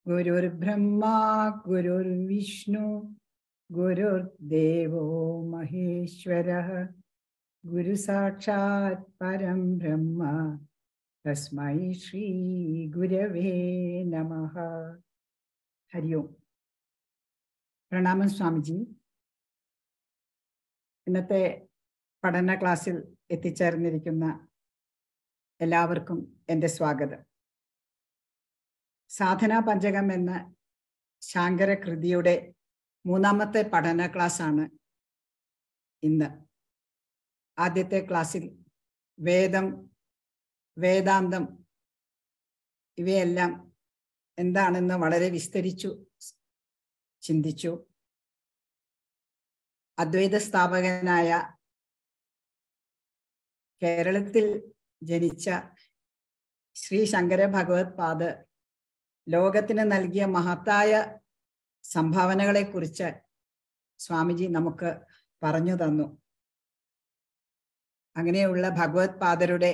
ഗുരുർബ്രഹ്മ ഗുരുർവിഷ്ണു ഗുരുർദേവോ മഹേശ്വര ഗുരു സാക്ഷാത് പരം ബ്രഹ്മ തസ്മൈ ശ്രീ ഗുരവേ നമ ഹരി ഓം പ്രണാമം സ്വാമിജി ഇന്നത്തെ പഠന ക്ലാസ്സിൽ എത്തിച്ചേർന്നിരിക്കുന്ന എല്ലാവർക്കും എൻ്റെ സ്വാഗതം സാധനാ പഞ്ചകം എന്ന ശാങ്കര കൃതിയുടെ മൂന്നാമത്തെ പഠന ക്ലാസ്സാണ് ഇന്ന് ആദ്യത്തെ ക്ലാസ്സിൽ വേദം വേദാന്തം ഇവയെല്ലാം എന്താണെന്ന് വളരെ വിസ്തരിച്ചു ചിന്തിച്ചു അദ്വൈത സ്ഥാപകനായ കേരളത്തിൽ ജനിച്ച ശ്രീ ശങ്കര ഭഗവത് പാദ് ലോകത്തിന് നൽകിയ മഹത്തായ സംഭാവനകളെ കുറിച്ച് സ്വാമിജി നമുക്ക് പറഞ്ഞു തന്നു അങ്ങനെയുള്ള ഭഗവത് പാദരുടെ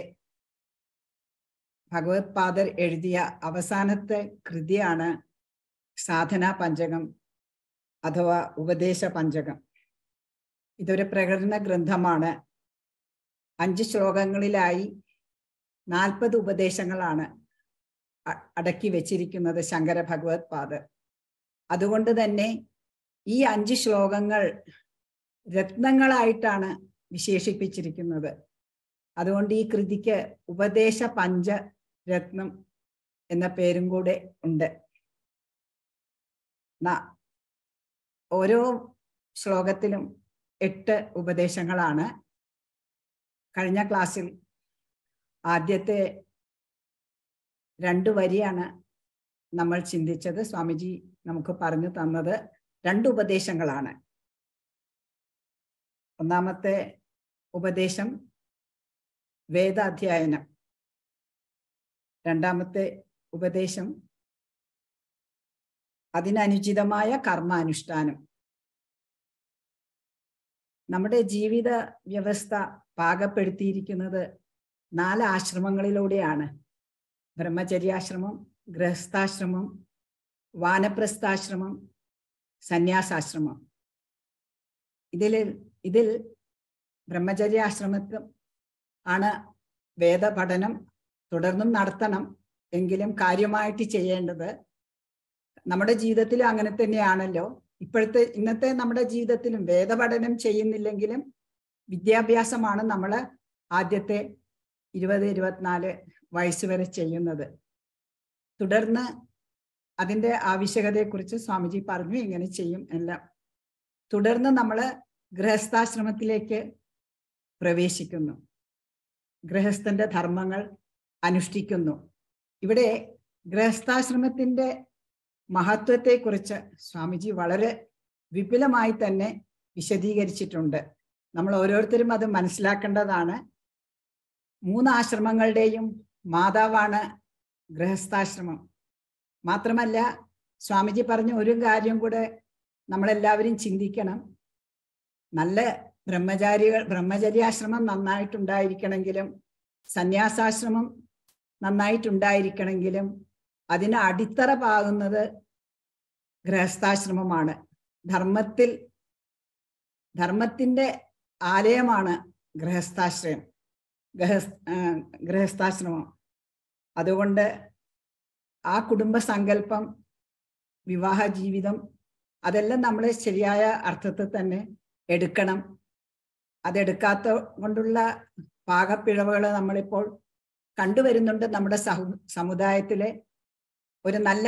ഭഗവത് പാദർ എഴുതിയ അവസാനത്തെ കൃതിയാണ് സാധനാ പഞ്ചകം അഥവാ ഉപദേശ പഞ്ചകം ഇതൊരു പ്രകടന ഗ്രന്ഥമാണ് അഞ്ച് ശ്ലോകങ്ങളിലായി നാൽപ്പത് ഉപദേശങ്ങളാണ് അടക്കി വെച്ചിരിക്കുന്നത് ശങ്കര ഭഗവത് പാദർ അതുകൊണ്ട് തന്നെ ഈ അഞ്ച് ശ്ലോകങ്ങൾ രത്നങ്ങളായിട്ടാണ് വിശേഷിപ്പിച്ചിരിക്കുന്നത് അതുകൊണ്ട് ഈ കൃതിക്ക് ഉപദേശ പഞ്ച രത്നം എന്ന പേരും കൂടെ ഉണ്ട് ഓരോ ശ്ലോകത്തിലും എട്ട് ഉപദേശങ്ങളാണ് കഴിഞ്ഞ ക്ലാസ്സിൽ ആദ്യത്തെ രണ്ട് വരിയാണ് നമ്മൾ ചിന്തിച്ചത് സ്വാമിജി നമുക്ക് പറഞ്ഞു തന്നത് രണ്ട് ഉപദേശങ്ങളാണ് ഒന്നാമത്തെ ഉപദേശം വേദാധ്യയനം രണ്ടാമത്തെ ഉപദേശം അതിനനുചിതമായ കർമാനുഷ്ഠാനം നമ്മുടെ ജീവിത വ്യവസ്ഥ പാകപ്പെടുത്തിയിരിക്കുന്നത് നാല് ആശ്രമങ്ങളിലൂടെയാണ് ബ്രഹ്മചര്യാശ്രമം ഗൃഹസ്ഥാശ്രമം വാനപ്രസ്ഥാശ്രമം സന്യാസാശ്രമം ഇതിൽ ഇതിൽ ബ്രഹ്മചര്യാശ്രമത്തിൽ ആണ് വേദപഠനം തുടർന്നും നടത്തണം എങ്കിലും കാര്യമായിട്ട് ചെയ്യേണ്ടത് നമ്മുടെ ജീവിതത്തിലും അങ്ങനെ തന്നെയാണല്ലോ ഇപ്പോഴത്തെ ഇന്നത്തെ നമ്മുടെ ജീവിതത്തിലും വേദപഠനം ചെയ്യുന്നില്ലെങ്കിലും വിദ്യാഭ്യാസമാണ് നമ്മൾ ആദ്യത്തെ ഇരുപത് ഇരുപത്തിനാല് വയസ്സ് വരെ ചെയ്യുന്നത് തുടർന്ന് അതിൻ്റെ ആവശ്യകതയെക്കുറിച്ച് സ്വാമിജി പറഞ്ഞു ഇങ്ങനെ ചെയ്യും എല്ലാം തുടർന്ന് നമ്മൾ ഗൃഹസ്ഥാശ്രമത്തിലേക്ക് പ്രവേശിക്കുന്നു ഗൃഹസ്ഥന്റെ ധർമ്മങ്ങൾ അനുഷ്ഠിക്കുന്നു ഇവിടെ ഗൃഹസ്ഥാശ്രമത്തിന്റെ മഹത്വത്തെക്കുറിച്ച് സ്വാമിജി വളരെ വിപുലമായി തന്നെ വിശദീകരിച്ചിട്ടുണ്ട് നമ്മൾ ഓരോരുത്തരും അത് മനസ്സിലാക്കേണ്ടതാണ് മൂന്ന് ആശ്രമങ്ങളുടെയും മാതാവാണ് ഗൃഹസ്ഥാശ്രമം മാത്രമല്ല സ്വാമിജി പറഞ്ഞ ഒരു കാര്യം കൂടെ നമ്മളെല്ലാവരും ചിന്തിക്കണം നല്ല ബ്രഹ്മചാരികൾ ബ്രഹ്മചര്യാശ്രമം നന്നായിട്ടുണ്ടായിരിക്കണമെങ്കിലും സന്യാസാശ്രമം നന്നായിട്ടുണ്ടായിരിക്കണമെങ്കിലും അതിന് അടിത്തറ പാകുന്നത് ഗൃഹസ്ഥാശ്രമമാണ് ധർമ്മത്തിൽ ധർമ്മത്തിന്റെ ആലയമാണ് ഗൃഹസ്ഥാശ്രയം ഗൃഹസ് ഗൃഹസ്ഥാശ്രമം അതുകൊണ്ട് ആ കുടുംബ സങ്കല്പം വിവാഹ ജീവിതം അതെല്ലാം നമ്മൾ ശരിയായ അർത്ഥത്തിൽ തന്നെ എടുക്കണം അതെടുക്കാത്ത കൊണ്ടുള്ള പാകപ്പിഴവുകൾ നമ്മളിപ്പോൾ കണ്ടുവരുന്നുണ്ട് നമ്മുടെ സഹു സമുദായത്തിലെ ഒരു നല്ല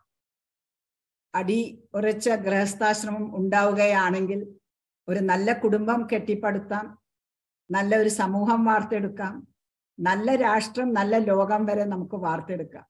അടി ഉറച്ച ഗൃഹസ്ഥാശ്രമം ഉണ്ടാവുകയാണെങ്കിൽ ഒരു നല്ല കുടുംബം കെട്ടിപ്പടുത്താം നല്ല ഒരു സമൂഹം വാർത്തെടുക്കാം നല്ല രാഷ്ട്രം നല്ല ലോകം വരെ നമുക്ക് വാർത്തെടുക്കാം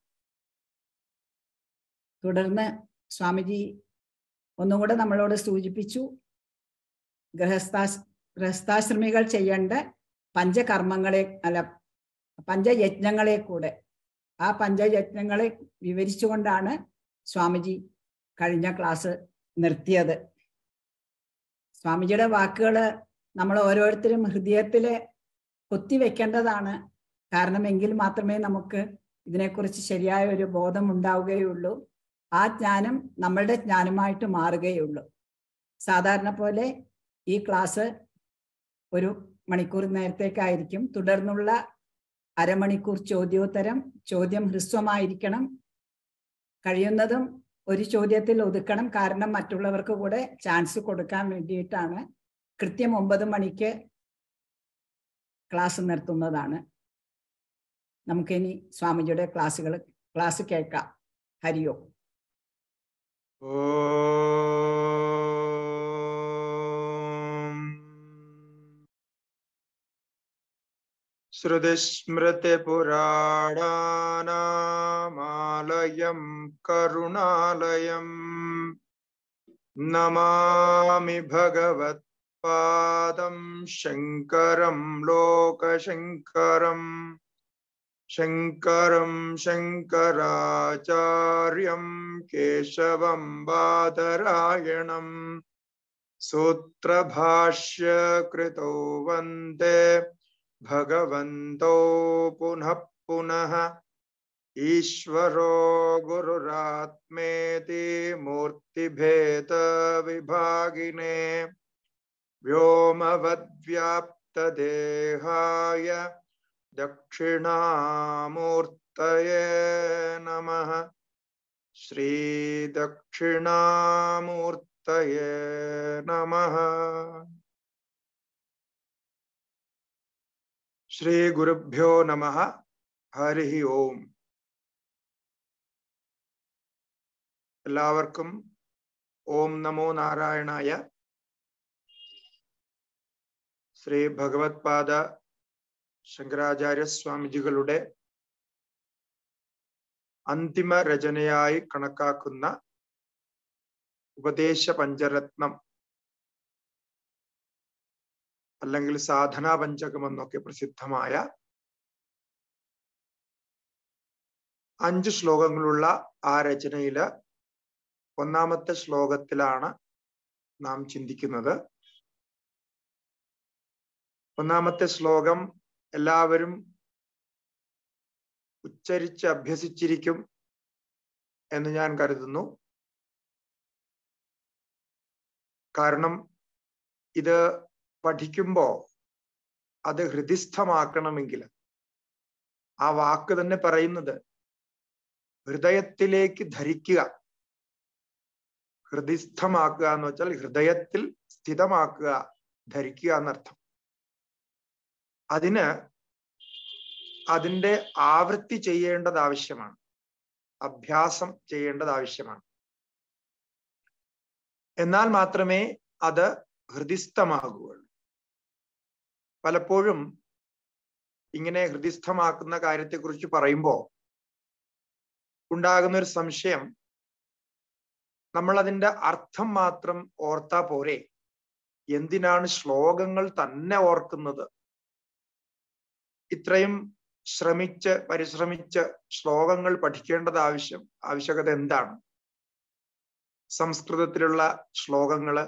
തുടർന്ന് സ്വാമിജി ഒന്നും കൂടെ നമ്മളോട് സൂചിപ്പിച്ചു ഗൃഹസ്ഥാ ഗൃഹസ്ഥാശ്രമികൾ ചെയ്യേണ്ട പഞ്ചകർമ്മങ്ങളെ അല്ല പഞ്ചയജ്ഞങ്ങളെ കൂടെ ആ പഞ്ചയജ്ഞങ്ങളെ വിവരിച്ചുകൊണ്ടാണ് സ്വാമിജി കഴിഞ്ഞ ക്ലാസ് നിർത്തിയത് സ്വാമിജിയുടെ വാക്കുകൾ നമ്മൾ ഓരോരുത്തരും ഹൃദയത്തില് കൊത്തിവെക്കേണ്ടതാണ് കാരണം എങ്കിൽ മാത്രമേ നമുക്ക് ഇതിനെക്കുറിച്ച് ശരിയായ ഒരു ബോധം ഉണ്ടാവുകയുള്ളൂ ആ ജ്ഞാനം നമ്മളുടെ ജ്ഞാനമായിട്ട് മാറുകയുള്ളൂ സാധാരണ പോലെ ഈ ക്ലാസ് ഒരു മണിക്കൂർ നേരത്തേക്കായിരിക്കും തുടർന്നുള്ള അരമണിക്കൂർ ചോദ്യോത്തരം ചോദ്യം ഹ്രസ്വമായിരിക്കണം കഴിയുന്നതും ഒരു ചോദ്യത്തിൽ ഒതുക്കണം കാരണം മറ്റുള്ളവർക്ക് കൂടെ ചാൻസ് കൊടുക്കാൻ വേണ്ടിയിട്ടാണ് കൃത്യം ഒമ്പത് മണിക്ക് ക്ലാസ് നിർത്തുന്നതാണ് നമുക്കിനി സ്വാമിജിയുടെ ക്ലാസ്സുകൾ ക്ലാസ് കേൾക്കാം ഹരിയോ ഓം ശ്രുതിസ്മൃതിപുരാണാനാമാലയം കരുണാലയം നമാമി ഭഗവത്പാദം ശങ്കരം ലോകശങ്കരം ശങ്കരം ശങ്കരാചാര്യം കേശവം ബാദരായണം സൂത്രഭാഷ്യകൃതോ വന്ദേ ഭഗവന്തോ പുനഃ പുനഃ ഈശ്വരോ ഗുരുരാത്മേതി മൂർത്തിഭേദവിഭാഗിനെ വ്യോമവദ്വ്യാപ്തദേഹായ ദക്ഷിണാമൂർത്തയേ നമഃ ശ്രീദക്ഷിണാമൂർത്തയേ നമഃ ശ്രീഗുരുഭ്യോ നമഃ ഹരി ഓം എല്ലാവർക്കും ഓം നമോ നാരായണായ ശ്രീ ഭഗവത്പാദ ശങ്കരാചാര്യ സ്വാമിജികളുടെ അന്തിമ രചനയായി കണക്കാക്കുന്ന ഉപദേശ പഞ്ചരത്നം അല്ലെങ്കിൽ സാധനാ പഞ്ചകം എന്നൊക്കെ പ്രസിദ്ധമായ അഞ്ച് ശ്ലോകങ്ങളുള്ള ആ രചനയില് ഒന്നാമത്തെ ശ്ലോകത്തിലാണ് നാം ചിന്തിക്കുന്നത് ഒന്നാമത്തെ ശ്ലോകം എല്ലാവരും ഉച്ചരിച്ച് അഭ്യസിച്ചിരിക്കും എന്ന് ഞാൻ കരുതുന്നു കാരണം ഇത് പഠിക്കുമ്പോ അത് ഹൃദിസ്ഥമാക്കണമെങ്കിൽ ആ വാക്ക് തന്നെ പറയുന്നത് ഹൃദയത്തിലേക്ക് ധരിക്കുക ഹൃദിസ്ഥമാക്കുക എന്ന് വെച്ചാൽ ഹൃദയത്തിൽ സ്ഥിതമാക്കുക ധരിക്കുക എന്നർത്ഥം അതിന് അതിൻ്റെ ആവൃത്തി ചെയ്യേണ്ടത് ആവശ്യമാണ് അഭ്യാസം ചെയ്യേണ്ടത് ആവശ്യമാണ് എന്നാൽ മാത്രമേ അത് ഹൃദിസ്ഥമാകുകയുള്ളൂ പലപ്പോഴും ഇങ്ങനെ ഹൃദിസ്ഥമാക്കുന്ന കാര്യത്തെക്കുറിച്ച് പറയുമ്പോൾ ഉണ്ടാകുന്ന ഒരു സംശയം നമ്മൾ അതിന്റെ അർത്ഥം മാത്രം ഓർത്താ പോരെ എന്തിനാണ് ശ്ലോകങ്ങൾ തന്നെ ഓർക്കുന്നത് ഇത്രയും ശ്രമിച്ച് പരിശ്രമിച്ച് ശ്ലോകങ്ങൾ പഠിക്കേണ്ടത് ആവശ്യം ആവശ്യകത എന്താണ് സംസ്കൃതത്തിലുള്ള ശ്ലോകങ്ങള്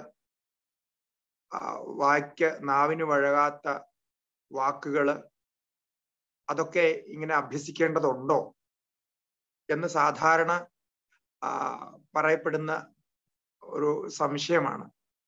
വാക്യ നാവിന് വഴകാത്ത വാക്കുകള് അതൊക്കെ ഇങ്ങനെ അഭ്യസിക്കേണ്ടതുണ്ടോ എന്ന് സാധാരണ പറയപ്പെടുന്ന ഒരു സംശയമാണ്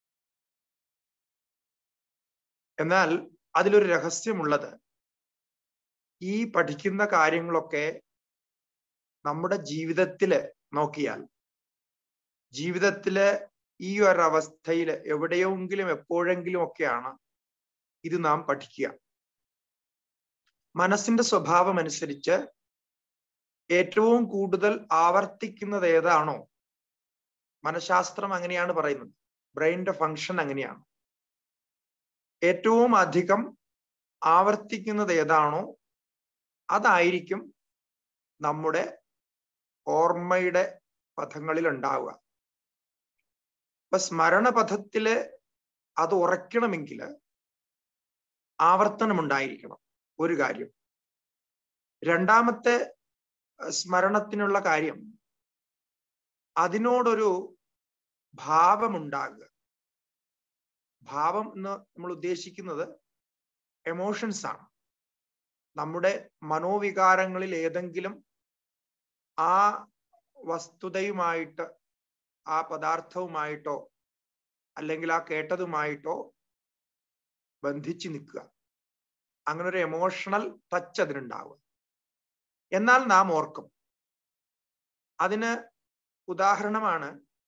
എന്നാൽ അതിലൊരു രഹസ്യമുള്ളത് ഈ പഠിക്കുന്ന കാര്യങ്ങളൊക്കെ നമ്മുടെ ജീവിതത്തില് നോക്കിയാൽ ജീവിതത്തില് ഈ ഒരവസ്ഥയിൽ എവിടെയെങ്കിലും എപ്പോഴെങ്കിലും ഒക്കെയാണ് ഇത് നാം പഠിക്കുക മനസ്സിന്റെ സ്വഭാവം അനുസരിച്ച് ഏറ്റവും കൂടുതൽ ആവർത്തിക്കുന്നത് ഏതാണോ മനഃശാസ്ത്രം അങ്ങനെയാണ് പറയുന്നത് ബ്രെയിനിന്റെ ഫങ്ഷൻ അങ്ങനെയാണ് ഏറ്റവും അധികം ആവർത്തിക്കുന്നത് ഏതാണോ അതായിരിക്കും നമ്മുടെ ഓർമ്മയുടെ പഥങ്ങളിൽ ഉണ്ടാവുക ഇപ്പൊ സ്മരണപഥത്തില് അത് ഉറയ്ക്കണമെങ്കിൽ ആവർത്തനം ഉണ്ടായിരിക്കണം ഒരു കാര്യം രണ്ടാമത്തെ സ്മരണത്തിനുള്ള കാര്യം അതിനോടൊരു ഭാവമുണ്ടാകുക ഭാവം എന്ന് നമ്മൾ ഉദ്ദേശിക്കുന്നത് എമോഷൻസ് ആണ് നമ്മുടെ മനോവികാരങ്ങളിൽ ഏതെങ്കിലും ആ വസ്തുതയുമായിട്ട് ആ പദാർത്ഥവുമായിട്ടോ അല്ലെങ്കിൽ ആ കേട്ടതുമായിട്ടോ ബന്ധിച്ച് നിൽക്കുക അങ്ങനെ ഒരു എമോഷണൽ ടച്ച് അതിനുണ്ടാവുക എന്നാൽ നാം ഓർക്കും അതിന് ഉദാഹരണമാണ്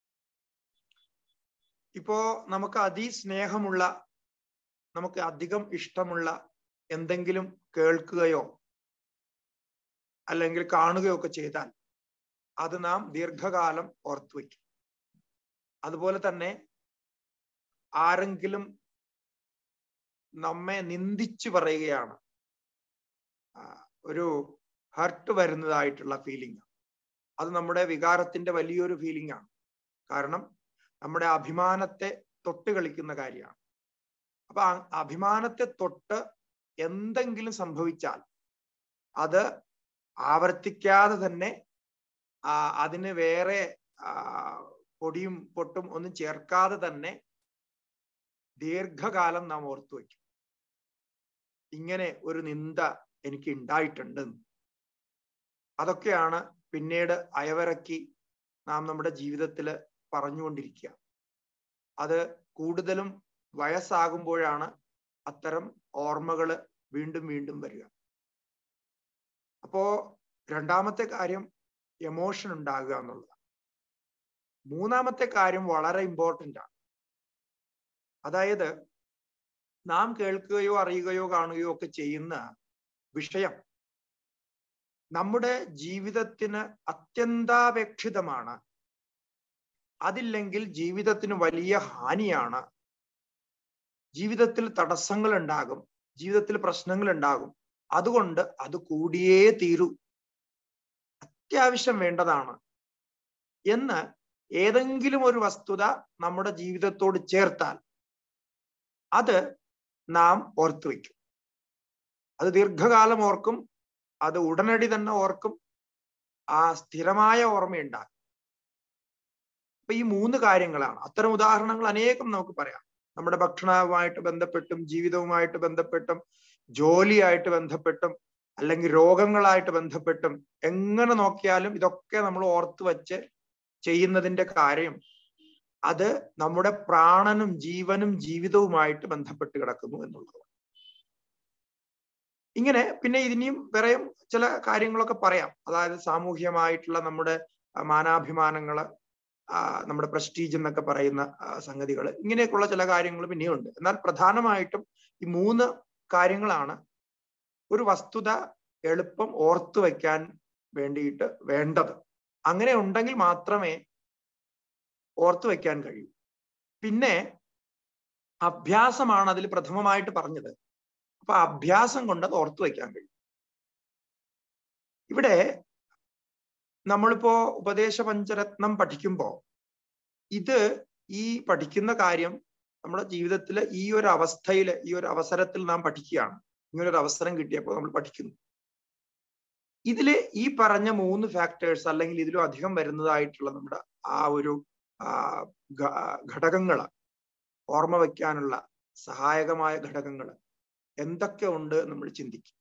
ഇപ്പോ നമുക്ക് അതിസ്നേഹമുള്ള നമുക്ക് അധികം ഇഷ്ടമുള്ള എന്തെങ്കിലും കേൾക്കുകയോ അല്ലെങ്കിൽ കാണുകയോ ഒക്കെ ചെയ്താൽ അത് നാം ദീർഘകാലം ഓർത്തു വയ്ക്കും അതുപോലെ തന്നെ ആരെങ്കിലും നമ്മെ നിന്ദിച്ചു പറയുകയാണ് ഒരു ഹർട്ട് വരുന്നതായിട്ടുള്ള ഫീലിംഗ് അത് നമ്മുടെ വികാരത്തിന്റെ വലിയൊരു ഫീലിംഗ് ആണ് കാരണം നമ്മുടെ അഭിമാനത്തെ തൊട്ട് കളിക്കുന്ന കാര്യമാണ് അപ്പൊ അഭിമാനത്തെ തൊട്ട് എന്തെങ്കിലും സംഭവിച്ചാൽ അത് ആവർത്തിക്കാതെ തന്നെ അതിന് വേറെ പൊടിയും പൊട്ടും ഒന്നും ചേർക്കാതെ തന്നെ ദീർഘകാലം നാം ഓർത്തു വയ്ക്കും ഇങ്ങനെ ഒരു നിന്ദ എനിക്ക് ഉണ്ടായിട്ടുണ്ട് അതൊക്കെയാണ് പിന്നീട് അയവിറക്കി നാം നമ്മുടെ ജീവിതത്തിൽ പറഞ്ഞുകൊണ്ടിരിക്കുക അത് കൂടുതലും വയസ്സാകുമ്പോഴാണ് അത്തരം ഓർമ്മകൾ വീണ്ടും വീണ്ടും വരിക അപ്പോ രണ്ടാമത്തെ കാര്യം എമോഷൻ ഉണ്ടാകുക എന്നുള്ളതാണ് മൂന്നാമത്തെ കാര്യം വളരെ ഇമ്പോർട്ടൻ്റ് ആണ് അതായത് നാം കേൾക്കുകയോ അറിയുകയോ കാണുകയോ ഒക്കെ ചെയ്യുന്ന വിഷയം നമ്മുടെ ജീവിതത്തിന് അത്യന്താപേക്ഷിതമാണ് അതില്ലെങ്കിൽ ജീവിതത്തിന് വലിയ ഹാനിയാണ് ജീവിതത്തിൽ തടസ്സങ്ങൾ ഉണ്ടാകും ജീവിതത്തിൽ പ്രശ്നങ്ങൾ ഉണ്ടാകും അതുകൊണ്ട് അത് കൂടിയേ തീരൂ അത്യാവശ്യം വേണ്ടതാണ് എന്ന് ഏതെങ്കിലും ഒരു വസ്തുത നമ്മുടെ ജീവിതത്തോട് ചേർത്താൽ അത് നാം ഓർത്തു വയ്ക്കും അത് ദീർഘകാലം ഓർക്കും അത് ഉടനടി തന്നെ ഓർക്കും ആ സ്ഥിരമായ ഓർമ്മയുണ്ടാകും അപ്പൊ ഈ മൂന്ന് കാര്യങ്ങളാണ് അത്തരം ഉദാഹരണങ്ങൾ അനേകം നമുക്ക് പറയാം നമ്മുടെ ഭക്ഷണവുമായിട്ട് ബന്ധപ്പെട്ടും ജീവിതവുമായിട്ട് ബന്ധപ്പെട്ടും ജോലിയായിട്ട് ബന്ധപ്പെട്ടും അല്ലെങ്കിൽ രോഗങ്ങളായിട്ട് ബന്ധപ്പെട്ടും എങ്ങനെ നോക്കിയാലും ഇതൊക്കെ നമ്മൾ ഓർത്തു വച്ച് ചെയ്യുന്നതിന്റെ കാര്യം അത് നമ്മുടെ പ്രാണനും ജീവനും ജീവിതവുമായിട്ട് ബന്ധപ്പെട്ട് കിടക്കുന്നു എന്നുള്ളത് ഇങ്ങനെ പിന്നെ ഇതിനെയും വേറെയും ചില കാര്യങ്ങളൊക്കെ പറയാം അതായത് സാമൂഹ്യമായിട്ടുള്ള നമ്മുടെ മാനാഭിമാനങ്ങള് നമ്മുടെ പ്രസ്റ്റീജ് എന്നൊക്കെ പറയുന്ന സംഗതികൾ ഇങ്ങനെയൊക്കെയുള്ള ചില കാര്യങ്ങൾ പിന്നെയും ഉണ്ട് എന്നാൽ പ്രധാനമായിട്ടും ഈ മൂന്ന് കാര്യങ്ങളാണ് ഒരു വസ്തുത എളുപ്പം ഓർത്തു വയ്ക്കാൻ വേണ്ടിയിട്ട് വേണ്ടത് അങ്ങനെ ഉണ്ടെങ്കിൽ മാത്രമേ ഓർത്തു വയ്ക്കാൻ കഴിയൂ പിന്നെ അഭ്യാസമാണ് അതിൽ പ്രഥമമായിട്ട് പറഞ്ഞത് അപ്പൊ അഭ്യാസം കൊണ്ട് അത് ഓർത്തു വയ്ക്കാൻ കഴിയും ഇവിടെ നമ്മളിപ്പോ ഉപദേശ പഞ്ചരത്നം പഠിക്കുമ്പോൾ ഇത് ഈ പഠിക്കുന്ന കാര്യം നമ്മുടെ ജീവിതത്തിലെ ഈ ഒരു അവസ്ഥയിൽ ഈ ഒരു അവസരത്തിൽ നാം പഠിക്കുകയാണ് ഇങ്ങനൊരു അവസരം കിട്ടിയപ്പോൾ നമ്മൾ പഠിക്കുന്നു ഇതില് ഈ പറഞ്ഞ മൂന്ന് ഫാക്ടേഴ്സ് അല്ലെങ്കിൽ ഇതിലും അധികം വരുന്നതായിട്ടുള്ള നമ്മുടെ ആ ഒരു ഘടകങ്ങള് ഓർമ്മ വയ്ക്കാനുള്ള സഹായകമായ ഘടകങ്ങൾ എന്തൊക്കെ ഉണ്ട് നമ്മൾ ചിന്തിക്കും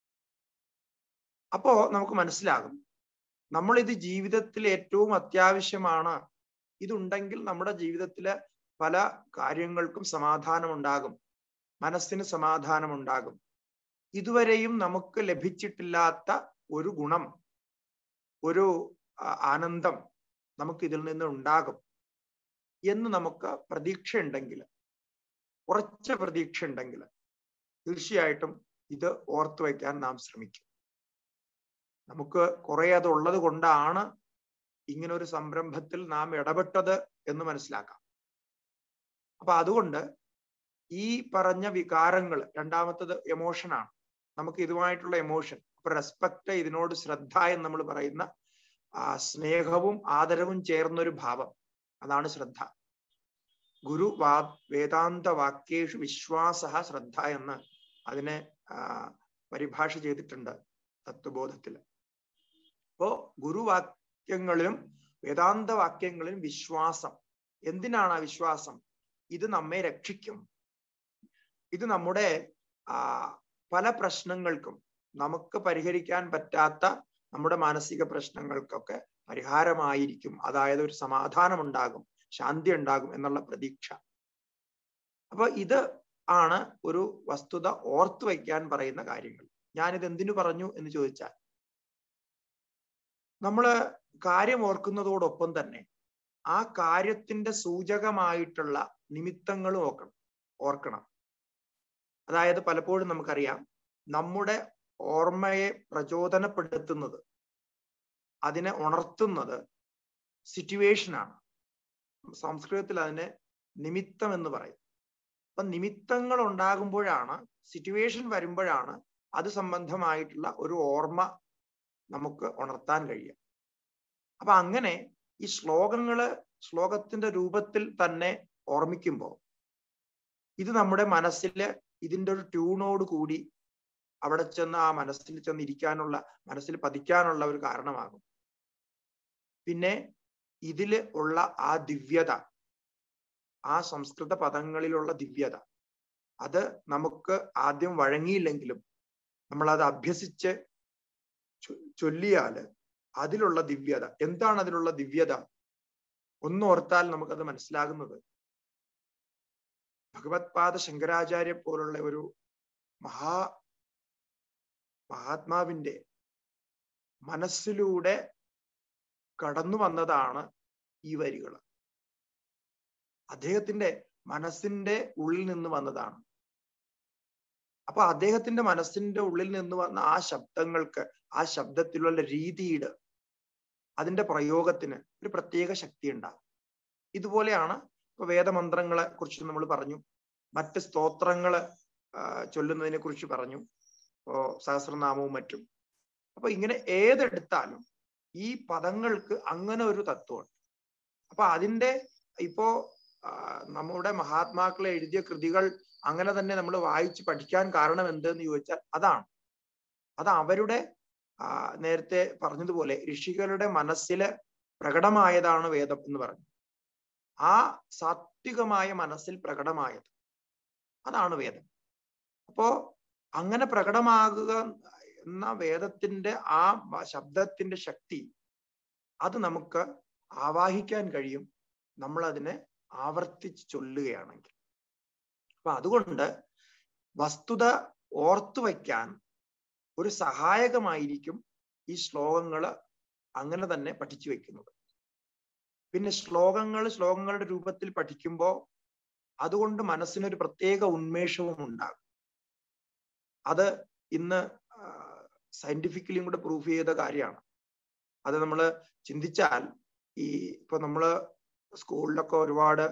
അപ്പോ നമുക്ക് മനസ്സിലാകും നമ്മൾ ഇത് ജീവിതത്തിൽ ഏറ്റവും അത്യാവശ്യമാണ് ഇതുണ്ടെങ്കിൽ നമ്മുടെ ജീവിതത്തിലെ പല കാര്യങ്ങൾക്കും സമാധാനം ഉണ്ടാകും മനസ്സിന് സമാധാനം ഉണ്ടാകും ഇതുവരെയും നമുക്ക് ലഭിച്ചിട്ടില്ലാത്ത ഒരു ഗുണം ഒരു ആനന്ദം നമുക്ക് ഇതിൽ നിന്ന് ഉണ്ടാകും എന്ന് നമുക്ക് പ്രതീക്ഷ ഉണ്ടെങ്കിൽ ഉറച്ച പ്രതീക്ഷ ഉണ്ടെങ്കിൽ തീർച്ചയായിട്ടും ഇത് ഓർത്തു വയ്ക്കാൻ നാം ശ്രമിക്കും നമുക്ക് കുറെ അത് ഉള്ളത് കൊണ്ടാണ് ഇങ്ങനെ ഒരു സംരംഭത്തിൽ നാം ഇടപെട്ടത് എന്ന് മനസ്സിലാക്കാം അപ്പൊ അതുകൊണ്ട് ഈ പറഞ്ഞ വികാരങ്ങൾ രണ്ടാമത്തത് എമോഷനാണ് നമുക്ക് ഇതുമായിട്ടുള്ള എമോഷൻ അപ്പൊ റെസ്പെക്ട് ഇതിനോട് ശ്രദ്ധ എന്ന് നമ്മൾ പറയുന്ന ആ സ്നേഹവും ആദരവും ചേർന്നൊരു ഭാവം അതാണ് ശ്രദ്ധ ഗുരു വാ വേദാന്ത വാക്യേഷു വിശ്വാസ ശ്രദ്ധ എന്ന് അതിനെ പരിഭാഷ ചെയ്തിട്ടുണ്ട് തത്വബോധത്തിൽ അപ്പോ ഗുരുവാക്യങ്ങളിലും വേദാന്ത വാക്യങ്ങളിലും വിശ്വാസം എന്തിനാണ് ആ വിശ്വാസം ഇത് നമ്മെ രക്ഷിക്കും ഇത് നമ്മുടെ ആ പല പ്രശ്നങ്ങൾക്കും നമുക്ക് പരിഹരിക്കാൻ പറ്റാത്ത നമ്മുടെ മാനസിക പ്രശ്നങ്ങൾക്കൊക്കെ പരിഹാരമായിരിക്കും അതായത് ഒരു സമാധാനം ഉണ്ടാകും ശാന്തി ഉണ്ടാകും എന്നുള്ള പ്രതീക്ഷ അപ്പൊ ഇത് ആണ് ഒരു വസ്തുത ഓർത്തു വയ്ക്കാൻ പറയുന്ന കാര്യങ്ങൾ ഞാനിത് എന്തിനു പറഞ്ഞു എന്ന് ചോദിച്ചാൽ നമ്മള് കാര്യം ഓർക്കുന്നതോടൊപ്പം തന്നെ ആ കാര്യത്തിന്റെ സൂചകമായിട്ടുള്ള നിമിത്തങ്ങളും ഓർക്കണം ഓർക്കണം അതായത് പലപ്പോഴും നമുക്കറിയാം നമ്മുടെ ഓർമ്മയെ പ്രചോദനപ്പെടുത്തുന്നത് അതിനെ ഉണർത്തുന്നത് സിറ്റുവേഷനാണ് സംസ്കൃതത്തിൽ അതിനെ നിമിത്തം എന്ന് പറയും അപ്പൊ നിമിത്തങ്ങൾ ഉണ്ടാകുമ്പോഴാണ് സിറ്റുവേഷൻ വരുമ്പോഴാണ് അത് സംബന്ധമായിട്ടുള്ള ഒരു ഓർമ്മ നമുക്ക് ഉണർത്താൻ കഴിയുക അപ്പൊ അങ്ങനെ ഈ ശ്ലോകങ്ങള് ശ്ലോകത്തിന്റെ രൂപത്തിൽ തന്നെ ഓർമ്മിക്കുമ്പോൾ ഇത് നമ്മുടെ മനസ്സില് ഇതിന്റെ ഒരു ട്യൂണോട് കൂടി അവിടെ ചെന്ന് ആ മനസ്സിൽ ചെന്ന് ഇരിക്കാനുള്ള മനസ്സിൽ പതിക്കാനുള്ള ഒരു കാരണമാകും പിന്നെ ഇതില് ഉള്ള ആ ദിവ്യത ആ സംസ്കൃത പദങ്ങളിലുള്ള ദിവ്യത അത് നമുക്ക് ആദ്യം വഴങ്ങിയില്ലെങ്കിലും നമ്മൾ അത് അഭ്യസിച്ച് ചൊല്ലിയാല് അതിലുള്ള ദിവ്യത എന്താണ് അതിലുള്ള ദിവ്യത ഒന്നോർത്താൽ നമുക്കത് മനസ്സിലാകുന്നത് ഭഗവത്പാദ ശങ്കരാചാര്യ പോലുള്ള ഒരു മഹാ മഹാത്മാവിന്റെ മനസ്സിലൂടെ കടന്നു വന്നതാണ് ഈ വരികൾ അദ്ദേഹത്തിന്റെ മനസ്സിന്റെ ഉള്ളിൽ നിന്ന് വന്നതാണ് അപ്പൊ അദ്ദേഹത്തിന്റെ മനസ്സിന്റെ ഉള്ളിൽ നിന്ന് വന്ന ആ ശബ്ദങ്ങൾക്ക് ആ ശബ്ദത്തിലുള്ള രീതിയുടെ അതിന്റെ പ്രയോഗത്തിന് ഒരു പ്രത്യേക ശക്തി ഉണ്ടാകും ഇതുപോലെയാണ് ഇപ്പൊ വേദമന്ത്രങ്ങളെ കുറിച്ച് നമ്മൾ പറഞ്ഞു മറ്റ് സ്തോത്രങ്ങള് ചൊല്ലുന്നതിനെ കുറിച്ച് പറഞ്ഞു ഇപ്പോ സഹസ്രനാമവും മറ്റും അപ്പൊ ഇങ്ങനെ ഏതെടുത്താലും ഈ പദങ്ങൾക്ക് അങ്ങനെ ഒരു തത്വമുണ്ട് അപ്പൊ അതിന്റെ ഇപ്പോ നമ്മുടെ മഹാത്മാക്കളെ എഴുതിയ കൃതികൾ അങ്ങനെ തന്നെ നമ്മൾ വായിച്ച് പഠിക്കാൻ കാരണം എന്തെന്ന് ചോദിച്ചാൽ അതാണ് അത് അവരുടെ നേരത്തെ പറഞ്ഞതുപോലെ ഋഷികളുടെ മനസ്സില് പ്രകടമായതാണ് വേദം എന്ന് പറഞ്ഞു ആ സാത്വികമായ മനസ്സിൽ പ്രകടമായത് അതാണ് വേദം അപ്പോ അങ്ങനെ പ്രകടമാകുക എന്ന വേദത്തിന്റെ ആ ശബ്ദത്തിന്റെ ശക്തി അത് നമുക്ക് ആവാഹിക്കാൻ കഴിയും നമ്മൾ അതിനെ ആവർത്തിച്ച് ചൊല്ലുകയാണെങ്കിൽ അപ്പൊ അതുകൊണ്ട് വസ്തുത ഓർത്തു വയ്ക്കാൻ ഒരു സഹായകമായിരിക്കും ഈ ശ്ലോകങ്ങൾ അങ്ങനെ തന്നെ പഠിച്ചു വെക്കുന്നത് പിന്നെ ശ്ലോകങ്ങൾ ശ്ലോകങ്ങളുടെ രൂപത്തിൽ പഠിക്കുമ്പോൾ അതുകൊണ്ട് മനസ്സിനൊരു പ്രത്യേക ഉന്മേഷവും ഉണ്ടാകും അത് ഇന്ന് സയന്റിഫിക്കലിയും കൂടെ പ്രൂഫ് ചെയ്ത കാര്യമാണ് അത് നമ്മൾ ചിന്തിച്ചാൽ ഈ ഇപ്പൊ നമ്മള് സ്കൂളിലൊക്കെ ഒരുപാട്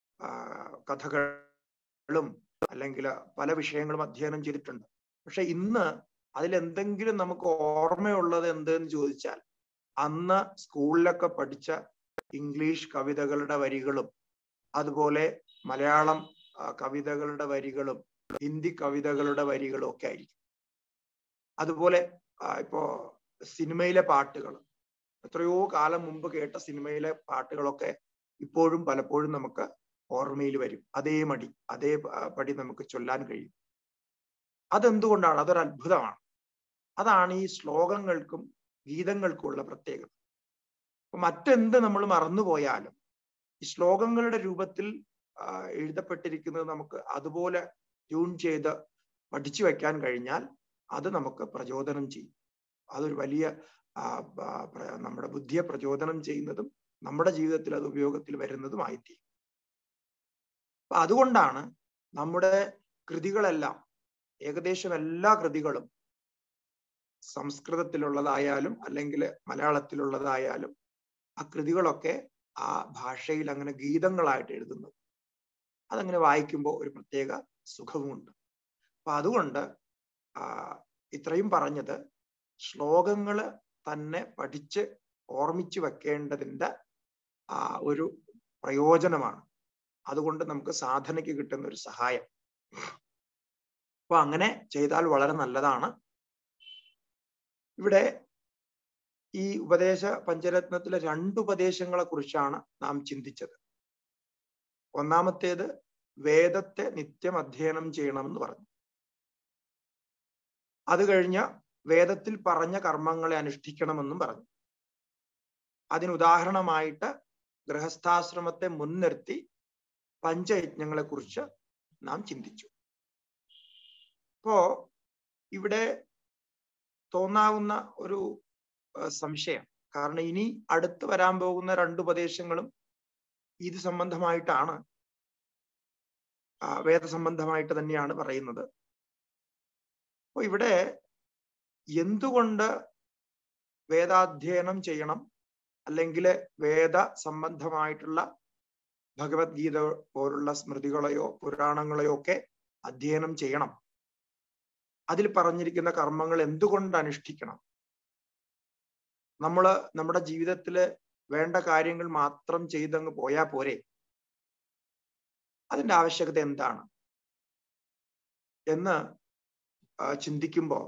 കഥകളും അല്ലെങ്കിൽ പല വിഷയങ്ങളും അധ്യയനം ചെയ്തിട്ടുണ്ട് പക്ഷെ ഇന്ന് അതിലെന്തെങ്കിലും നമുക്ക് ഓർമ്മയുള്ളത് എന്തെന്ന് ചോദിച്ചാൽ അന്ന് സ്കൂളിലൊക്കെ പഠിച്ച ഇംഗ്ലീഷ് കവിതകളുടെ വരികളും അതുപോലെ മലയാളം കവിതകളുടെ വരികളും ഹിന്ദി കവിതകളുടെ വരികളും ഒക്കെ ആയിരിക്കും അതുപോലെ ഇപ്പോ സിനിമയിലെ പാട്ടുകൾ എത്രയോ കാലം മുമ്പ് കേട്ട സിനിമയിലെ പാട്ടുകളൊക്കെ ഇപ്പോഴും പലപ്പോഴും നമുക്ക് ഓർമ്മയിൽ വരും അതേ മടി അതേ പടി നമുക്ക് ചൊല്ലാൻ കഴിയും അതെന്തുകൊണ്ടാണ് അതൊരു അത്ഭുതമാണ് അതാണ് ഈ ശ്ലോകങ്ങൾക്കും ഗീതങ്ങൾക്കുമുള്ള പ്രത്യേകത അപ്പൊ മറ്റെന്ത് നമ്മൾ മറന്നുപോയാലും ഈ ശ്ലോകങ്ങളുടെ രൂപത്തിൽ എഴുതപ്പെട്ടിരിക്കുന്നത് നമുക്ക് അതുപോലെ ട്യൂൺ ചെയ്ത് പഠിച്ചു വെക്കാൻ കഴിഞ്ഞാൽ അത് നമുക്ക് പ്രചോദനം ചെയ്യും അതൊരു വലിയ നമ്മുടെ ബുദ്ധിയെ പ്രചോദനം ചെയ്യുന്നതും നമ്മുടെ ജീവിതത്തിൽ അത് ഉപയോഗത്തിൽ വരുന്നതുമായിത്തീരും അപ്പൊ അതുകൊണ്ടാണ് നമ്മുടെ കൃതികളെല്ലാം ഏകദേശം എല്ലാ കൃതികളും സംസ്കൃതത്തിലുള്ളതായാലും അല്ലെങ്കിൽ മലയാളത്തിലുള്ളതായാലും ആ കൃതികളൊക്കെ ആ ഭാഷയിൽ അങ്ങനെ ഗീതങ്ങളായിട്ട് എഴുതുന്നത് അതങ്ങനെ വായിക്കുമ്പോൾ ഒരു പ്രത്യേക സുഖവുമുണ്ട് അപ്പൊ അതുകൊണ്ട് ഇത്രയും പറഞ്ഞത് ശ്ലോകങ്ങൾ തന്നെ പഠിച്ച് ഓർമ്മിച്ചു വെക്കേണ്ടതിൻ്റെ ആ ഒരു പ്രയോജനമാണ് അതുകൊണ്ട് നമുക്ക് സാധനയ്ക്ക് കിട്ടുന്ന ഒരു സഹായം അപ്പൊ അങ്ങനെ ചെയ്താൽ വളരെ നല്ലതാണ് ഇവിടെ ഈ ഉപദേശ പഞ്ചരത്നത്തിലെ രണ്ട് ഉപദേശങ്ങളെ കുറിച്ചാണ് നാം ചിന്തിച്ചത് ഒന്നാമത്തേത് വേദത്തെ നിത്യം അധ്യയനം ചെയ്യണമെന്ന് പറഞ്ഞു അത് കഴിഞ്ഞ വേദത്തിൽ പറഞ്ഞ കർമ്മങ്ങളെ അനുഷ്ഠിക്കണമെന്നും പറഞ്ഞു അതിന് ഉദാഹരണമായിട്ട് ഗൃഹസ്ഥാശ്രമത്തെ മുൻനിർത്തി പഞ്ചയജ്ഞങ്ങളെ കുറിച്ച് നാം ചിന്തിച്ചു അപ്പോ ഇവിടെ തോന്നാവുന്ന ഒരു സംശയം കാരണം ഇനി അടുത്ത് വരാൻ പോകുന്ന രണ്ട് ഉപദേശങ്ങളും ഇത് സംബന്ധമായിട്ടാണ് വേദസംബന്ധമായിട്ട് തന്നെയാണ് പറയുന്നത് അപ്പൊ ഇവിടെ എന്തുകൊണ്ട് വേദാധ്യയനം ചെയ്യണം അല്ലെങ്കിൽ വേദ സംബന്ധമായിട്ടുള്ള ഭഗവത്ഗീത പോലുള്ള സ്മൃതികളെയോ പുരാണങ്ങളെയോ ഒക്കെ അധ്യയനം ചെയ്യണം അതിൽ പറഞ്ഞിരിക്കുന്ന കർമ്മങ്ങൾ എന്തുകൊണ്ട് അനുഷ്ഠിക്കണം നമ്മൾ നമ്മുടെ ജീവിതത്തിൽ വേണ്ട കാര്യങ്ങൾ മാത്രം ചെയ്തങ്ങ് പോയാൽ പോരെ അതിന്റെ ആവശ്യകത എന്താണ് എന്ന് ചിന്തിക്കുമ്പോൾ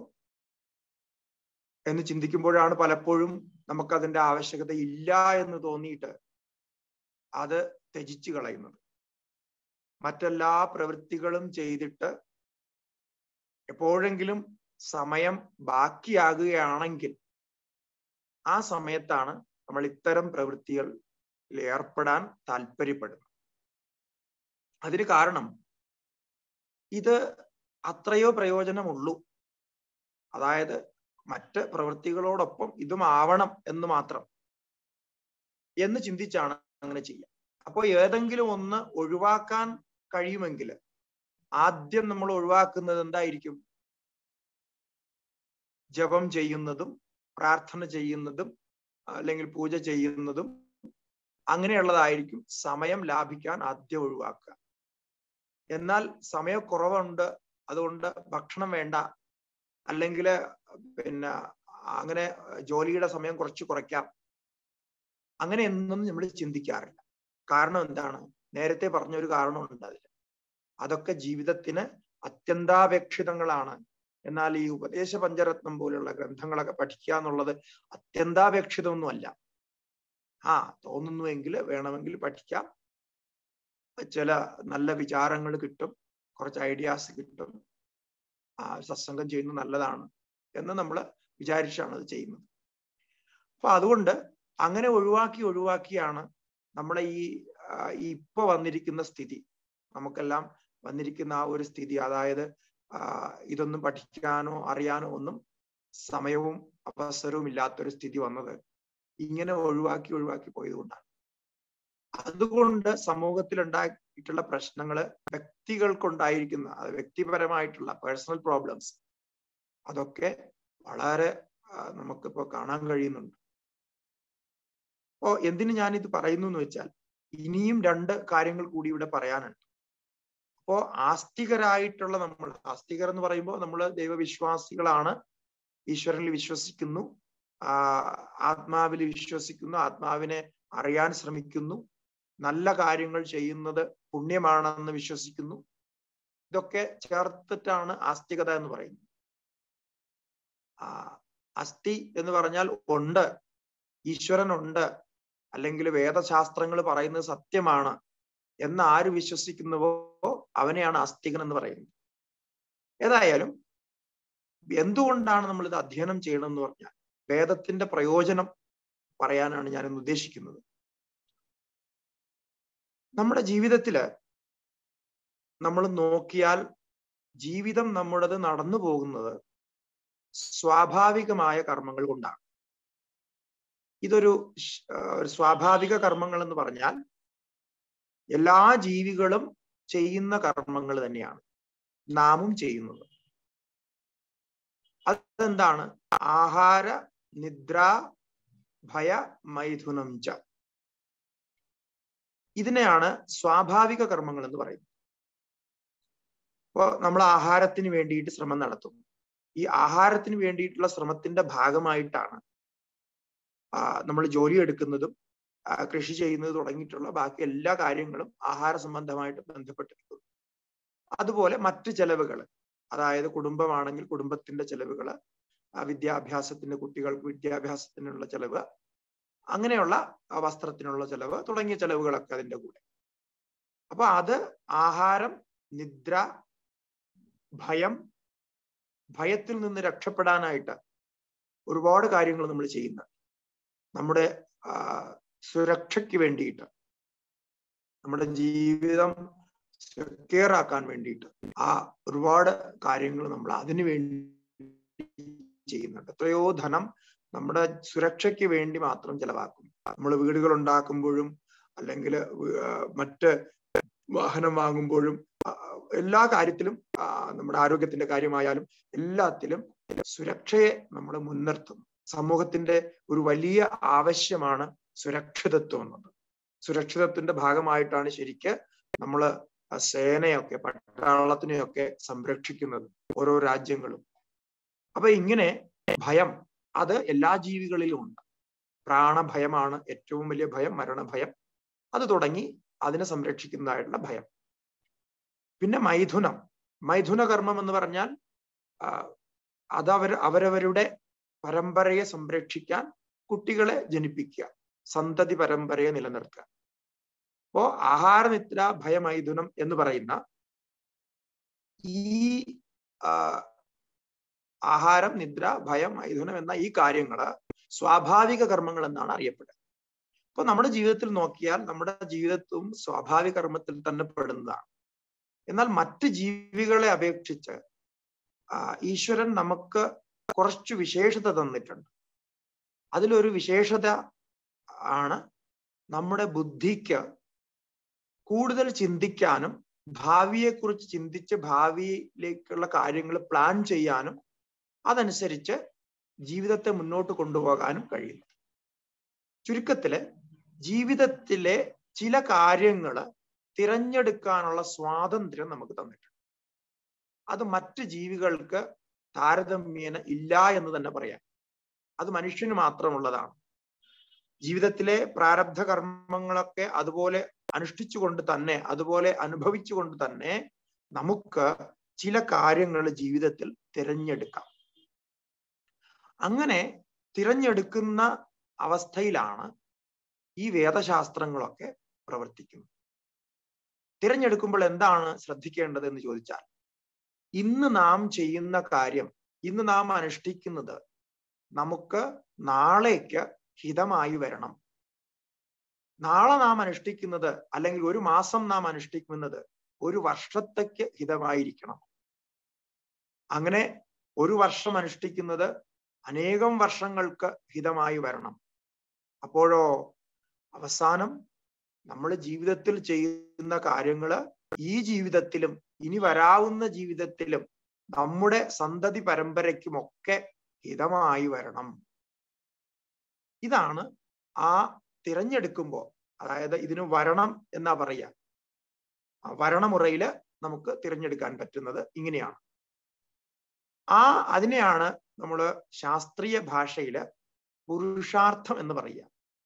എന്ന് ചിന്തിക്കുമ്പോഴാണ് പലപ്പോഴും നമുക്ക് അതിന്റെ ആവശ്യകത ഇല്ല എന്ന് തോന്നിയിട്ട് അത് ത്യജിച്ചു കളയുന്നത് മറ്റെല്ലാ പ്രവൃത്തികളും ചെയ്തിട്ട് എപ്പോഴെങ്കിലും സമയം ബാക്കിയാകുകയാണെങ്കിൽ ആ സമയത്താണ് നമ്മൾ ഇത്തരം പ്രവൃത്തികളിൽ ഏർപ്പെടാൻ താല്പര്യപ്പെടുന്നത് അതിന് കാരണം ഇത് അത്രയോ പ്രയോജനമുള്ളൂ അതായത് മറ്റ് പ്രവൃത്തികളോടൊപ്പം ഇതും ആവണം എന്ന് മാത്രം എന്ന് ചിന്തിച്ചാണ് അങ്ങനെ ചെയ്യുക അപ്പോൾ ഏതെങ്കിലും ഒന്ന് ഒഴിവാക്കാൻ കഴിയുമെങ്കിൽ ആദ്യം നമ്മൾ ഒഴിവാക്കുന്നത് എന്തായിരിക്കും ജപം ചെയ്യുന്നതും പ്രാർത്ഥന ചെയ്യുന്നതും അല്ലെങ്കിൽ പൂജ ചെയ്യുന്നതും അങ്ങനെയുള്ളതായിരിക്കും സമയം ലാഭിക്കാൻ ആദ്യം ഒഴിവാക്കുക എന്നാൽ സമയക്കുറവുണ്ട് അതുകൊണ്ട് ഭക്ഷണം വേണ്ട അല്ലെങ്കിൽ പിന്നെ അങ്ങനെ ജോലിയുടെ സമയം കുറച്ച് കുറയ്ക്കാം അങ്ങനെ ഒന്നും നമ്മൾ ചിന്തിക്കാറില്ല കാരണം എന്താണ് നേരത്തെ പറഞ്ഞൊരു കാരണമുണ്ട് അതിൽ അതൊക്കെ ജീവിതത്തിന് അത്യന്താപേക്ഷിതങ്ങളാണ് എന്നാൽ ഈ ഉപദേശ പഞ്ചരത്നം പോലുള്ള ഗ്രന്ഥങ്ങളൊക്കെ പഠിക്കുക എന്നുള്ളത് അത്യന്താപേക്ഷിതമൊന്നുമല്ല ആ തോന്നുന്നുവെങ്കിൽ വേണമെങ്കിൽ പഠിക്കാം ചില നല്ല വിചാരങ്ങൾ കിട്ടും കുറച്ച് ഐഡിയാസ് കിട്ടും ആ സത്സംഗം ചെയ്യുന്നത് നല്ലതാണ് എന്ന് നമ്മൾ വിചാരിച്ചാണ് അത് ചെയ്യുന്നത് അപ്പൊ അതുകൊണ്ട് അങ്ങനെ ഒഴിവാക്കി ഒഴിവാക്കിയാണ് നമ്മളെ ഈ ഈ ഇപ്പൊ വന്നിരിക്കുന്ന സ്ഥിതി നമുക്കെല്ലാം വന്നിരിക്കുന്ന ആ ഒരു സ്ഥിതി അതായത് ഇതൊന്നും പഠിക്കാനോ അറിയാനോ ഒന്നും സമയവും അവസരവും ഇല്ലാത്തൊരു സ്ഥിതി വന്നത് ഇങ്ങനെ ഒഴിവാക്കി ഒഴിവാക്കി പോയതുകൊണ്ടാണ് അതുകൊണ്ട് സമൂഹത്തിൽ ഉണ്ടായിട്ടുള്ള പ്രശ്നങ്ങള് വ്യക്തികൾക്കുണ്ടായിരിക്കുന്ന അത് വ്യക്തിപരമായിട്ടുള്ള പേഴ്സണൽ പ്രോബ്ലംസ് അതൊക്കെ വളരെ നമുക്കിപ്പോ കാണാൻ കഴിയുന്നുണ്ട് അപ്പോ എന്തിന് ഞാൻ ഇത് പറയുന്നു എന്ന് വെച്ചാൽ ഇനിയും രണ്ട് കാര്യങ്ങൾ കൂടി ഇവിടെ പറയാനുണ്ട് അപ്പോ ആസ്തികരായിട്ടുള്ള നമ്മൾ ആസ്തികർ എന്ന് പറയുമ്പോൾ നമ്മൾ ദൈവവിശ്വാസികളാണ് ഈശ്വരനിൽ വിശ്വസിക്കുന്നു ആ ആത്മാവിൽ വിശ്വസിക്കുന്നു ആത്മാവിനെ അറിയാൻ ശ്രമിക്കുന്നു നല്ല കാര്യങ്ങൾ ചെയ്യുന്നത് പുണ്യമാണെന്ന് വിശ്വസിക്കുന്നു ഇതൊക്കെ ചേർത്തിട്ടാണ് ആസ്തികത എന്ന് പറയുന്നത് ആ അസ്ഥി എന്ന് പറഞ്ഞാൽ ഉണ്ട് ഈശ്വരൻ ഉണ്ട് അല്ലെങ്കിൽ വേദശാസ്ത്രങ്ങൾ പറയുന്നത് സത്യമാണ് എന്ന് ആര് വിശ്വസിക്കുന്നുവോ അവനെയാണ് ആസ്തികൻ എന്ന് പറയുന്നത് ഏതായാലും എന്തുകൊണ്ടാണ് നമ്മൾ ഇത് അധ്യയനം ചെയ്യണം എന്ന് പറഞ്ഞാൽ വേദത്തിന്റെ പ്രയോജനം പറയാനാണ് ഞാൻ ഇന്ന് ഉദ്ദേശിക്കുന്നത് നമ്മുടെ ജീവിതത്തില് നമ്മൾ നോക്കിയാൽ ജീവിതം നമ്മുടേത് നടന്നു പോകുന്നത് സ്വാഭാവികമായ കർമ്മങ്ങൾ കൊണ്ടാണ് ഇതൊരു ഒരു സ്വാഭാവിക കർമ്മങ്ങൾ എന്ന് പറഞ്ഞാൽ എല്ലാ ജീവികളും ചെയ്യുന്ന കർമ്മങ്ങൾ തന്നെയാണ് നാമും ചെയ്യുന്നത് അതെന്താണ് ആഹാര നിദ്ര ഭയ മൈഥുനം ച ഇതിനെയാണ് സ്വാഭാവിക കർമ്മങ്ങൾ എന്ന് പറയുന്നത് അപ്പോൾ നമ്മൾ ആഹാരത്തിന് വേണ്ടിയിട്ട് ശ്രമം നടത്തുന്നു ഈ ആഹാരത്തിന് വേണ്ടിയിട്ടുള്ള ശ്രമത്തിന്റെ ഭാഗമായിട്ടാണ് നമ്മൾ ജോലി എടുക്കുന്നതും കൃഷി ചെയ്യുന്നത് തുടങ്ങിയിട്ടുള്ള ബാക്കി എല്ലാ കാര്യങ്ങളും ആഹാര സംബന്ധമായിട്ട് ബന്ധപ്പെട്ടിരിക്കുന്നു അതുപോലെ മറ്റ് ചെലവുകൾ അതായത് കുടുംബമാണെങ്കിൽ കുടുംബത്തിന്റെ ചെലവുകൾ വിദ്യാഭ്യാസത്തിന്റെ കുട്ടികൾക്ക് വിദ്യാഭ്യാസത്തിനുള്ള ചെലവ് അങ്ങനെയുള്ള വസ്ത്രത്തിനുള്ള ചെലവ് തുടങ്ങിയ ചെലവുകളൊക്കെ അതിന്റെ കൂടെ അപ്പൊ അത് ആഹാരം നിദ്ര ഭയം ഭയത്തിൽ നിന്ന് രക്ഷപ്പെടാനായിട്ട് ഒരുപാട് കാര്യങ്ങൾ നമ്മൾ ചെയ്യുന്നുണ്ട് നമ്മുടെ ആ, സുരക്ഷയ്ക്ക് വേണ്ടിയിട്ട് നമ്മുടെ ജീവിതം സെക്യൂർ ആക്കാൻ വേണ്ടിയിട്ട് ആ ഒരുപാട് കാര്യങ്ങൾ നമ്മൾ അതിനു വേണ്ടി ചെയ്യുന്നുണ്ട് എത്രയോ ധനം നമ്മുടെ സുരക്ഷയ്ക്ക് വേണ്ടി മാത്രം ചെലവാക്കും നമ്മൾ വീടുകൾ ഉണ്ടാക്കുമ്പോഴും അല്ലെങ്കിൽ മറ്റ് വാഹനം വാങ്ങുമ്പോഴും ആ, എല്ലാ കാര്യത്തിലും ആ, നമ്മുടെ ആരോഗ്യത്തിന്റെ കാര്യമായാലും എല്ലാത്തിലും സുരക്ഷയെ നമ്മൾ മുൻനിർത്തുന്നു സമൂഹത്തിന്റെ ഒരു വലിയ ആവശ്യമാണ് സുരക്ഷിതത്വം എന്നത് സുരക്ഷിതത്വത്തിന്റെ ഭാഗമായിട്ടാണ് ശരിക്ക് നമ്മൾ സേനയൊക്കെ പട്ടാളത്തിനെയൊക്കെ സംരക്ഷിക്കുന്നത് ഓരോ രാജ്യങ്ങളും അപ്പൊ ഇങ്ങനെ ഭയം അത് എല്ലാ ജീവികളിലും ഉണ്ട് പ്രാണഭയമാണ് ഏറ്റവും വലിയ ഭയം മരണഭയം അത് തുടങ്ങി അതിനെ സംരക്ഷിക്കുന്നതായിട്ടുള്ള ഭയം പിന്നെ മൈഥുനം മൈഥുന കർമ്മം എന്ന് പറഞ്ഞാൽ ആ, അത് അവർ അവരവരുടെ പരമ്പരയെ സംരക്ഷിക്കാൻ കുട്ടികളെ ജനിപ്പിക്കുക സന്തതി പരമ്പരയെ നിലനിർത്തുക അപ്പോ ആഹാരനിദ്ര ഭയമൈഥുനം എന്ന് പറയുന്ന ഈ ആ, ആഹാരം നിദ്ര ഭയം മൈഥുനം എന്ന ഈ കാര്യങ്ങള് സ്വാഭാവിക കർമ്മങ്ങൾ എന്നാണ് അറിയപ്പെടുക അപ്പൊ നമ്മുടെ ജീവിതത്തിൽ നോക്കിയാൽ നമ്മുടെ ജീവിതത്തും സ്വാഭാവിക കർമ്മത്തിൽ തന്നെ പെടുന്നതാണ് എന്നാൽ മറ്റ് ജീവികളെ അപേക്ഷിച്ച് ആ, ഈശ്വരൻ നമുക്ക് കുറച്ചു വിശേഷത തന്നിട്ടുണ്ട് അതിലൊരു വിശേഷത ആണ് നമ്മുടെ ബുദ്ധിക്ക് കൂടുതൽ ചിന്തിക്കാനും ഭാവിയെക്കുറിച്ച് ചിന്തിച്ച് ഭാവിയിലേക്കുള്ള കാര്യങ്ങൾ പ്ലാൻ ചെയ്യാനും അതനുസരിച്ച് ജീവിതത്തെ മുന്നോട്ട് കൊണ്ടുപോകാനും കഴിയുന്നു ചുരുക്കത്തില് ജീവിതത്തിലെ ചില കാര്യങ്ങള് തിരഞ്ഞെടുക്കാനുള്ള സ്വാതന്ത്ര്യം നമുക്ക് തന്നിട്ടുണ്ട് അത് മറ്റ് ജീവികൾക്ക് താരതമ്യേന ഇല്ല എന്ന് തന്നെ പറയാം അത് മനുഷ്യന് മാത്രമുള്ളതാണ് ജീവിതത്തിലെ പ്രാരബ്ധ കർമ്മങ്ങളൊക്കെ അതുപോലെ അനുഷ്ഠിച്ചുകൊണ്ട് തന്നെ അതുപോലെ അനുഭവിച്ചുകൊണ്ട് തന്നെ നമുക്ക് ചില കാര്യങ്ങൾ ജീവിതത്തിൽ തിരഞ്ഞെടുക്കാം അങ്ങനെ തിരഞ്ഞെടുക്കുന്ന അവസ്ഥയിലാണ് ഈ വേദശാസ്ത്രങ്ങളൊക്കെ പ്രവർത്തിക്കുന്നത് തിരഞ്ഞെടുക്കുമ്പോൾ എന്താണ് ശ്രദ്ധിക്കേണ്ടത് എന്ന് ചോദിച്ചാൽ ഇന്ന് നാം ചെയ്യുന്ന കാര്യം ഇന്ന് നാം അനുഷ്ഠിക്കുന്നത് നമുക്ക് നാളേക്ക് ഹിതമായി വരണം നാളെ നാം അനുഷ്ഠിക്കുന്നത് അല്ലെങ്കിൽ ഒരു മാസം നാം അനുഷ്ഠിക്കുന്നത് ഒരു വർഷത്തേക്ക് ഹിതമായിരിക്കണം അങ്ങനെ ഒരു വർഷം അനുഷ്ഠിക്കുന്നത് അനേകം വർഷങ്ങൾക്ക് ഹിതമായി വരണം അപ്പോഴോ അവസാനം നമ്മൾ ജീവിതത്തിൽ ചെയ്യുന്ന കാര്യങ്ങള് ഈ ജീവിതത്തിലും ഇനി വരാവുന്ന ജീവിതത്തിലും നമ്മുടെ സന്തതി പരമ്പരയ്ക്കുമൊക്കെ ഹിതമായി വരണം ഇതാണ് ആ തിരഞ്ഞെടുക്കുമ്പോൾ അതായത് ഇതിന് വരണം എന്നാ പറയാ ആ വരണമുറയില് നമുക്ക് തിരഞ്ഞെടുക്കാൻ പറ്റുന്നത് ഇങ്ങനെയാണ് ആ അതിനെയാണ് നമ്മൾ ശാസ്ത്രീയ ഭാഷയില് പുരുഷാർത്ഥം എന്ന് പറയുക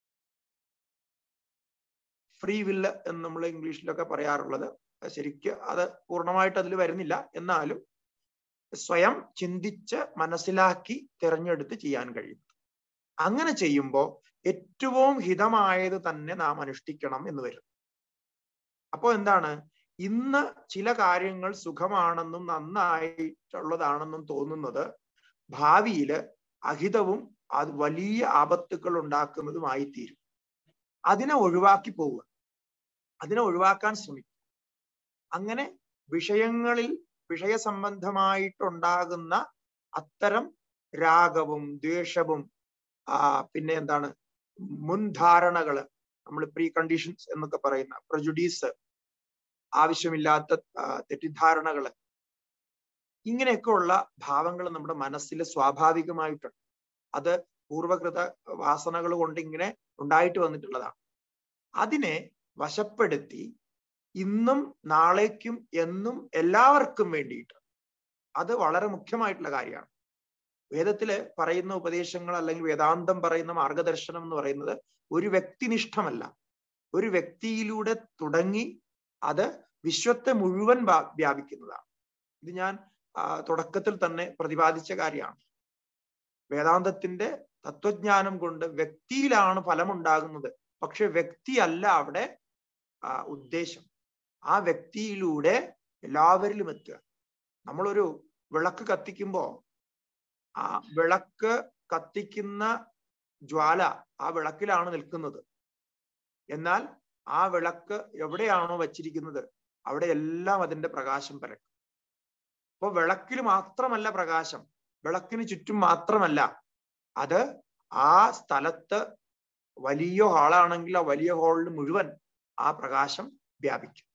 ഫ്രീ വില്ല് എന്ന് നമ്മൾ ഇംഗ്ലീഷിലൊക്കെ പറയാറുള്ളത് ശരിക്ക് അത് പൂർണ്ണമായിട്ട് അതിൽ വരുന്നില്ല എന്നാലും സ്വയം ചിന്തിച്ച് മനസ്സിലാക്കി തിരഞ്ഞെടുത്ത് ചെയ്യാൻ കഴിയും അങ്ങനെ ചെയ്യുമ്പോൾ ഏറ്റവും ഹിതമായത് തന്നെ നാം അനുഷ്ഠിക്കണം എന്ന് വരും അപ്പോ എന്താണ് ഇന്ന് ചില കാര്യങ്ങൾ സുഖമാണെന്നും നന്നായിട്ടുള്ളതാണെന്നും തോന്നുന്നത് ഭാവിയില് അഹിതവും അത് വലിയ ആപത്തുകൾ ഉണ്ടാക്കുന്നതുമായി തീരും അതിനെ ഒഴിവാക്കി പോവുക അതിനെ ഒഴിവാക്കാൻ ശ്രമിക്കുക അങ്ങനെ വിഷയങ്ങളിൽ വിഷയസംബന്ധമായിട്ടുണ്ടാകുന്ന അത്തരം രാഗവും ദ്വേഷവും ആ പിന്നെ എന്താണ് മുൻധാരണകള് നമ്മൾ പ്രീ കണ്ടീഷൻസ് എന്നൊക്കെ പറയുന്ന പ്രജുഡീസ് ആവശ്യമില്ലാത്ത തെറ്റിദ്ധാരണകള് ഇങ്ങനെയൊക്കെ ഉള്ള ഭാവങ്ങൾ നമ്മുടെ മനസ്സിൽ സ്വാഭാവികമായിട്ടുണ്ട് അത് പൂർവകൃത വാസനകൾ കൊണ്ട് ഇങ്ങനെ ഉണ്ടായിട്ട് വന്നിട്ടുള്ളതാണ് അതിനെ വശപ്പെടുത്തി ഇന്നും നാളേക്കും എന്നും എല്ലാവർക്കും വേണ്ടിയിട്ട് അത് വളരെ മുഖ്യമായിട്ടുള്ള കാര്യമാണ് വേദത്തില് പറയുന്ന ഉപദേശങ്ങൾ അല്ലെങ്കിൽ വേദാന്തം പറയുന്ന മാർഗദർശനം എന്ന് പറയുന്നത് ഒരു വ്യക്തിനിഷ്ഠമല്ല ഒരു വ്യക്തിയിലൂടെ തുടങ്ങി അത് വിശ്വത്തെ മുഴുവൻ വ്യാപിക്കുന്നതാണ് ഇത് ഞാൻ തുടക്കത്തിൽ തന്നെ പ്രതിപാദിച്ച കാര്യമാണ് വേദാന്തത്തിന്റെ തത്വജ്ഞാനം കൊണ്ട് വ്യക്തിയിലാണ് ഫലമുണ്ടാകുന്നത് പക്ഷെ വ്യക്തിയല്ല അവിടെ ഉദ്ദേശം ആ വ്യക്തിയിലൂടെ എല്ലാവരിലും എത്തുക നമ്മളൊരു വിളക്ക് കത്തിക്കുമ്പോ ആ വിളക്ക് കത്തിക്കുന്ന ജ്വാല ആ വിളക്കിലാണ് നിൽക്കുന്നത് എന്നാൽ ആ വിളക്ക് എവിടെയാണോ വച്ചിരിക്കുന്നത് അവിടെ എല്ലാം അതിന്റെ പ്രകാശം പരക്കും അപ്പൊ വിളക്കിൽ മാത്രമല്ല പ്രകാശം വിളക്കിന് ചുറ്റും മാത്രമല്ല അത് ആ സ്ഥലത്ത് വലിയ ഹാളാണെങ്കിൽ ആ വലിയ ഹാളിൽ മുഴുവൻ ആ പ്രകാശം വ്യാപിക്കും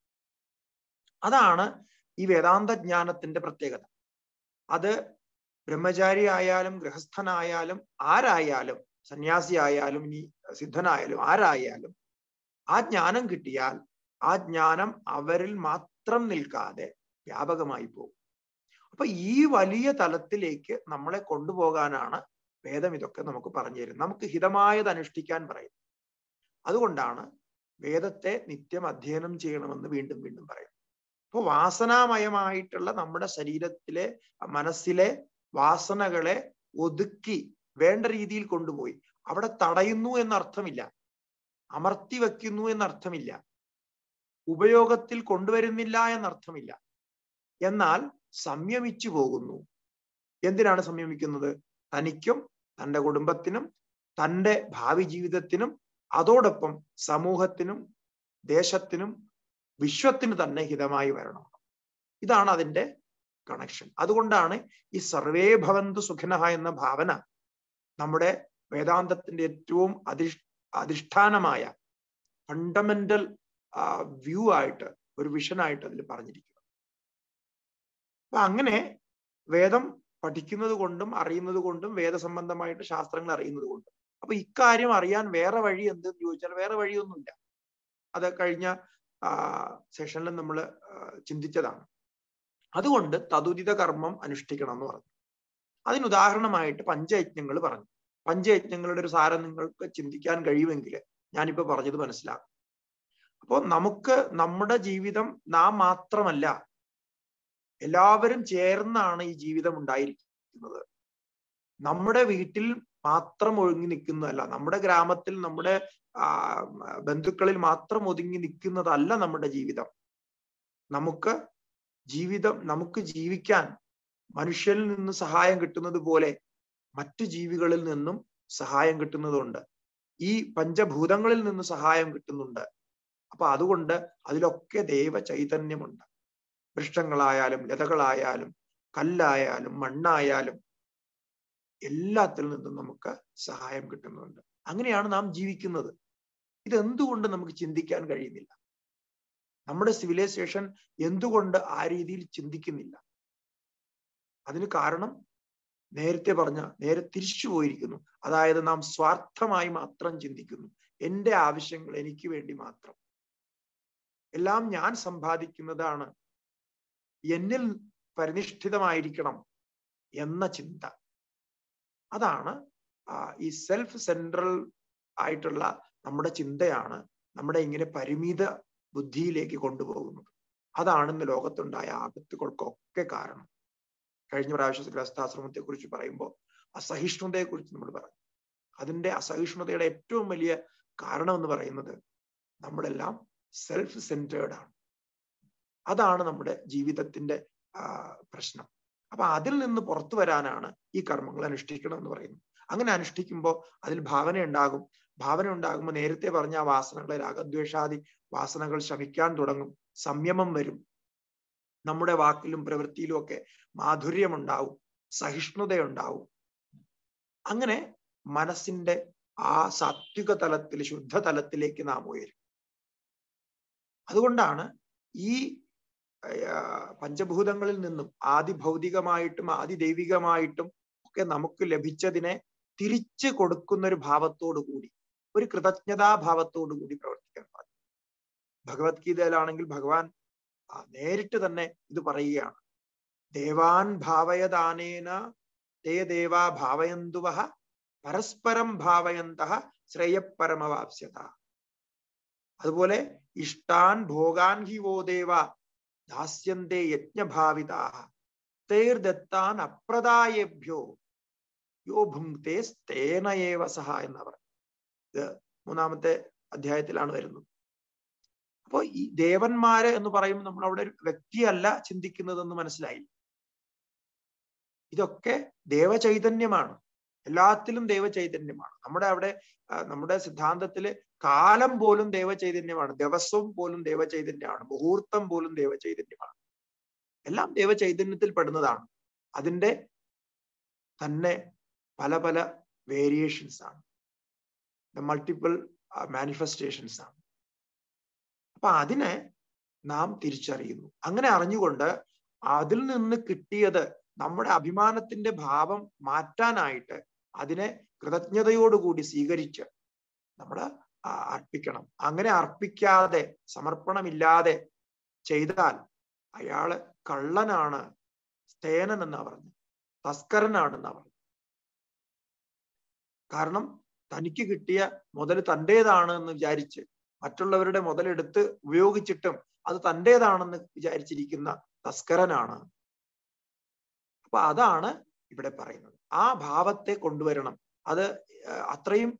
അതാണ് ഈ വേദാന്ത ജ്ഞാനത്തിന്റെ പ്രത്യേകത അത് ബ്രഹ്മചാരി ആയാലും ഗൃഹസ്ഥനായാലും ആരായാലും സന്യാസി ആയാലും ഇനി സിദ്ധനായാലും ആരായാലും ആ ജ്ഞാനം കിട്ടിയാൽ ആ ജ്ഞാനം അവരിൽ മാത്രം നിൽക്കാതെ വ്യാപകമായി പോകും അപ്പൊ ഈ വലിയ തലത്തിലേക്ക് നമ്മളെ കൊണ്ടുപോകാനാണ് വേദം ഇതൊക്കെ നമുക്ക് പറഞ്ഞു തരും നമുക്ക് ഹിതമായത് അനുഷ്ഠിക്കാൻ പറയും അതുകൊണ്ടാണ് വേദത്തെ നിത്യം അധ്യയനം ചെയ്യണമെന്ന് വീണ്ടും വീണ്ടും പറയും അപ്പൊ വാസനാമയമായിട്ടുള്ള നമ്മുടെ ശരീരത്തിലെ മനസ്സിലെ വാസനകളെ ഒതുക്കി വേണ്ട രീതിയിൽ കൊണ്ടുപോയി അവിടെ തടയുന്നു എന്നർത്ഥമില്ല അമർത്തി വെക്കുന്നു എന്നർത്ഥമില്ല ഉപയോഗത്തിൽ കൊണ്ടുവരുന്നില്ല എന്നർത്ഥമില്ല എന്നാൽ സംയമിച്ചു പോകുന്നു എന്തിനാണ് സംയമിക്കുന്നത് തനിക്കും തൻ്റെ കുടുംബത്തിനും തൻ്റെ ഭാവി ജീവിതത്തിനും അതോടൊപ്പം സമൂഹത്തിനും ദേശത്തിനും വിശ്വത്തിന് തന്നെ ഹിതമായി വരണം ഇതാണ് അതിൻ്റെ കണക്ഷൻ അതുകൊണ്ടാണ് ഈ സർവേ ഭവന്തു സുഖിനഹ എന്ന ഭാവന നമ്മുടെ വേദാന്തത്തിന്റെ ഏറ്റവും അധിഷ് അധിഷ്ഠാനമായ ഫണ്ടമെന്റൽ വ്യൂ ആയിട്ട് ഒരു വിഷനായിട്ട് അതിൽ പറഞ്ഞിരിക്കുന്നത് അപ്പൊ അങ്ങനെ വേദം പഠിക്കുന്നത് കൊണ്ടും അറിയുന്നത് കൊണ്ടും വേദസംബന്ധമായിട്ട് ശാസ്ത്രങ്ങൾ അറിയുന്നത് കൊണ്ടും അപ്പൊ ഇക്കാര്യം അറിയാൻ വേറെ വഴി എന്തെന്ന് ചോദിച്ചാൽ വേറെ വഴിയൊന്നുമില്ല അത് കഴിഞ്ഞ സെഷനിൽ നമ്മൾ ചിന്തിച്ചതാണ് അതുകൊണ്ട് തതുരിത കർമ്മം അനുഷ്ഠിക്കണം എന്ന് പറഞ്ഞു അതിന് ഉദാഹരണമായിട്ട് പഞ്ചയജ്ഞങ്ങൾ പറഞ്ഞു പഞ്ചയജ്ഞങ്ങളുടെ ഒരു സാരം നിങ്ങൾക്ക് ചിന്തിക്കാൻ കഴിയുമെങ്കിൽ ഞാനിപ്പോ പറഞ്ഞത് മനസ്സിലാക്കും അപ്പോൾ നമുക്ക് നമ്മുടെ ജീവിതം നാം മാത്രമല്ല എല്ലാവരും ചേർന്നാണ് ഈ ജീവിതം ഉണ്ടായിരിക്കുന്നത് നമ്മുടെ വീട്ടിൽ മാത്രം ഒഴുങ്ങി നിൽക്കുന്നതല്ല നമ്മുടെ ഗ്രാമത്തിൽ നമ്മുടെ ബന്ധുക്കളിൽ മാത്രം ഒതുങ്ങി നിൽക്കുന്നതല്ല നമ്മുടെ ജീവിതം നമുക്ക് ജീവിതം നമുക്ക് ജീവിക്കാൻ മനുഷ്യരിൽ നിന്ന് സഹായം കിട്ടുന്നത് പോലെ മറ്റു ജീവികളിൽ നിന്നും സഹായം കിട്ടുന്നതുണ്ട് ഈ പഞ്ചഭൂതങ്ങളിൽ നിന്ന് സഹായം കിട്ടുന്നുണ്ട് അപ്പൊ അതുകൊണ്ട് അതിലൊക്കെ ദൈവ ചൈതന്യമുണ്ട് വൃക്ഷങ്ങളായാലും ലതകളായാലും കല്ലായാലും മണ്ണായാലും എല്ലാത്തിൽ നിന്നും നമുക്ക് സഹായം കിട്ടുന്നുണ്ട് അങ്ങനെയാണ് നാം ജീവിക്കുന്നത് ഇതെന്തുകൊണ്ട് നമുക്ക് ചിന്തിക്കാൻ കഴിയുന്നില്ല നമ്മുടെ സിവിലൈസേഷൻ എന്തുകൊണ്ട് ആ രീതിയിൽ ചിന്തിക്കുന്നില്ല അതിന് കാരണം നേരത്തെ പറഞ്ഞ നേരെ തിരിച്ചു പോയിരിക്കുന്നു അതായത് നാം സ്വാർത്ഥമായി മാത്രം ചിന്തിക്കുന്നു എൻ്റെ ആവശ്യങ്ങൾ എനിക്ക് വേണ്ടി മാത്രം എല്ലാം ഞാൻ സമ്പാദിക്കുന്നതാണ് എന്നിൽ പരിനിഷ്ഠിതമായിരിക്കണം എന്ന ചിന്ത അതാണ് ഈ സെൽഫ് സെൻട്രൽ ആയിട്ടുള്ള നമ്മുടെ ചിന്തയാണ് നമ്മുടെ ഇങ്ങനെ പരിമിത ബുദ്ധിയിലേക്ക് കൊണ്ടുപോകുന്നത് അതാണ് ഇന്ന് ലോകത്തുണ്ടായ ആപത്തുകൾക്കൊക്കെ കാരണം കഴിഞ്ഞ പ്രാവശ്യം ഗൃഹസ്ഥാശ്രമത്തെ കുറിച്ച് പറയുമ്പോൾ അസഹിഷ്ണുതയെ കുറിച്ച് നമ്മൾ പറഞ്ഞു അതിന്റെ അസഹിഷ്ണുതയുടെ ഏറ്റവും വലിയ കാരണം എന്ന് പറയുന്നത് നമ്മളെല്ലാം സെൽഫ് സെൻറ്റേർഡ് ആണ് അതാണ് നമ്മുടെ ജീവിതത്തിന്റെ പ്രശ്നം അപ്പൊ അതിൽ നിന്ന് പുറത്തു വരാനാണ് ഈ കർമ്മങ്ങൾ അനുഷ്ഠിക്കണം എന്ന് പറയുന്നത് അങ്ങനെ അനുഷ്ഠിക്കുമ്പോൾ അതിൽ ഭാവന ഉണ്ടാകും ഭാവന ഉണ്ടാകുമ്പോൾ നേരത്തെ പറഞ്ഞ ആ വാസനകളെ രാഗദ്വേഷാദി വാസനകൾ ശമിക്കാൻ തുടങ്ങും സംയമം വരും നമ്മുടെ വാക്കിലും പ്രവൃത്തിയിലും ഒക്കെ മാധുര്യമുണ്ടാവും സഹിഷ്ണുതയുണ്ടാവും അങ്ങനെ മനസ്സിന്റെ ആ സാത്വിക തലത്തിൽ ശുദ്ധ തലത്തിലേക്ക് നാം ഉയരും അതുകൊണ്ടാണ് ഈ പഞ്ചഭൂതങ്ങളിൽ നിന്നും ആദി ഭൗതികമായിട്ടും ആദി ദൈവികമായിട്ടും ഒക്കെ നമുക്ക് ലഭിച്ചതിനെ തിരിച്ചു കൊടുക്കുന്ന ഒരു ഭാവത്തോടു കൂടി ഒരു കൃതജ്ഞതാഭാവത്തോടു കൂടി പ്രവർത്തിക്കാൻ പാടില്ല ഭഗവത്ഗീതയിലാണെങ്കിൽ ഭഗവാൻ നേരിട്ട് തന്നെ ഇത് പറയുകയാണ് ദേവാൻ ഭാവയദാനേന തേ ദേവാ ഭാവയന്തുവ പരസ്പരം ഭാവയന്ത ശ്രേയപരമവാപ്സ്യത അതുപോലെ ഇഷ്ടാൻ ഭോഗാൻ ഹി വോ ദേവ ദാസ്യന്തേ യജ്ഞഭാവിതാ തേർദത്താൻ അപ്രദായേഭ്യോ യോ ഭുങ്ക്തേ സ്തേനയേവ സഹ എന്നവർ ഇത് മൂന്നാമത്തെ അധ്യായത്തിലാണ് വരുന്നത് അപ്പോൾ ഈ ദേവന്മാര് എന്ന് പറയുമ്പോൾ നമ്മൾ അവിടെ ഒരു വ്യക്തിയല്ല ചിന്തിക്കുന്നതെന്ന് മനസ്സിലായി ഇതൊക്കെ ദേവചൈതന്യമാണ് എല്ലാത്തിലും ദൈവ ചൈതന്യമാണ് നമ്മുടെ അവിടെ നമ്മുടെ സിദ്ധാന്തത്തില് കാലം പോലും ദൈവ ചൈതന്യമാണ് ദിവസവും പോലും ദൈവ ചൈതന്യമാണ് മുഹൂർത്തം പോലും ദൈവ ചൈതന്യമാണ് എല്ലാം ദൈവ ചൈതന്യത്തിൽ പെടുന്നതാണ് അതിൻ്റെ തന്നെ പല പല വേരിയേഷൻസ് ആണ് മൾട്ടിപ്പിൾ മാനിഫെസ്റ്റേഷൻസ് ആണ് അപ്പൊ അതിനെ നാം തിരിച്ചറിയുന്നു അങ്ങനെ അറിഞ്ഞുകൊണ്ട് അതിൽ നിന്ന് കിട്ടിയത് നമ്മുടെ അഭിമാനത്തിന്റെ ഭാവം മാറ്റാനായിട്ട് അതിനെ കൃതജ്ഞതയോടുകൂടി സ്വീകരിച്ച് നമ്മൾ അർപ്പിക്കണം അങ്ങനെ അർപ്പിക്കാതെ സമർപ്പണമില്ലാതെ ചെയ്താൽ അയാള് കള്ളനാണ് സ്തേനൻ എന്നാ പറഞ്ഞു തസ്കരനാണെന്നാ പറഞ്ഞു കാരണം തനിക്ക് കിട്ടിയ മുതൽ തൻ്റേതാണ് എന്ന് വിചാരിച്ച് മറ്റുള്ളവരുടെ മുതലെടുത്ത് ഉപയോഗിച്ചിട്ടും അത് തൻ്റേതാണെന്ന് വിചാരിച്ചിരിക്കുന്ന തസ്കരനാണ് അപ്പൊ അതാണ് ഇവിടെ പറയുന്നത് ആ ഭാവത്തെ കൊണ്ടുവരണം അത് അത്രയും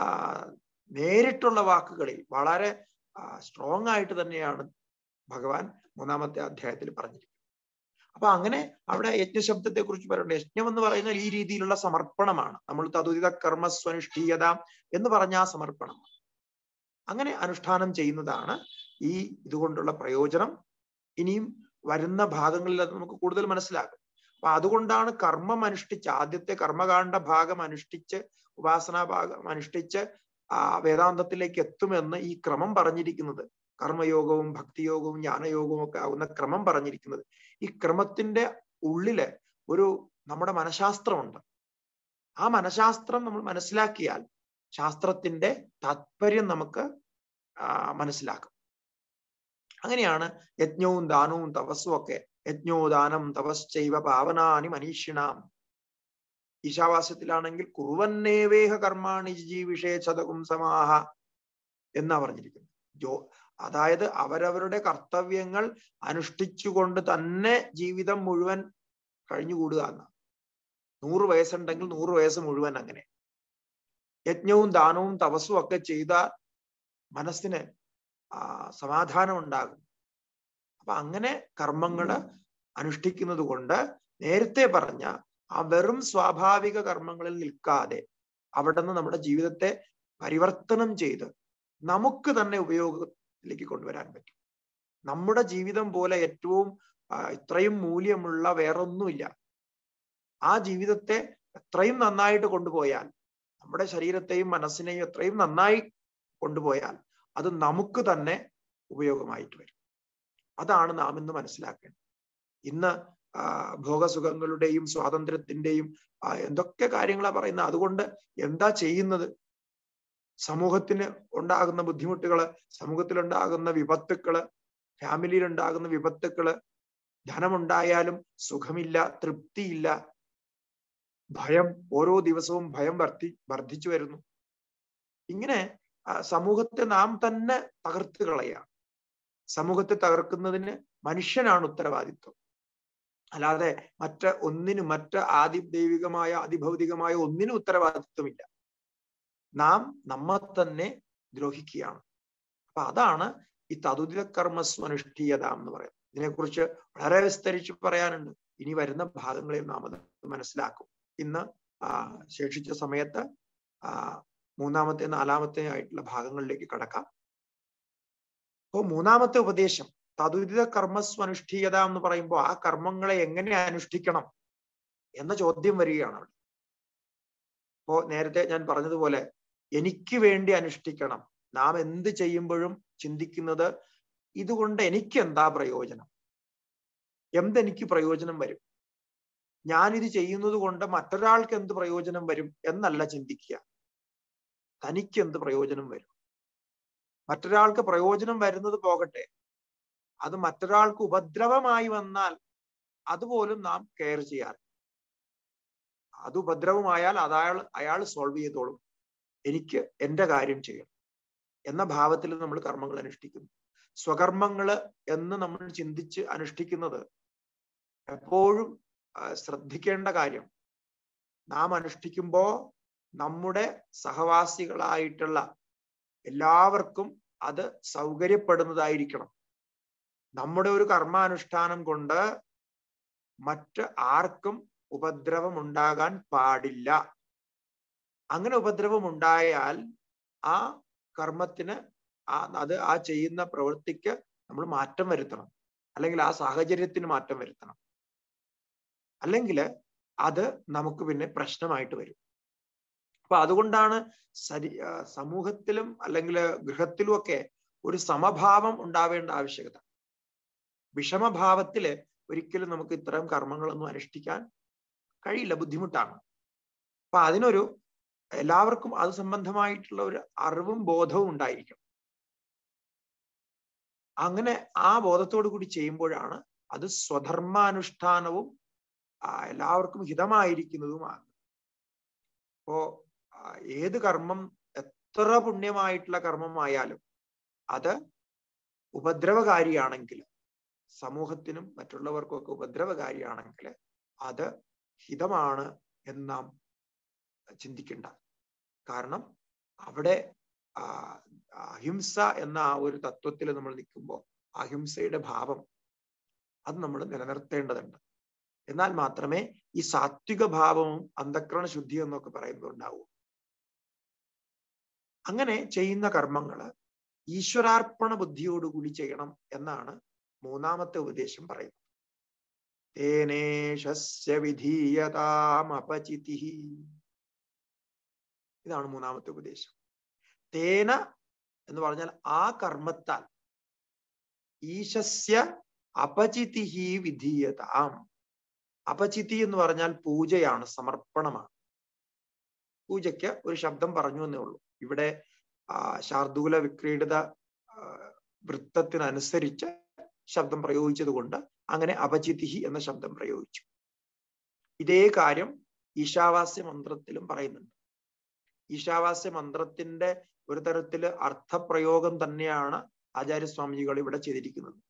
നേരിട്ടുള്ള വാക്കുകളിൽ വളരെ സ്ട്രോങ് ആയിട്ട് തന്നെയാണ് ഭഗവാൻ മൂന്നാമത്തെ അധ്യായത്തിൽ പറഞ്ഞിരിക്കുന്നത് അപ്പൊ അങ്ങനെ അവിടെ യജ്ഞശബ്ദത്തെ കുറിച്ച് പറയുന്നത് യജ്ഞം എന്ന് പറയുന്ന ഈ രീതിയിലുള്ള സമർപ്പണമാണ് നമ്മൾ തതുരിത കർമ്മസ്വനുഷ്ഠീയത എന്ന് പറഞ്ഞ ആ സമർപ്പണം അങ്ങനെ അനുഷ്ഠാനം ചെയ്യുന്നതാണ് ഈ ഇതുകൊണ്ടുള്ള പ്രയോജനം ഇനിയും വരുന്ന ഭാഗങ്ങളിൽ അത് നമുക്ക് കൂടുതൽ മനസ്സിലാകും അപ്പൊ അതുകൊണ്ടാണ് കർമ്മം അനുഷ്ഠിച്ച് ആദ്യത്തെ കർമ്മകാണ്ഡ ഭാഗം അനുഷ്ഠിച്ച് ഉപാസനാ ഭാഗം അനുഷ്ഠിച്ച് ആ വേദാന്തത്തിലേക്ക് എത്തുമെന്ന് ഈ ക്രമം പറഞ്ഞിരിക്കുന്നത് കർമ്മയോഗവും ഭക്തിയോഗവും ജ്ഞാനയോഗവും ഒക്കെ ആവുന്ന ക്രമം പറഞ്ഞിരിക്കുന്നത് ഈ ക്രമത്തിന്റെ ഉള്ളില് ഒരു നമ്മുടെ മനഃശാസ്ത്രമുണ്ട് ആ മനഃശാസ്ത്രം നമ്മൾ മനസ്സിലാക്കിയാൽ ശാസ്ത്രത്തിന്റെ താത്പര്യം നമുക്ക് മനസ്സിലാക്കും അങ്ങനെയാണ് യജ്ഞവും ദാനവും തപസ്സും ഒക്കെ യജ്ഞോദാനം തപശ്ചൈവ പാവനാനി മനീഷിണാം ഈശാവാസ്യത്തിലാണെങ്കിൽ കുറുവന്നേവേഹ കർമാണി ജീവിഷേ ചതകും സമാഹ എന്നാ പറഞ്ഞിരിക്കുന്നത് ജോ അതായത് അവരവരുടെ കർത്തവ്യങ്ങൾ അനുഷ്ഠിച്ചുകൊണ്ട് തന്നെ ജീവിതം മുഴുവൻ കഴിഞ്ഞുകൂടുക എന്ന നൂറ് വയസ്സുണ്ടെങ്കിൽ നൂറ് വയസ്സ് മുഴുവൻ അങ്ങനെ യജ്ഞവും ദാനവും തപസ്സും ഒക്കെ ചെയ്താൽ മനസ്സിന് ആ സമാധാനം ഉണ്ടാകും അപ്പൊ അങ്ങനെ കർമ്മങ്ങള് അനുഷ്ഠിക്കുന്നത് കൊണ്ട് നേരത്തെ പറഞ്ഞ ആ വെറും സ്വാഭാവിക കർമ്മങ്ങളിൽ നിൽക്കാതെ അവിടെ നിന്ന് നമ്മുടെ ജീവിതത്തെ പരിവർത്തനം ചെയ്ത് നമുക്ക് തന്നെ ഉപയോഗത്തിലേക്ക് കൊണ്ടുവരാൻ പറ്റും നമ്മുടെ ജീവിതം പോലെ ഏറ്റവും ഇത്രയും മൂല്യമുള്ള വേറൊന്നുമില്ല ആ ജീവിതത്തെ എത്രയും നന്നായിട്ട് കൊണ്ടുപോയാൽ നമ്മുടെ ശരീരത്തെയും മനസ്സിനെയും എത്രയും നന്നായി കൊണ്ടുപോയാൽ അത് നമുക്ക് തന്നെ ഉപയോഗമായിട്ട് വരും അതാണ് നാം ഇന്ന് മനസ്സിലാക്കേണ്ടത് ഇന്ന് ഭോഗസുഖങ്ങളുടെയും സ്വാതന്ത്ര്യത്തിന്റെയും എന്തൊക്കെ കാര്യങ്ങളാ പറയുന്നത് അതുകൊണ്ട് എന്താ ചെയ്യുന്നത് സമൂഹത്തിന് ഉണ്ടാകുന്ന ബുദ്ധിമുട്ടുകള് സമൂഹത്തിലുണ്ടാകുന്ന വിപത്തുക്കള് ഫാമിലിയിൽ ഉണ്ടാകുന്ന വിപത്തുക്കള് ധനമുണ്ടായാലും സുഖമില്ല തൃപ്തിയില്ല ഭയം ഓരോ ദിവസവും ഭയം വർദ്ധി വർദ്ധിച്ചു വരുന്നു ഇങ്ങനെ സമൂഹത്തെ നാം തന്നെ തകർത്ത് കളയുക സമൂഹത്തെ തകർക്കുന്നതിന് മനുഷ്യനാണ് ഉത്തരവാദിത്വം അല്ലാതെ മറ്റ് ഒന്നിനും മറ്റ് ആദി ദൈവികമായ അതിഭൗതികമായ ഒന്നിനും ഉത്തരവാദിത്വമില്ല നാം നമ്മെ തന്നെ ദ്രോഹിക്കുകയാണ് അപ്പൊ അതാണ് ഈ തതുദിത കർമ്മസ്വ അനുഷ്ഠീയത എന്ന് പറയുന്നത് ഇതിനെക്കുറിച്ച് വളരെ വിസ്തരിച്ച് പറയാനുണ്ട് ഇനി വരുന്ന ഭാഗങ്ങളിൽ നാം അത് മനസ്സിലാക്കും ഇന്ന് ആ ശേഷിച്ച സമയത്ത് ആ മൂന്നാമത്തെ നാലാമത്തെ ആയിട്ടുള്ള ഭാഗങ്ങളിലേക്ക് കടക്കാം അപ്പോൾ മൂന്നാമത്തെ ഉപദേശം തതുരിത കർമ്മസ്വ അനുഷ്ഠീയത എന്ന് പറയുമ്പോൾ ആ കർമ്മങ്ങളെ എങ്ങനെ അനുഷ്ഠിക്കണം എന്ന ചോദ്യം വരികയാണ് അവിടെ അപ്പോ നേരത്തെ ഞാൻ പറഞ്ഞതുപോലെ എനിക്ക് വേണ്ടി അനുഷ്ഠിക്കണം നാം എന്ത് ചെയ്യുമ്പോഴും ചിന്തിക്കുന്നത് ഇതുകൊണ്ട് എനിക്ക് എന്താ പ്രയോജനം എന്തെനിക്ക് പ്രയോജനം വരും ഞാനിത് ചെയ്യുന്നത് കൊണ്ട് മറ്റൊരാൾക്ക് എന്ത് പ്രയോജനം വരും എന്നല്ല ചിന്തിക്കുക തനിക്ക് എന്ത് പ്രയോജനം വരും മറ്റൊരാൾക്ക് പ്രയോജനം വരുന്നത് പോകട്ടെ അത് മറ്റൊരാൾക്ക് ഉപദ്രവമായി വന്നാൽ അതുപോലും നാം കെയർ ചെയ്യാറ് അത് ഉപദ്രവമായാൽ അയാൾ അയാൾ സോൾവ് ചെയ്തോളും എനിക്ക് എന്റെ കാര്യം ചെയ്യണം എന്ന ഭാവത്തിൽ നമ്മൾ കർമ്മങ്ങൾ അനുഷ്ഠിക്കുന്നു സ്വകർമ്മങ്ങള് എന്ന് നമ്മൾ ചിന്തിച്ച് അനുഷ്ഠിക്കുന്നത് എപ്പോഴും ശ്രദ്ധിക്കേണ്ട കാര്യം നാം അനുഷ്ഠിക്കുമ്പോ നമ്മുടെ സഹവാസികളായിട്ടുള്ള എല്ലാവർക്കും അത് സൗകര്യപ്പെടുന്നതായിരിക്കണം നമ്മുടെ ഒരു കർമാനുഷ്ഠാനം കൊണ്ട് മറ്റ് ആർക്കും ഉപദ്രവം ഉണ്ടാകാൻ പാടില്ല അങ്ങനെ ഉപദ്രവം ഉണ്ടായാൽ ആ കർമ്മത്തിന് ആ അത് ആ ചെയ്യുന്ന പ്രവൃത്തിക്ക് നമ്മൾ മാറ്റം വരുത്തണം അല്ലെങ്കിൽ ആ സാഹചര്യത്തിന് മാറ്റം വരുത്തണം അല്ലെങ്കിൽ അത് നമുക്ക് പിന്നെ പ്രശ്നമായിട്ട് വരും അപ്പൊ അതുകൊണ്ടാണ് സരി സമൂഹത്തിലും അല്ലെങ്കിൽ ഗൃഹത്തിലും ഒക്കെ ഒരു സമഭാവം ഉണ്ടാവേണ്ട ആവശ്യകത വിഷമഭാവത്തില് ഒരിക്കലും നമുക്ക് ഇത്തരം കർമ്മങ്ങളൊന്നും അനുഷ്ഠിക്കാൻ കഴിയില്ല ബുദ്ധിമുട്ടാണ് അപ്പൊ അതിനൊരു എല്ലാവർക്കും അത് സംബന്ധമായിട്ടുള്ള ഒരു അറിവും ബോധവും ഉണ്ടായിരിക്കും അങ്ങനെ ആ ബോധത്തോടു കൂടി ചെയ്യുമ്പോഴാണ് അത് സ്വധർമാനുഷ്ഠാനവും എല്ലാവർക്കും ഹിതമായിരിക്കുന്നതുമാണ് അപ്പോ ഏത് കർമ്മം എത്ര പുണ്യമായിട്ടുള്ള കർമ്മമായാലും അത് ഉപദ്രവകാരിയാണെങ്കിൽ സമൂഹത്തിനും മറ്റുള്ളവർക്കും ഒക്കെ ഉപദ്രവകാരിയാണെങ്കിൽ അത് ഹിതമാണ് എന്ന് നാം ചിന്തിക്കണ്ട കാരണം അവിടെ അഹിംസ എന്ന ആ ഒരു തത്വത്തിൽ നമ്മൾ നിൽക്കുമ്പോൾ അഹിംസയുടെ ഭാവം അത് നമ്മൾ നിലനിർത്തേണ്ടതുണ്ട് എന്നാൽ മാത്രമേ ഈ സാത്വിക ഭാവവും അന്ധക്രണ ശുദ്ധി എന്നൊക്കെ പറയുന്നത് ഉണ്ടാവൂ അങ്ങനെ ചെയ്യുന്ന കർമ്മങ്ങള് ഈശ്വരാർപ്പണ ബുദ്ധിയോടുകൂടി ചെയ്യണം എന്നാണ് മൂന്നാമത്തെ ഉപദേശം പറയുന്നത് തേനേഷസ്യ വിധീയതാമപചിതി ഇതാണ് മൂന്നാമത്തെ ഉപദേശം തേന എന്ന് പറഞ്ഞാൽ ആ കർമ്മത്താൽ ഈശസ്യ അപചിതി വിധീയതാം അപചിതി എന്ന് പറഞ്ഞാൽ പൂജയാണ് സമർപ്പണമാണ് പൂജയ്ക്ക് ഒരു ശബ്ദം പറഞ്ഞു എന്നേ ഉള്ളൂ ഇവിടെ ശാർദൂല വിക്രീഡിത വൃത്തത്തിനനുസരിച്ച് ശബ്ദം പ്രയോഗിച്ചത് കൊണ്ട് അങ്ങനെ അപചിതിഹി എന്ന ശബ്ദം പ്രയോഗിച്ചു ഇതേ കാര്യം ഈശാവാസ്യ മന്ത്രത്തിലും പറയുന്നുണ്ട് ഈശാവാസ്യ മന്ത്രത്തിന്റെ ഒരു തരത്തില് അർത്ഥപ്രയോഗം തന്നെയാണ് ആചാര്യസ്വാമിജികൾ ഇവിടെ ചെയ്തിരിക്കുന്നത്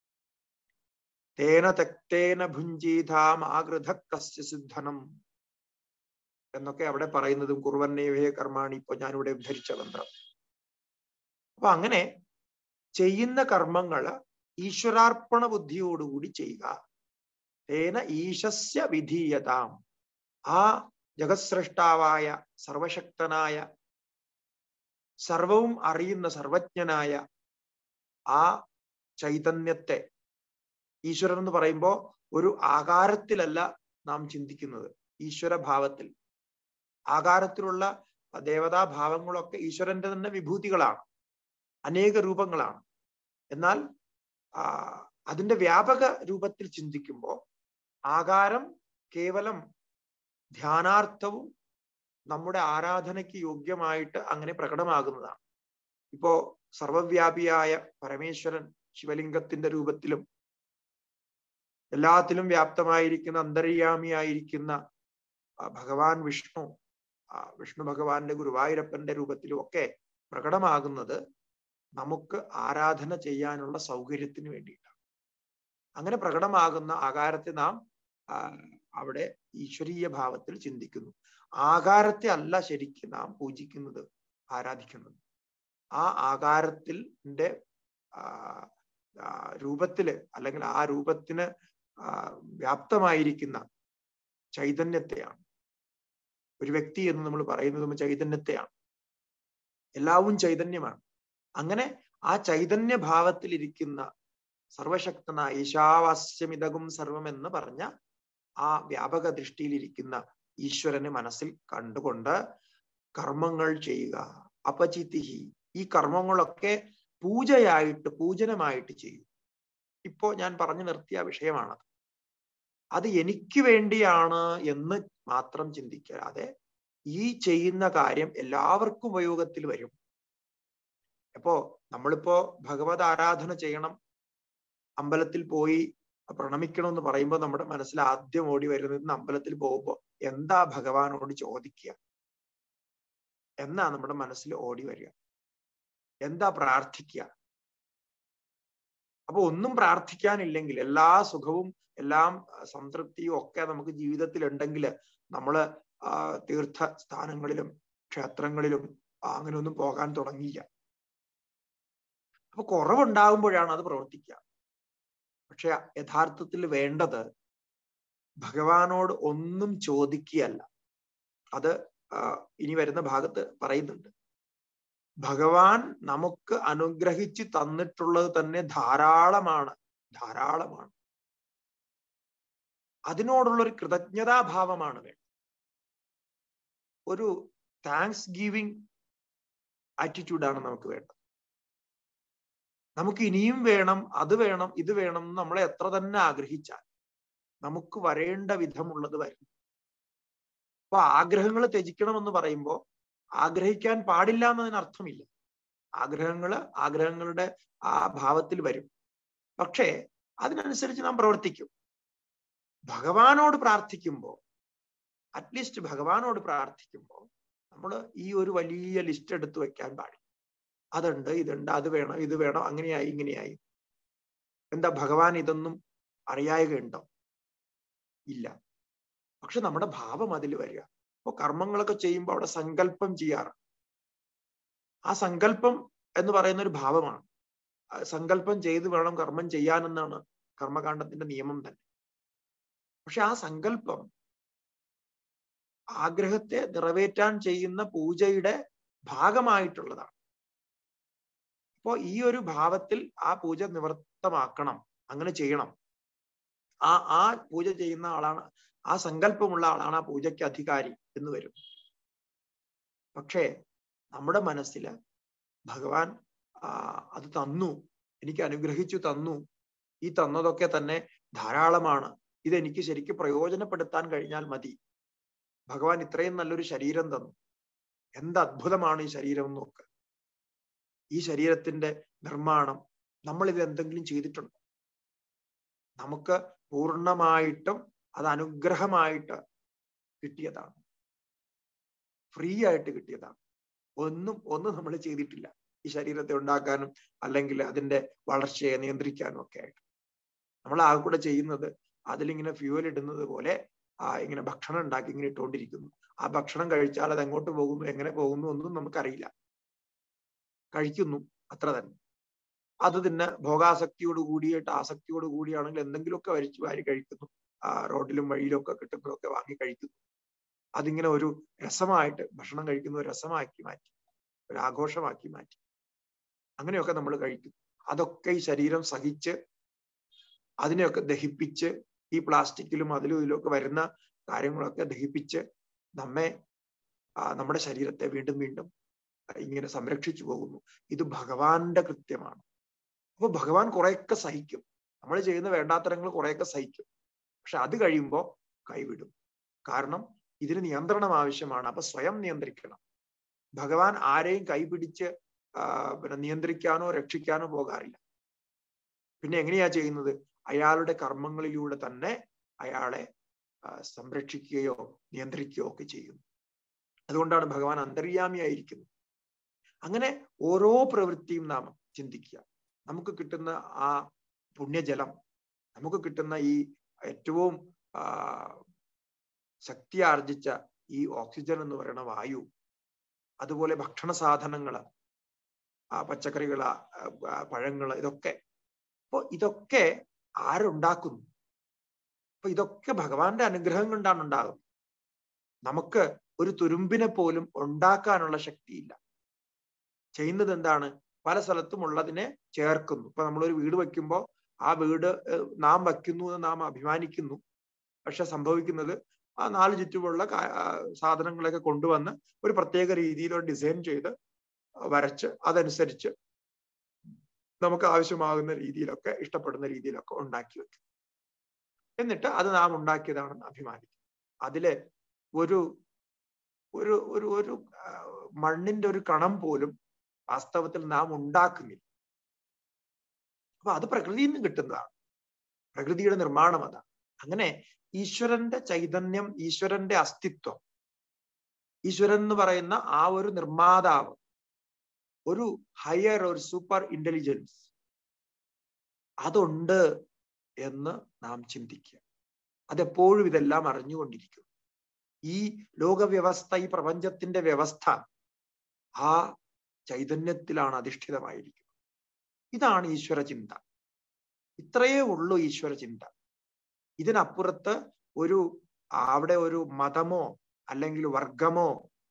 തേന തെക്തേന ഭുഞ്ചീതാം ആകൃത കസ്യ സിദ്ധനം എന്നൊക്കെ അവിടെ പറയുന്നതും കുറുവന്നേവേ കർമാണി ഇപ്പൊ ഞാനിവിടെ ഉദ്ധരിച്ച മന്ത്രം അപ്പൊ അങ്ങനെ ചെയ്യുന്ന കർമ്മങ്ങള് ഈശ്വരാർപ്പണ ബുദ്ധിയോടുകൂടി ചെയ്യുക തേന ഈശസ്യ വിധീയതാം ആ ജഗത്സ്രഷ്ടാവായ സർവശക്തനായ സർവവും അറിയുന്ന സർവജ്ഞനായ ആ ചൈതന്യത്തെ ഈശ്വരൻ എന്ന് പറയുമ്പോൾ ഒരു ആകാരത്തിലല്ല നാം ചിന്തിക്കുന്നത് ഈശ്വര ഭാവത്തിൽ ആകാരത്തിലുള്ള ദേവതാഭാവങ്ങളൊക്കെ ഈശ്വരന്റെ തന്നെ വിഭൂതികളാണ് അനേക രൂപങ്ങളാണ് എന്നാൽ ആ അതിന്റെ വ്യാപക രൂപത്തിൽ ചിന്തിക്കുമ്പോൾ ആകാരം കേവലം ധ്യാനാർത്ഥവും നമ്മുടെ ആരാധനയ്ക്ക് യോഗ്യമായിട്ട് അങ്ങനെ പ്രകടമാകുന്നതാണ് ഇപ്പോ സർവവ്യാപിയായ പരമേശ്വരൻ ശിവലിംഗത്തിന്റെ രൂപത്തിലും എല്ലാത്തിലും വ്യാപ്തമായിരിക്കുന്ന അന്തര്യാമിയായിരിക്കുന്ന ഭഗവാൻ വിഷ്ണു വിഷ്ണു ഭഗവാന്റെ ഗുരുവായൂരപ്പന്റെ രൂപത്തിലും ഒക്കെ പ്രകടമാകുന്നത് നമുക്ക് ആരാധന ചെയ്യാനുള്ള സൗകര്യത്തിന് വേണ്ടിയിട്ടാണ് അങ്ങനെ പ്രകടമാകുന്ന ആകാരത്തെ നാം അവിടെ ഈശ്വരീയ ഭാവത്തിൽ ചിന്തിക്കുന്നു ആകാരത്തെ അല്ല ശരിക്കും നാം പൂജിക്കുന്നത് ആരാധിക്കുന്നത് ആ ആകാരത്തിന്റെ രൂപത്തില് അല്ലെങ്കിൽ ആ രൂപത്തിന് വ്യാപ്തമായിരിക്കുന്ന ചൈതന്യത്തെയാണ് ഒരു വ്യക്തി എന്ന് നമ്മൾ പറയുന്നതും ചൈതന്യത്തെയാണ് എല്ലാവും ചൈതന്യമാണ് അങ്ങനെ ആ ചൈതന്യ ഭാവത്തിൽ ഇരിക്കുന്ന സർവശക്തനായ ഈശാവാസ്യമിതകും സർവം എന്ന് പറഞ്ഞ ആ വ്യാപക ദൃഷ്ടിയിലിരിക്കുന്ന ഈശ്വരനെ മനസ്സിൽ കണ്ടുകൊണ്ട് കർമ്മങ്ങൾ ചെയ്യുക അപചിതിഹി ഈ കർമ്മങ്ങളൊക്കെ പൂജയായിട്ട് പൂജനമായിട്ട് ചെയ്യും ഇപ്പോ ഞാൻ പറഞ്ഞു നിർത്തിയ വിഷയമാണത് അത് എനിക്ക് വേണ്ടിയാണ് എന്ന് മാത്രം ചിന്തിക്കാതെ ഈ ചെയ്യുന്ന കാര്യം എല്ലാവർക്കും ഉപയോഗത്തിൽ വരും അപ്പോ നമ്മളിപ്പോ ഭഗവത് ആരാധന ചെയ്യണം അമ്പലത്തിൽ പോയി പ്രണമിക്കണം എന്ന് പറയുമ്പോൾ നമ്മുടെ മനസ്സിൽ ആദ്യം ഓടി വരുന്നത് അമ്പലത്തിൽ പോകുമ്പോൾ എന്താ ഭഗവാനോട് ചോദിക്കുക എന്നാ നമ്മുടെ മനസ്സിൽ ഓടി വരിക എന്താ പ്രാർത്ഥിക്കുക അപ്പൊ ഒന്നും പ്രാർത്ഥിക്കാനില്ലെങ്കിൽ എല്ലാ സുഖവും എല്ലാം സംതൃപ്തിയും ഒക്കെ നമുക്ക് ജീവിതത്തിൽ ഉണ്ടെങ്കിൽ നമ്മള് തീർത്ഥ സ്ഥാനങ്ങളിലും ക്ഷേത്രങ്ങളിലും അങ്ങനെ ഒന്നും പോകാൻ തുടങ്ങിയില്ല അപ്പൊ കുറവുണ്ടാകുമ്പോഴാണ് അത് പ്രവർത്തിക്കുക പക്ഷെ യഥാർത്ഥത്തിൽ വേണ്ടത് ഭഗവാനോട് ഒന്നും ചോദിക്കുകയല്ല അത് ഇനി വരുന്ന ഭാഗത്ത് പറയുന്നുണ്ട് ഭഗവാൻ നമുക്ക് അനുഗ്രഹിച്ച് തന്നിട്ടുള്ളത് തന്നെ ധാരാളമാണ് ധാരാളമാണ് അതിനോടുള്ള ഒരു കൃതജ്ഞതാഭാവമാണ് വേണ്ടത് ഒരു താങ്ക്സ് ഗീവിങ് ആറ്റിറ്റ്യൂഡാണ് നമുക്ക് വേണ്ടത് നമുക്ക് ഇനിയും വേണം അത് വേണം ഇത് വേണം എന്ന് നമ്മളെ എത്ര തന്നെ ആഗ്രഹിച്ചാൽ നമുക്ക് വരേണ്ട വിധമുള്ളത് വരും അപ്പൊ ആഗ്രഹങ്ങൾ ത്യജിക്കണമെന്ന് പറയുമ്പോൾ ആഗ്രഹിക്കാൻ പാടില്ല എന്നതിന് അർത്ഥമില്ല ആഗ്രഹങ്ങള് ആഗ്രഹങ്ങളുടെ ആ ഭാവത്തിൽ വരും പക്ഷേ അതിനനുസരിച്ച് നാം പ്രവർത്തിക്കും ഭഗവാനോട് പ്രാർത്ഥിക്കുമ്പോൾ അറ്റ്ലീസ്റ്റ് ഭഗവാനോട് പ്രാർത്ഥിക്കുമ്പോൾ നമ്മൾ ഈ ഒരു വലിയ ലിസ്റ്റ് എടുത്തു വെക്കാൻ പാടില്ല അതുണ്ട് ഇതുണ്ട് അത് വേണം ഇത് വേണം അങ്ങനെയായി ഇങ്ങനെയായി എന്താ ഭഗവാൻ ഇതൊന്നും അറിയായകയുണ്ടോ ഇല്ല പക്ഷെ നമ്മുടെ ഭാവം അതിൽ വരിക അപ്പൊ കർമ്മങ്ങളൊക്കെ ചെയ്യുമ്പോൾ അവിടെ സങ്കല്പം ചെയ്യാറ് ആ സങ്കല്പം എന്ന് പറയുന്ന ഒരു ഭാവമാണ് സങ്കല്പം ചെയ്ത് വേണം കർമ്മം ചെയ്യാനെന്നാണ് കർമ്മകാണ്ഡത്തിന്റെ നിയമം തന്നെ പക്ഷെ ആ സങ്കല്പം ആഗ്രഹത്തെ നിറവേറ്റാൻ ചെയ്യുന്ന പൂജയുടെ ഭാഗമായിട്ടുള്ളതാണ് അപ്പോ ഈ ഒരു ഭാവത്തിൽ ആ പൂജ നിവൃത്തമാക്കണം അങ്ങനെ ചെയ്യണം ആ ആ പൂജ ചെയ്യുന്ന ആളാണ് ആ സങ്കല്പമുള്ള ആളാണ് ആ പൂജയ്ക്ക് അധികാരി എന്ന് വരും പക്ഷേ നമ്മുടെ മനസ്സിൽ ഭഗവാൻ ആ അത് തന്നു എനിക്ക് അനുഗ്രഹിച്ചു തന്നു ഈ തന്നതൊക്കെ തന്നെ ധാരാളമാണ് ഇതെനിക്ക് ശരിക്കും പ്രയോജനപ്പെടുത്താൻ കഴിഞ്ഞാൽ മതി ഭഗവാൻ ഇത്രയും നല്ലൊരു ശരീരം തന്നു എന്ത് അത്ഭുതമാണ് ഈ ശരീരം നോക്ക് ഈ ശരീരത്തിന്റെ നിർമ്മാണം നമ്മൾ ഇത് എന്തെങ്കിലും ചെയ്തിട്ടുണ്ടോ നമുക്ക് പൂർണ്ണമായിട്ടും അത് അനുഗ്രഹമായിട്ട് കിട്ടിയതാണ് ഫ്രീ ആയിട്ട് കിട്ടിയതാണ് ഒന്നും ഒന്നും നമ്മൾ ചെയ്തിട്ടില്ല ഈ ശരീരത്തെ ഉണ്ടാക്കാനും അല്ലെങ്കിൽ അതിന്റെ വളർച്ചയെ നിയന്ത്രിക്കാനും ഒക്കെ ആയിട്ട് നമ്മൾ ആകെ കൂടെ ചെയ്യുന്നത് അതിലിങ്ങനെ ഫ്യൂവൽ ഇടുന്നത് പോലെ ആ ഇങ്ങനെ ഭക്ഷണം ഉണ്ടാക്കി ഇങ്ങനെ ഇട്ടുകൊണ്ടിരിക്കുന്നു ആ ഭക്ഷണം കഴിച്ചാൽ അത് എങ്ങോട്ട് പോകുന്നു എങ്ങനെ പോകുന്നു ഒന്നും നമുക്കറിയില്ല കഴിക്കുന്നു അത്ര തന്നെ അത് തന്നെ ഭോഗാസക്തിയോട് കൂടിയിട്ട് ആസക്തിയോട് കൂടിയാണെങ്കിൽ എന്തെങ്കിലുമൊക്കെ വരിച്ചു വാരി കഴിക്കുന്നു ആ റോഡിലും വഴിയിലും ഒക്കെ കിട്ടുന്നതൊക്കെ വാങ്ങി കഴിക്കുന്നു അതിങ്ങനെ ഒരു രസമായിട്ട് ഭക്ഷണം കഴിക്കുന്ന ഒരു രസമാക്കി മാറ്റി ഒരു ആഘോഷമാക്കി മാറ്റി അങ്ങനെയൊക്കെ നമ്മൾ കഴിക്കുന്നു അതൊക്കെ ഈ ശരീരം സഹിച്ച് അതിനെയൊക്കെ ദഹിപ്പിച്ച് ഈ പ്ലാസ്റ്റിക്കിലും അതിലും ഇതിലും ഒക്കെ വരുന്ന കാര്യങ്ങളൊക്കെ ദഹിപ്പിച്ച് നമ്മെ നമ്മുടെ ശരീരത്തെ വീണ്ടും വീണ്ടും ഇങ്ങനെ സംരക്ഷിച്ചു പോകുന്നു ഇത് ഭഗവാന്റെ കൃത്യമാണ് അപ്പൊ ഭഗവാൻ കുറെയൊക്കെ സഹിക്കും നമ്മൾ ചെയ്യുന്ന വേണ്ടാത്തരങ്ങൾ കുറെയൊക്കെ സഹിക്കും പക്ഷെ അത് കഴിയുമ്പോൾ കൈവിടും കാരണം ഇതിന് നിയന്ത്രണം ആവശ്യമാണ് അപ്പൊ സ്വയം നിയന്ത്രിക്കണം ഭഗവാൻ ആരെയും കൈപിടിച്ച് പിന്നെ നിയന്ത്രിക്കാനോ രക്ഷിക്കാനോ പോകാറില്ല പിന്നെ എങ്ങനെയാ ചെയ്യുന്നത് അയാളുടെ കർമ്മങ്ങളിലൂടെ തന്നെ അയാളെ സംരക്ഷിക്കുകയോ നിയന്ത്രിക്കുകയോ ഒക്കെ ചെയ്യുന്നു അതുകൊണ്ടാണ് ഭഗവാൻ അന്തര്യാമിയായിരിക്കുന്നത് അങ്ങനെ ഓരോ പ്രവൃത്തിയും നാം ചിന്തിക്കുക നമുക്ക് കിട്ടുന്ന ആ പുണ്യജലം നമുക്ക് കിട്ടുന്ന ഈ ഏറ്റവും ശക്തി ആർജിച്ച ഈ ഓക്സിജൻ എന്ന് പറയുന്ന വായു അതുപോലെ ഭക്ഷണ സാധനങ്ങള് ആ പച്ചക്കറികള് പഴങ്ങള് ഇതൊക്കെ അപ്പൊ ഇതൊക്കെ ആരുണ്ടാക്കുന്നു അപ്പൊ ഇതൊക്കെ ഭഗവാന്റെ അനുഗ്രഹം കൊണ്ടാണ് ഉണ്ടാകുന്നത് നമുക്ക് ഒരു തുരുമ്പിനെ പോലും ഉണ്ടാക്കാനുള്ള ശക്തിയില്ല ചെയ്യുന്നത് എന്താണ് പല സ്ഥലത്തും ഉള്ളതിനെ ചേർക്കുന്നു ഇപ്പൊ നമ്മളൊരു വീട് വെക്കുമ്പോൾ ആ വീട് നാം വയ്ക്കുന്നു എന്ന് നാം അഭിമാനിക്കുന്നു പക്ഷെ സംഭവിക്കുന്നത് ആ നാല് ചുറ്റുമുള്ള സാധനങ്ങളൊക്കെ കൊണ്ടുവന്ന് ഒരു പ്രത്യേക രീതിയിൽ ഡിസൈൻ ചെയ്ത് വരച്ച് അതനുസരിച്ച് നമുക്ക് ആവശ്യമാകുന്ന രീതിയിലൊക്കെ ഇഷ്ടപ്പെടുന്ന രീതിയിലൊക്കെ ഉണ്ടാക്കി വെക്കും എന്നിട്ട് അത് നാം ഉണ്ടാക്കിയതാണെന്ന് അഭിമാനിക്കും അതിലെ ഒരു ഒരു ഒരു ഒരു മണ്ണിന്റെ ഒരു കണം പോലും വാസ്തവത്തിൽ നാം ഉണ്ടാക്കുന്നില്ല അപ്പൊ അത് പ്രകൃതിയിൽ നിന്ന് കിട്ടുന്നതാണ് പ്രകൃതിയുടെ നിർമ്മാണം അതാണ് അങ്ങനെ ഈശ്വരന്റെ ചൈതന്യം ഈശ്വരന്റെ അസ്തിത്വം ഈശ്വരൻ എന്ന് പറയുന്ന ആ ഒരു നിർമ്മാതാവ് ഒരു ഹയർ ഒരു സൂപ്പർ ഇന്റലിജൻസ് അതുണ്ട് എന്ന് നാം ചിന്തിക്കുക അതെപ്പോഴും ഇതെല്ലാം അറിഞ്ഞുകൊണ്ടിരിക്കും ഈ ലോകവ്യവസ്ഥ ഈ പ്രപഞ്ചത്തിന്റെ വ്യവസ്ഥ ആ ചൈതന്യത്തിലാണ് അധിഷ്ഠിതമായിരിക്കുന്നത് ഇതാണ് ഈശ്വര ചിന്ത ഇത്രയേ ഉള്ളൂ ഈശ്വര ചിന്ത ഇതിനപ്പുറത്ത് ഒരു അവിടെ ഒരു മതമോ അല്ലെങ്കിൽ വർഗമോ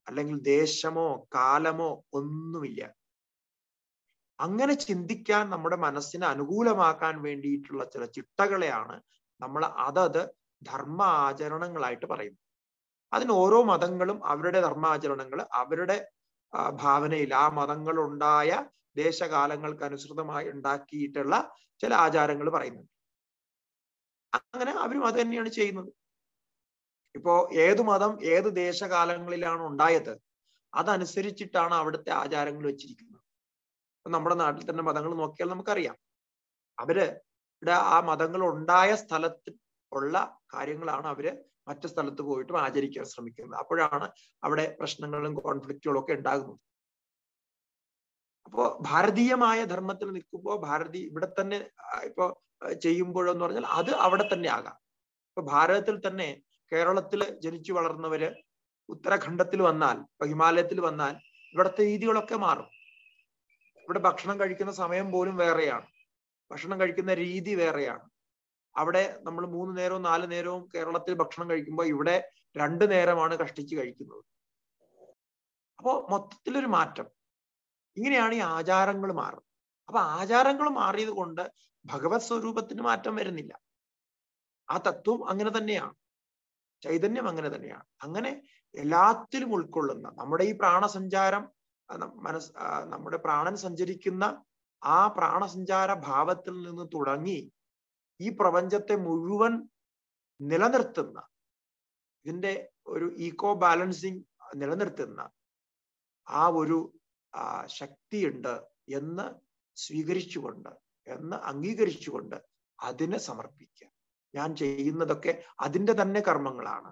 അല്ലെങ്കിൽ ദേശമോ കാലമോ ഒന്നുമില്ല അങ്ങനെ ചിന്തിക്കാൻ നമ്മുടെ മനസ്സിനെ അനുകൂലമാക്കാൻ വേണ്ടിയിട്ടുള്ള ചില ചിട്ടകളെയാണ് നമ്മൾ അതത് ധർമ്മ ആചരണങ്ങളായിട്ട് പറയുന്നത് അതിന് ഓരോ മതങ്ങളും അവരുടെ ധർമാചരണങ്ങൾ അവരുടെ ഭാവനയിൽ ആ മതങ്ങൾ ഉണ്ടായ ദേശകാലങ്ങൾക്ക് അനുസൃതമായി ഉണ്ടാക്കിയിട്ടുള്ള ചില ആചാരങ്ങൾ പറയുന്നുണ്ട് അങ്ങനെ അവരും അത് തന്നെയാണ് ചെയ്യുന്നത് ഇപ്പോ ഏതു മതം ഏത് ദേശകാലങ്ങളിലാണ് ഉണ്ടായത് അതനുസരിച്ചിട്ടാണ് അവിടുത്തെ ആചാരങ്ങൾ വെച്ചിരിക്കുന്നത് ഇപ്പൊ നമ്മുടെ നാട്ടിൽ തന്നെ മതങ്ങൾ നോക്കിയാൽ നമുക്കറിയാം അവര് ഇവിടെ ആ മതങ്ങൾ ഉണ്ടായ സ്ഥലത്ത് ഉള്ള കാര്യങ്ങളാണ് അവര് മറ്റു സ്ഥലത്ത് പോയിട്ടും ആചരിക്കാൻ ശ്രമിക്കുന്നത് അപ്പോഴാണ് അവിടെ പ്രശ്നങ്ങളും കോൺഫ്ലിക്റ്റുകളും ഒക്കെ ഉണ്ടാകുന്നത് അപ്പോ ഭാരതീയമായ ധർമ്മത്തിൽ നിൽക്കുമ്പോൾ ഭാരതീയ ഇവിടെ തന്നെ ഇപ്പൊ ചെയ്യുമ്പോഴെന്ന് പറഞ്ഞാൽ അത് അവിടെ തന്നെ ആകാം ഇപ്പൊ ഭാരതത്തിൽ തന്നെ കേരളത്തിൽ ജനിച്ചു വളർന്നവര് ഉത്തരാഖണ്ഡത്തിൽ വന്നാൽ ഇപ്പൊ ഹിമാലയത്തിൽ വന്നാൽ ഇവിടുത്തെ രീതികളൊക്കെ മാറും ഇവിടെ ഭക്ഷണം കഴിക്കുന്ന സമയം പോലും വേറെയാണ് ഭക്ഷണം കഴിക്കുന്ന രീതി വേറെയാണ് അവിടെ നമ്മൾ മൂന്ന് നേരവും നാല് നേരവും കേരളത്തിൽ ഭക്ഷണം കഴിക്കുമ്പോൾ ഇവിടെ രണ്ടു നേരമാണ് കഷ്ടിച്ച് കഴിക്കുന്നത് അപ്പോ മൊത്തത്തിലൊരു മാറ്റം ഇങ്ങനെയാണ് ഈ ആചാരങ്ങൾ മാറുന്നത് അപ്പൊ ആചാരങ്ങൾ മാറിയത് കൊണ്ട് ഭഗവത് സ്വരൂപത്തിന് മാറ്റം വരുന്നില്ല ആ തത്വം അങ്ങനെ തന്നെയാണ് ചൈതന്യം അങ്ങനെ തന്നെയാണ് അങ്ങനെ എല്ലാത്തിലും ഉൾക്കൊള്ളുന്ന നമ്മുടെ ഈ പ്രാണസഞ്ചാരം മനസ് നമ്മുടെ പ്രാണൻ സഞ്ചരിക്കുന്ന ആ പ്രാണസഞ്ചാര ഭാവത്തിൽ നിന്ന് തുടങ്ങി ഈ പ്രപഞ്ചത്തെ മുഴുവൻ നിലനിർത്തുന്ന ഇതിന്റെ ഒരു ഈക്കോ ബാലൻസിങ് നിലനിർത്തുന്ന ആ ഒരു ശക്തിയുണ്ട് എന്ന് സ്വീകരിച്ചുകൊണ്ട് എന്ന് അംഗീകരിച്ചുകൊണ്ട് അതിനെ സമർപ്പിക്കുക ഞാൻ ചെയ്യുന്നതൊക്കെ അതിന്റെ തന്നെ കർമ്മങ്ങളാണ്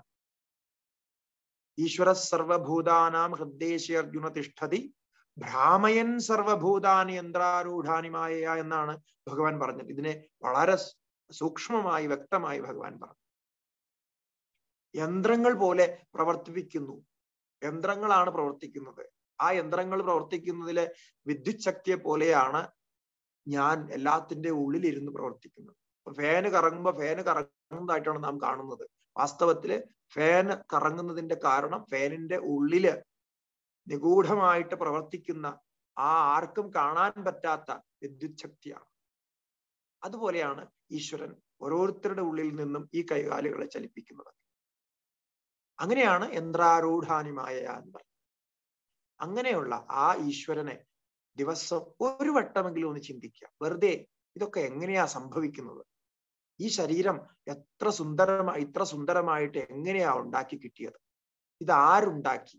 ഈശ്വര സർവഭൂതാനാം ഹൃദ്ദേശി അർജുന തിഷ്ഠതി ഭ്രാമയൻ സർവഭൂതാനി യന്ത്രാരൂഢാനിമായ എന്നാണ് ഭഗവാൻ പറഞ്ഞത് ഇതിനെ വളരെ സൂക്ഷ്മമായി വ്യക്തമായി ഭഗവാൻ പറഞ്ഞു യന്ത്രങ്ങൾ പോലെ പ്രവർത്തിപ്പിക്കുന്നു യന്ത്രങ്ങളാണ് പ്രവർത്തിക്കുന്നത് ആ യന്ത്രങ്ങൾ പ്രവർത്തിക്കുന്നതിലെ വിദ്യുത് ശക്തിയെ പോലെയാണ് ഞാൻ എല്ലാത്തിന്റെ ഉള്ളിലിരുന്ന് പ്രവർത്തിക്കുന്നത് ഫാന് കറങ്ങുമ്പോ ഫാന് കറങ്ങുന്നതായിട്ടാണ് നാം കാണുന്നത് വാസ്തവത്തില് ഫാൻ കറങ്ങുന്നതിന്റെ കാരണം ഫാനിന്റെ ഉള്ളില് നിഗൂഢമായിട്ട് പ്രവർത്തിക്കുന്ന ആ ആർക്കും കാണാൻ പറ്റാത്ത വിദ്യുത് ശക്തിയാണ് അതുപോലെയാണ് ഈശ്വരൻ ഓരോരുത്തരുടെ ഉള്ളിൽ നിന്നും ഈ കൈകാലുകളെ ചലിപ്പിക്കുന്നത് അങ്ങനെയാണ് യന്ത്രാരൂഢാനിമായ എന്ന് പറയുന്നത് അങ്ങനെയുള്ള ആ ഈശ്വരനെ ദിവസം ഒരു വട്ടമെങ്കിലും ഒന്ന് ചിന്തിക്കുക വെറുതെ ഇതൊക്കെ എങ്ങനെയാ സംഭവിക്കുന്നത് ഈ ശരീരം എത്ര സുന്ദരമായി ഇത്ര സുന്ദരമായിട്ട് എങ്ങനെയാ ഉണ്ടാക്കി കിട്ടിയത് ഇത് ആരുണ്ടാക്കി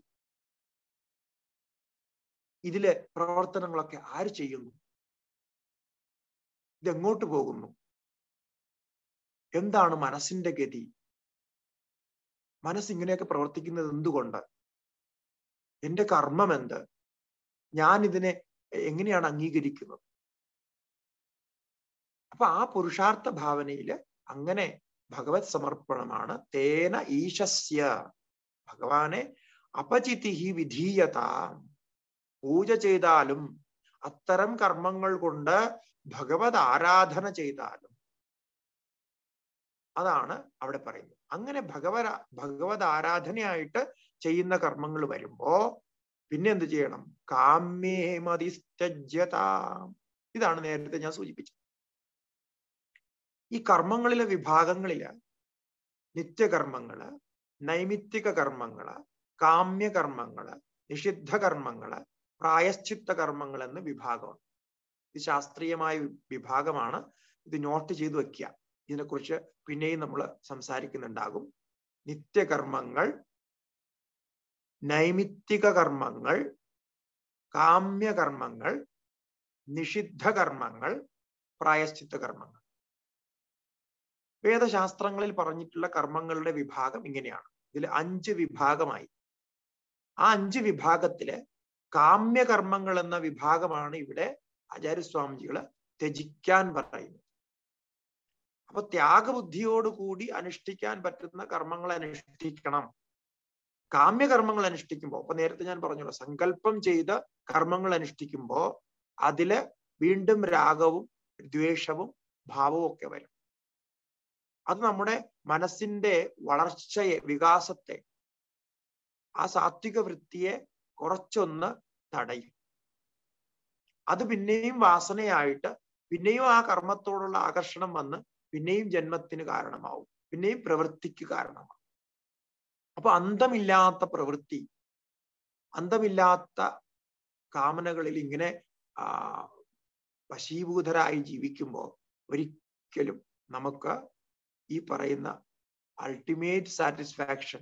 ഇതിലെ പ്രവർത്തനങ്ങളൊക്കെ ആര് ചെയ്യുന്നു ഇതെങ്ങോട്ട് പോകുന്നു എന്താണ് മനസ്സിന്റെ ഗതി മനസ്സ് ഇങ്ങനെയൊക്കെ പ്രവർത്തിക്കുന്നത് എന്തുകൊണ്ട് എന്റെ കർമ്മം എന്ത് ഞാൻ ഇതിനെ എങ്ങനെയാണ് അംഗീകരിക്കുന്നത് അപ്പൊ ആ പുരുഷാർത്ഥ ഭാവനയില് അങ്ങനെ ഭഗവത് സമർപ്പണമാണ് തേന ഈശസ്യ ഭഗവാനെ അപചിതി വിധീയത പൂജ ചെയ്താലും അത്തരം കർമ്മങ്ങൾ കൊണ്ട് ഭഗവത് ആരാധന ചെയ്താലും അതാണ് അവിടെ പറയുന്നത് അങ്ങനെ ഭഗവത് ഭഗവത് ആരാധനയായിട്ട് ചെയ്യുന്ന കർമ്മങ്ങൾ വരുമ്പോ പിന്നെ എന്ത് ചെയ്യണം കാമ്യേ മതിസ്ത്യജ്യത ഇതാണ് നേരത്തെ ഞാൻ സൂചിപ്പിച്ചത് ഈ കർമ്മങ്ങളിലെ വിഭാഗങ്ങളില് നിത്യകർമ്മങ്ങള് നൈമിത്തിക കർമ്മങ്ങള് കാമ്യകർമ്മങ്ങള് നിഷിദ്ധ കർമ്മങ്ങള് പ്രായശ്ചിത്ത കർമ്മങ്ങൾ എന്ന് വിഭാഗമുണ്ട് ഇത് ശാസ്ത്രീയമായ വിഭാഗമാണ് ഇത് നോട്ട് ചെയ്ത് വെക്കുക ഇതിനെക്കുറിച്ച് പിന്നെയും നമ്മൾ സംസാരിക്കുന്നുണ്ടാകും നിത്യകർമ്മങ്ങൾ നൈമിത്തിക കർമ്മങ്ങൾ കാമ്യകർമ്മങ്ങൾ നിഷിദ്ധ കർമ്മങ്ങൾ പ്രായശ്ചിത്ത കർമ്മങ്ങൾ വേദശാസ്ത്രങ്ങളിൽ പറഞ്ഞിട്ടുള്ള കർമ്മങ്ങളുടെ വിഭാഗം ഇങ്ങനെയാണ് ഇതിൽ അഞ്ച് വിഭാഗമായി ആ അഞ്ച് വിഭാഗത്തില് കാമ്യകർമ്മങ്ങൾ എന്ന വിഭാഗമാണ് ഇവിടെ ആചാര്യസ്വാമിജികള് ത്യജിക്കാൻ പറയുന്നത് അപ്പൊ ത്യാഗബുദ്ധിയോടുകൂടി അനുഷ്ഠിക്കാൻ പറ്റുന്ന കർമ്മങ്ങൾ അനുഷ്ഠിക്കണം കാമ്യകർമ്മങ്ങൾ അനുഷ്ഠിക്കുമ്പോൾ അപ്പൊ നേരത്തെ ഞാൻ പറഞ്ഞല്ലോ സങ്കല്പം ചെയ്ത് കർമ്മങ്ങൾ അനുഷ്ഠിക്കുമ്പോ അതില് വീണ്ടും രാഗവും ദ്വേഷവും ഭാവവും ഒക്കെ വരും അത് നമ്മുടെ മനസ്സിന്റെ വളർച്ചയെ വികാസത്തെ ആ സാത്വിക വൃത്തിയെ കുറച്ചൊന്ന് തടയും അത് പിന്നെയും വാസനയായിട്ട് പിന്നെയും ആ കർമ്മത്തോടുള്ള ആകർഷണം വന്ന് പിന്നെയും ജന്മത്തിന് കാരണമാവും പിന്നെയും പ്രവൃത്തിക്ക് കാരണമാവും അപ്പൊ അന്തമില്ലാത്ത പ്രവൃത്തി അന്തമില്ലാത്ത കാമനകളിൽ ഇങ്ങനെ ആ വശീഭൂതരായി ജീവിക്കുമ്പോൾ ഒരിക്കലും നമുക്ക് ഈ പറയുന്ന അൾട്ടിമേറ്റ് സാറ്റിസ്ഫാക്ഷൻ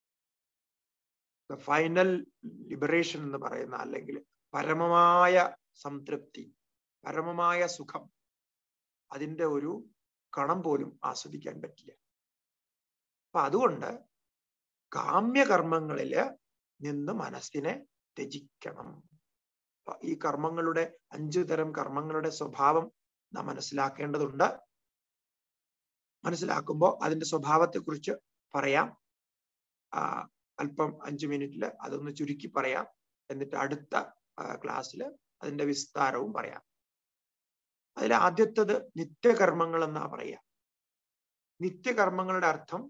ഫൈനൽ ലിബറേഷൻ എന്ന് പറയുന്ന അല്ലെങ്കിൽ പരമമായ സംതൃപ്തി പരമമായ സുഖം അതിൻ്റെ ഒരു കണം പോലും ആസ്വദിക്കാൻ പറ്റില്ല അപ്പൊ അതുകൊണ്ട് കാമ്യകർമ്മങ്ങളില് നിന്ന് മനസ്സിനെ ത്യജിക്കണം ഈ കർമ്മങ്ങളുടെ അഞ്ചു തരം കർമ്മങ്ങളുടെ സ്വഭാവം നാം മനസ്സിലാക്കേണ്ടതുണ്ട് മനസ്സിലാക്കുമ്പോൾ അതിന്റെ സ്വഭാവത്തെ കുറിച്ച് പറയാം ആ അല്പം അഞ്ചു മിനിറ്റിൽ അതൊന്ന് ചുരുക്കി പറയാം എന്നിട്ട് അടുത്ത ക്ലാസ്സിൽ അതിന്റെ വിസ്താരവും പറയാം അതിൽ ആദ്യത്തത് നിത്യകർമ്മങ്ങൾ എന്നാ പറയാ നിത്യകർമ്മങ്ങളുടെ അർത്ഥം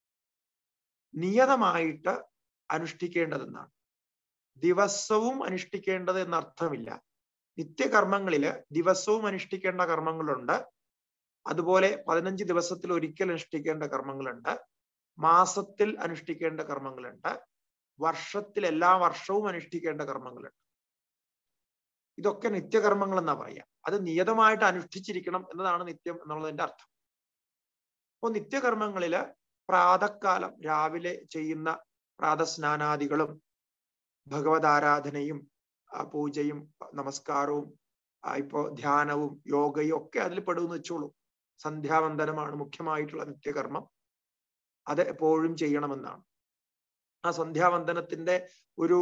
നിയതമായിട്ട് അനുഷ്ഠിക്കേണ്ടതെന്നാണ് ദിവസവും അനുഷ്ഠിക്കേണ്ടത് എന്നർത്ഥമില്ല നിത്യകർമ്മങ്ങളില് ദിവസവും അനുഷ്ഠിക്കേണ്ട കർമ്മങ്ങളുണ്ട് അതുപോലെ പതിനഞ്ച് ദിവസത്തിൽ ഒരിക്കൽ അനുഷ്ഠിക്കേണ്ട കർമ്മങ്ങളുണ്ട് മാസത്തിൽ അനുഷ്ഠിക്കേണ്ട കർമ്മങ്ങളുണ്ട് വർഷത്തിൽ എല്ലാ വർഷവും അനുഷ്ഠിക്കേണ്ട കർമ്മങ്ങളുണ്ട് ഇതൊക്കെ നിത്യകർമ്മങ്ങൾ എന്നാ പറയാ അത് നിയതമായിട്ട് അനുഷ്ഠിച്ചിരിക്കണം എന്നതാണ് നിത്യം എന്നുള്ളതിന്റെ അർത്ഥം അപ്പോ നിത്യകർമ്മങ്ങളില് പ്രാതക്കാലം രാവിലെ ചെയ്യുന്ന പ്രാതസ്നാനാദികളും ഭഗവത് ആരാധനയും പൂജയും നമസ്കാരവും ഇപ്പോ ധ്യാനവും യോഗയും ഒക്കെ അതിൽ പെടുമെന്ന് വെച്ചോളൂ സന്ധ്യാവന്ദനമാണ് മുഖ്യമായിട്ടുള്ള നിത്യകർമ്മം അത് എപ്പോഴും ചെയ്യണമെന്നാണ് ആ സന്ധ്യാവന്ദനത്തിന്റെ ഒരു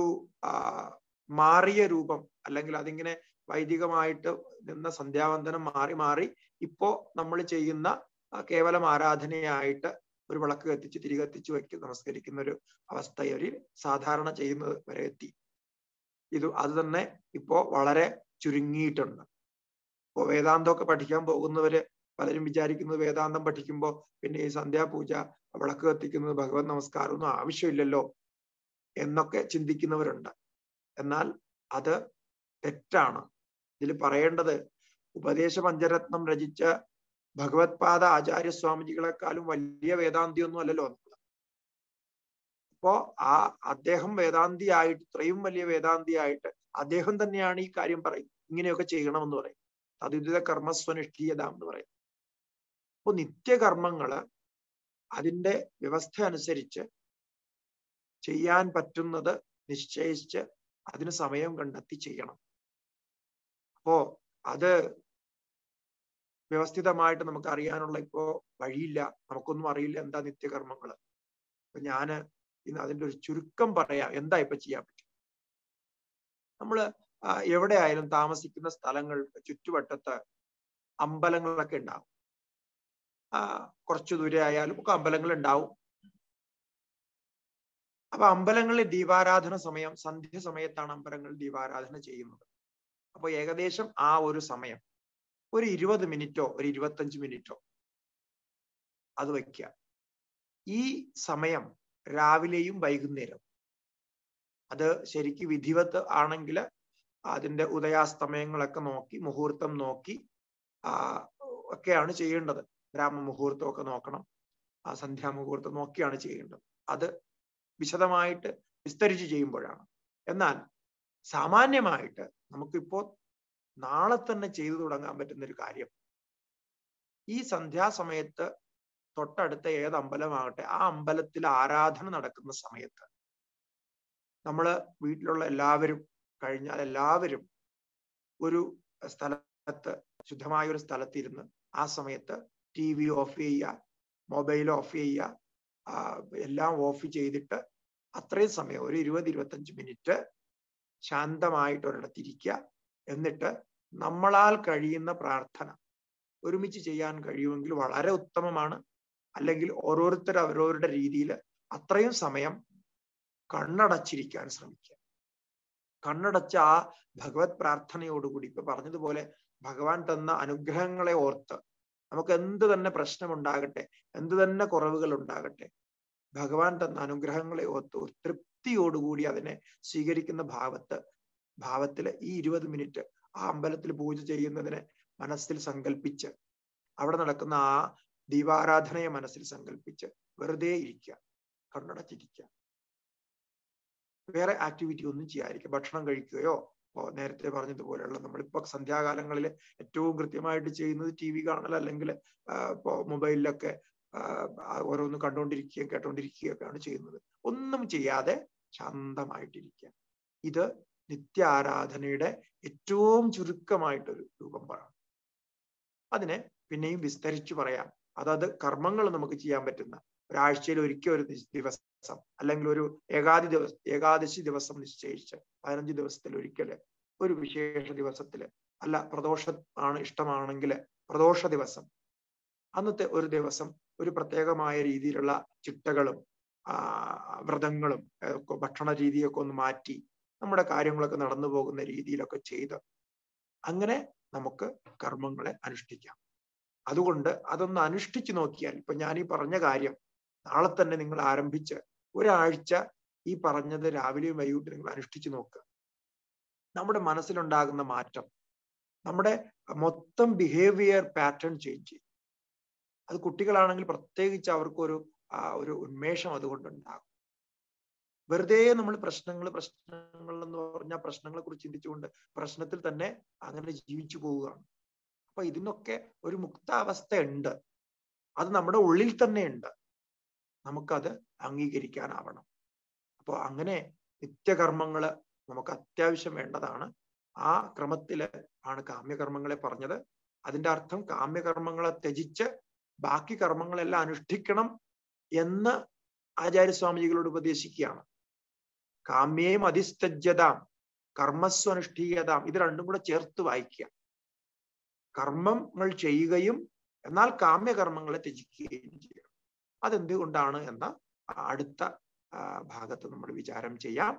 മാറിയ രൂപം അല്ലെങ്കിൽ അതിങ്ങനെ വൈദികമായിട്ട് നിന്ന സന്ധ്യാവന്ദനം മാറി മാറി ഇപ്പോ നമ്മൾ ചെയ്യുന്ന കേവലം ആരാധനയായിട്ട് ഒരു വിളക്ക് കത്തിച്ച് തിരികെ കത്തിച്ച് വെക്ക് നമസ്കരിക്കുന്ന ഒരു അവസ്ഥയിൽ സാധാരണ ചെയ്യുന്നത് വരെ എത്തി ഇത് അത് തന്നെ ഇപ്പോ വളരെ ചുരുങ്ങിയിട്ടുണ്ട് ഇപ്പോ വേദാന്തമൊക്കെ പഠിക്കാൻ പോകുന്നവര് പലരും വിചാരിക്കുന്നത് വേദാന്തം പഠിക്കുമ്പോൾ പിന്നെ ഈ സന്ധ്യാപൂജ വിളക്ക് കത്തിക്കുന്നത് ഭഗവത് നമസ്കാരമൊന്നും ആവശ്യമില്ലല്ലോ എന്നൊക്കെ ചിന്തിക്കുന്നവരുണ്ട് എന്നാൽ അത് തെറ്റാണ് ഇതിൽ പറയേണ്ടത് ഉപദേശ പഞ്ചരത്നം രചിച്ച ഭഗവത് പാദ ആചാര്യസ്വാമിജികളെക്കാളും വലിയ വേദാന്തിയൊന്നും അല്ലല്ലോ അപ്പോ ആ അദ്ദേഹം വേദാന്തിയായിട്ട് ഇത്രയും വലിയ വേദാന്തിയായിട്ട് അദ്ദേഹം തന്നെയാണ് ഈ കാര്യം പറയും ഇങ്ങനെയൊക്കെ ചെയ്യണമെന്ന് പറയും തദ്വിധ കർമ്മസ്വനിഷ്ഠീയത എന്ന് പറയും അപ്പൊ നിത്യകർമ്മങ്ങള് അതിന്റെ വ്യവസ്ഥ അനുസരിച്ച് ചെയ്യാൻ പറ്റുന്നത് നിശ്ചയിച്ച് അതിന് സമയം കണ്ടെത്തി ചെയ്യണം അപ്പോ അത് വ്യവസ്ഥിതമായിട്ട് നമുക്ക് അറിയാനുള്ള ഇപ്പോ വഴിയില്ല നമുക്കൊന്നും അറിയില്ല എന്താ നിത്യകർമ്മങ്ങള് അപ്പൊ ഞാന് ഇന്ന് അതിന്റെ ഒരു ചുരുക്കം പറയാം എന്താ ഇപ്പൊ ചെയ്യാൻ പറ്റും നമ്മള് എവിടെ ആയാലും താമസിക്കുന്ന സ്ഥലങ്ങൾ ചുറ്റുവട്ടത്ത് അമ്പലങ്ങളൊക്കെ ഉണ്ടാവും ആ കുറച്ചു ദൂരെ ആയാലും ഒക്കെ അമ്പലങ്ങൾ ഉണ്ടാവും അപ്പൊ അമ്പലങ്ങളിൽ ദീപാരാധന സമയം സന്ധ്യ സമയത്താണ് അമ്പലങ്ങളിൽ ദീപാരാധന ചെയ്യുന്നത് അപ്പൊ ഏകദേശം ആ ഒരു സമയം ഒരു ഇരുപത് മിനിറ്റോ ഒരു ഇരുപത്തഞ്ച് മിനിറ്റോ അത് വയ്ക്കുക ഈ സമയം രാവിലെയും വൈകുന്നേരം അത് ശരിക്ക് വിധിവത്ത് ആണെങ്കിൽ അതിന്റെ ഉദയാസ്തമയങ്ങളൊക്കെ നോക്കി മുഹൂർത്തം നോക്കി ആ ഒക്കെയാണ് ചെയ്യേണ്ടത് ബ്രാഹ്മ മുഹൂർത്തം ഒക്കെ നോക്കണം ആ സന്ധ്യാമുഹൂർത്തം നോക്കിയാണ് ചെയ്യേണ്ടത് അത് വിശദമായിട്ട് വിസ്തരിച്ച് ചെയ്യുമ്പോഴാണ് എന്നാൽ സാമാന്യമായിട്ട് നമുക്കിപ്പോ നാളെ തന്നെ ചെയ്തു തുടങ്ങാൻ പറ്റുന്ന ഒരു കാര്യം ഈ സന്ധ്യാസമയത്ത് തൊട്ടടുത്ത ഏത് അമ്പലമാകട്ടെ ആ അമ്പലത്തിൽ ആരാധന നടക്കുന്ന സമയത്ത് നമ്മള് വീട്ടിലുള്ള എല്ലാവരും കഴിഞ്ഞാൽ എല്ലാവരും ഒരു സ്ഥലത്ത് ശുദ്ധമായ ഒരു സ്ഥലത്തിരുന്ന് ആ സമയത്ത് ടി വി ഓഫ് ചെയ്യുക മൊബൈൽ ഓഫ് ചെയ്യുക എല്ലാം ഓഫ് ചെയ്തിട്ട് അത്രയും സമയം ഒരു ഇരുപത് ഇരുപത്തഞ്ച് മിനിറ്റ് ശാന്തമായിട്ട് ഒരിടത്തിരിക്കുക എന്നിട്ട് നമ്മളാൽ കഴിയുന്ന പ്രാർത്ഥന ഒരുമിച്ച് ചെയ്യാൻ കഴിയുമെങ്കിൽ വളരെ ഉത്തമമാണ് അല്ലെങ്കിൽ ഓരോരുത്തർ അവരവരുടെ രീതിയിൽ അത്രയും സമയം കണ്ണടച്ചിരിക്കാൻ ശ്രമിക്കുക കണ്ണടച്ച ആ ഭഗവത് പ്രാർത്ഥനയോടുകൂടി ഇപ്പൊ പറഞ്ഞതുപോലെ ഭഗവാൻ തന്ന അനുഗ്രഹങ്ങളെ ഓർത്ത് നമുക്ക് എന്ത് തന്നെ പ്രശ്നമുണ്ടാകട്ടെ എന്ത് തന്നെ കുറവുകൾ ഉണ്ടാകട്ടെ ഭഗവാൻ തന്ന അനുഗ്രഹങ്ങളെ ഓർത്ത് ഒരു ഭക്തിയോടുകൂടി അതിനെ സ്വീകരിക്കുന്ന ഭാവത്ത് ഭാവത്തില് ഈ ഇരുപത് മിനിറ്റ് ആ അമ്പലത്തിൽ പൂജ ചെയ്യുന്നതിനെ മനസ്സിൽ സങ്കല്പിച്ച് അവിടെ നടക്കുന്ന ആ ദീപാരാധനയെ മനസ്സിൽ സങ്കല്പിച്ച് വെറുതെ ഇരിക്കുക കണ്ണടച്ചിരിക്കുക വേറെ ആക്ടിവിറ്റി ഒന്നും ചെയ്യാതിരിക്കുക ഭക്ഷണം കഴിക്കുകയോ ഇപ്പോ നേരത്തെ പറഞ്ഞതുപോലെയുള്ള നമ്മളിപ്പോ സന്ധ്യാകാലങ്ങളിൽ ഏറ്റവും കൃത്യമായിട്ട് ചെയ്യുന്നത് ടി വി കാണൽ അല്ലെങ്കിൽ ഇപ്പോ മൊബൈലിലൊക്കെ ഓരോന്ന് കണ്ടുകൊണ്ടിരിക്കുകയും കേട്ടോണ്ടിരിക്കുകയൊക്കെയാണ് ചെയ്യുന്നത് ഒന്നും ചെയ്യാതെ ശാന്തമായിട്ടിരിക്കുക ഇത് നിത്യ ആരാധനയുടെ ഏറ്റവും ചുരുക്കമായിട്ടൊരു രൂപം പറയാം അതിനെ പിന്നെയും വിസ്തരിച്ചു പറയാം അതത് കർമ്മങ്ങൾ നമുക്ക് ചെയ്യാൻ പറ്റുന്ന ഒരാഴ്ചയിൽ ഒരിക്കൽ ഒരു ദിവസം അല്ലെങ്കിൽ ഒരു ഏകാദി ദിവസം ഏകാദശി ദിവസം നിശ്ചയിച്ച് പതിനഞ്ച് ദിവസത്തിൽ ഒരിക്കല് ഒരു വിശേഷ ദിവസത്തില് അല്ല പ്രദോഷ ആണ് ഇഷ്ടമാണെങ്കിൽ പ്രദോഷ ദിവസം അന്നത്തെ ഒരു ദിവസം ഒരു പ്രത്യേകമായ രീതിയിലുള്ള ചിട്ടകളും ആ വ്രതങ്ങളും ഭക്ഷണ രീതിയൊക്കെ ഒന്ന് മാറ്റി നമ്മുടെ കാര്യങ്ങളൊക്കെ നടന്നു പോകുന്ന രീതിയിലൊക്കെ ചെയ്ത് അങ്ങനെ നമുക്ക് കർമ്മങ്ങളെ അനുഷ്ഠിക്കാം അതുകൊണ്ട് അതൊന്ന് അനുഷ്ഠിച്ചു നോക്കിയാൽ ഇപ്പൊ ഞാൻ ഈ പറഞ്ഞ കാര്യം നാളെ തന്നെ നിങ്ങൾ ആരംഭിച്ച് ഒരാഴ്ച ഈ പറഞ്ഞത് രാവിലെയും വൈകിട്ട് നിങ്ങൾ അനുഷ്ഠിച്ചു നോക്കുക നമ്മുടെ മനസ്സിലുണ്ടാകുന്ന മാറ്റം നമ്മുടെ മൊത്തം ബിഹേവിയർ പാറ്റേൺ ചേഞ്ച് ചെയ്യും അത് കുട്ടികളാണെങ്കിൽ പ്രത്യേകിച്ച് അവർക്കൊരു ഒരു ഉന്മേഷം അതുകൊണ്ടുണ്ടാകും വെറുതെ നമ്മൾ പ്രശ്നങ്ങൾ പ്രശ്നങ്ങൾ എന്ന് പറഞ്ഞാൽ പ്രശ്നങ്ങളെ കുറിച്ച് ചിന്തിച്ചുകൊണ്ട് പ്രശ്നത്തിൽ തന്നെ അങ്ങനെ ജീവിച്ചു പോവുകയാണ് അപ്പൊ ഇതിനൊക്കെ ഒരു മുക്താവസ്ഥ ഉണ്ട് അത് നമ്മുടെ ഉള്ളിൽ തന്നെ ഉണ്ട് നമുക്കത് അംഗീകരിക്കാനാവണം അപ്പോൾ അങ്ങനെ നിത്യകർമ്മങ്ങള് നമുക്ക് അത്യാവശ്യം വേണ്ടതാണ് ആ ക്രമത്തില് ആണ് കാമ്യകർമ്മങ്ങളെ പറഞ്ഞത് അതിന്റെ അർത്ഥം കാമ്യകർമ്മങ്ങളെ ത്യജിച്ച് ബാക്കി കർമ്മങ്ങളെല്ലാം അനുഷ്ഠിക്കണം എന്ന് ആചാര്യസ്വാമിജികളോട് ഉപദേശിക്കുകയാണ് കാമ്യേം അതിസ്തജ്യതാം കർമ്മസ്വ അനുഷ്ഠീയതാം ഇത് രണ്ടും കൂടെ ചേർത്ത് വായിക്കുക കർമ്മങ്ങൾ ചെയ്യുകയും എന്നാൽ കാമ്യകർമ്മങ്ങളെ ത്യജിക്കുകയും ചെയ്യണം അതെന്തുകൊണ്ടാണ് എന്ന അടുത്ത ഭാഗത്ത് നമ്മൾ വിചാരം ചെയ്യാം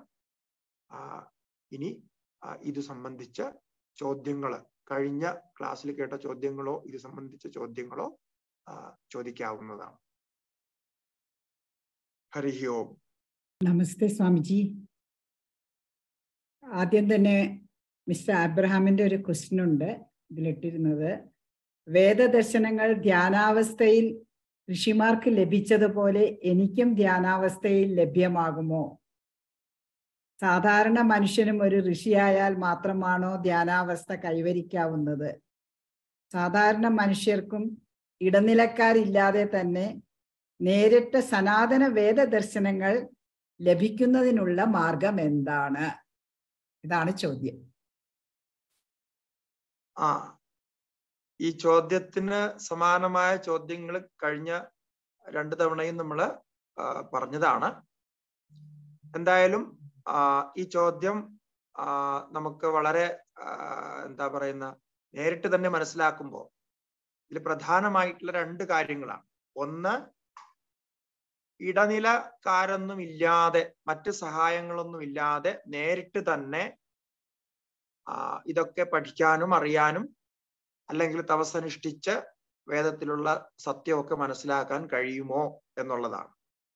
ഇനി ഇത് സംബന്ധിച്ച ചോദ്യങ്ങൾ കഴിഞ്ഞ ക്ലാസ്സിൽ കേട്ട ചോദ്യങ്ങളോ ഇത് സംബന്ധിച്ച ചോദ്യങ്ങളോ ചോദിക്കാവുന്നതാണ് ഹരി ഓം നമസ്തേ സ്വാമിജി ആദ്യം തന്നെ മിസ്റ്റർ അബ്രഹാമിന്റെ ഒരു ക്വസ്റ്റ്യൻ ഉണ്ട് ഇതിലിട്ടിരുന്നത് വേദദർശനങ്ങൾ ധ്യാനാവസ്ഥയിൽ ഋഷിമാർക്ക് ലഭിച്ചതുപോലെ എനിക്കും ധ്യാനാവസ്ഥയിൽ ലഭ്യമാകുമോ സാധാരണ മനുഷ്യനും ഒരു ഋഷിയായാൽ മാത്രമാണോ ധ്യാനാവസ്ഥ കൈവരിക്കാവുന്നത് സാധാരണ മനുഷ്യർക്കും ഇടനിലക്കാരില്ലാതെ തന്നെ നേരിട്ട് സനാതന വേദദർശനങ്ങൾ ലഭിക്കുന്നതിനുള്ള മാർഗം എന്താണ് ഇതാണ് ചോദ്യം ആ ഈ ചോദ്യത്തിന് സമാനമായ ചോദ്യങ്ങൾ കഴിഞ്ഞ രണ്ടു തവണയും നമ്മൾ പറഞ്ഞതാണ് എന്തായാലും ഈ ചോദ്യം നമുക്ക് വളരെ എന്താ പറയുന്ന നേരിട്ട് തന്നെ മനസ്സിലാക്കുമ്പോൾ ഇതിൽ പ്രധാനമായിട്ടുള്ള രണ്ട് കാര്യങ്ങളാണ് ഒന്ന് ഇടനിലക്കാരൊന്നും ഇല്ലാതെ മറ്റ് സഹായങ്ങളൊന്നും ഇല്ലാതെ നേരിട്ട് തന്നെ ഇതൊക്കെ പഠിക്കാനും അറിയാനും അല്ലെങ്കിൽ തപസ്സനുഷ്ഠിച്ച് വേദത്തിലുള്ള സത്യമൊക്കെ മനസ്സിലാക്കാൻ കഴിയുമോ എന്നുള്ളതാണ്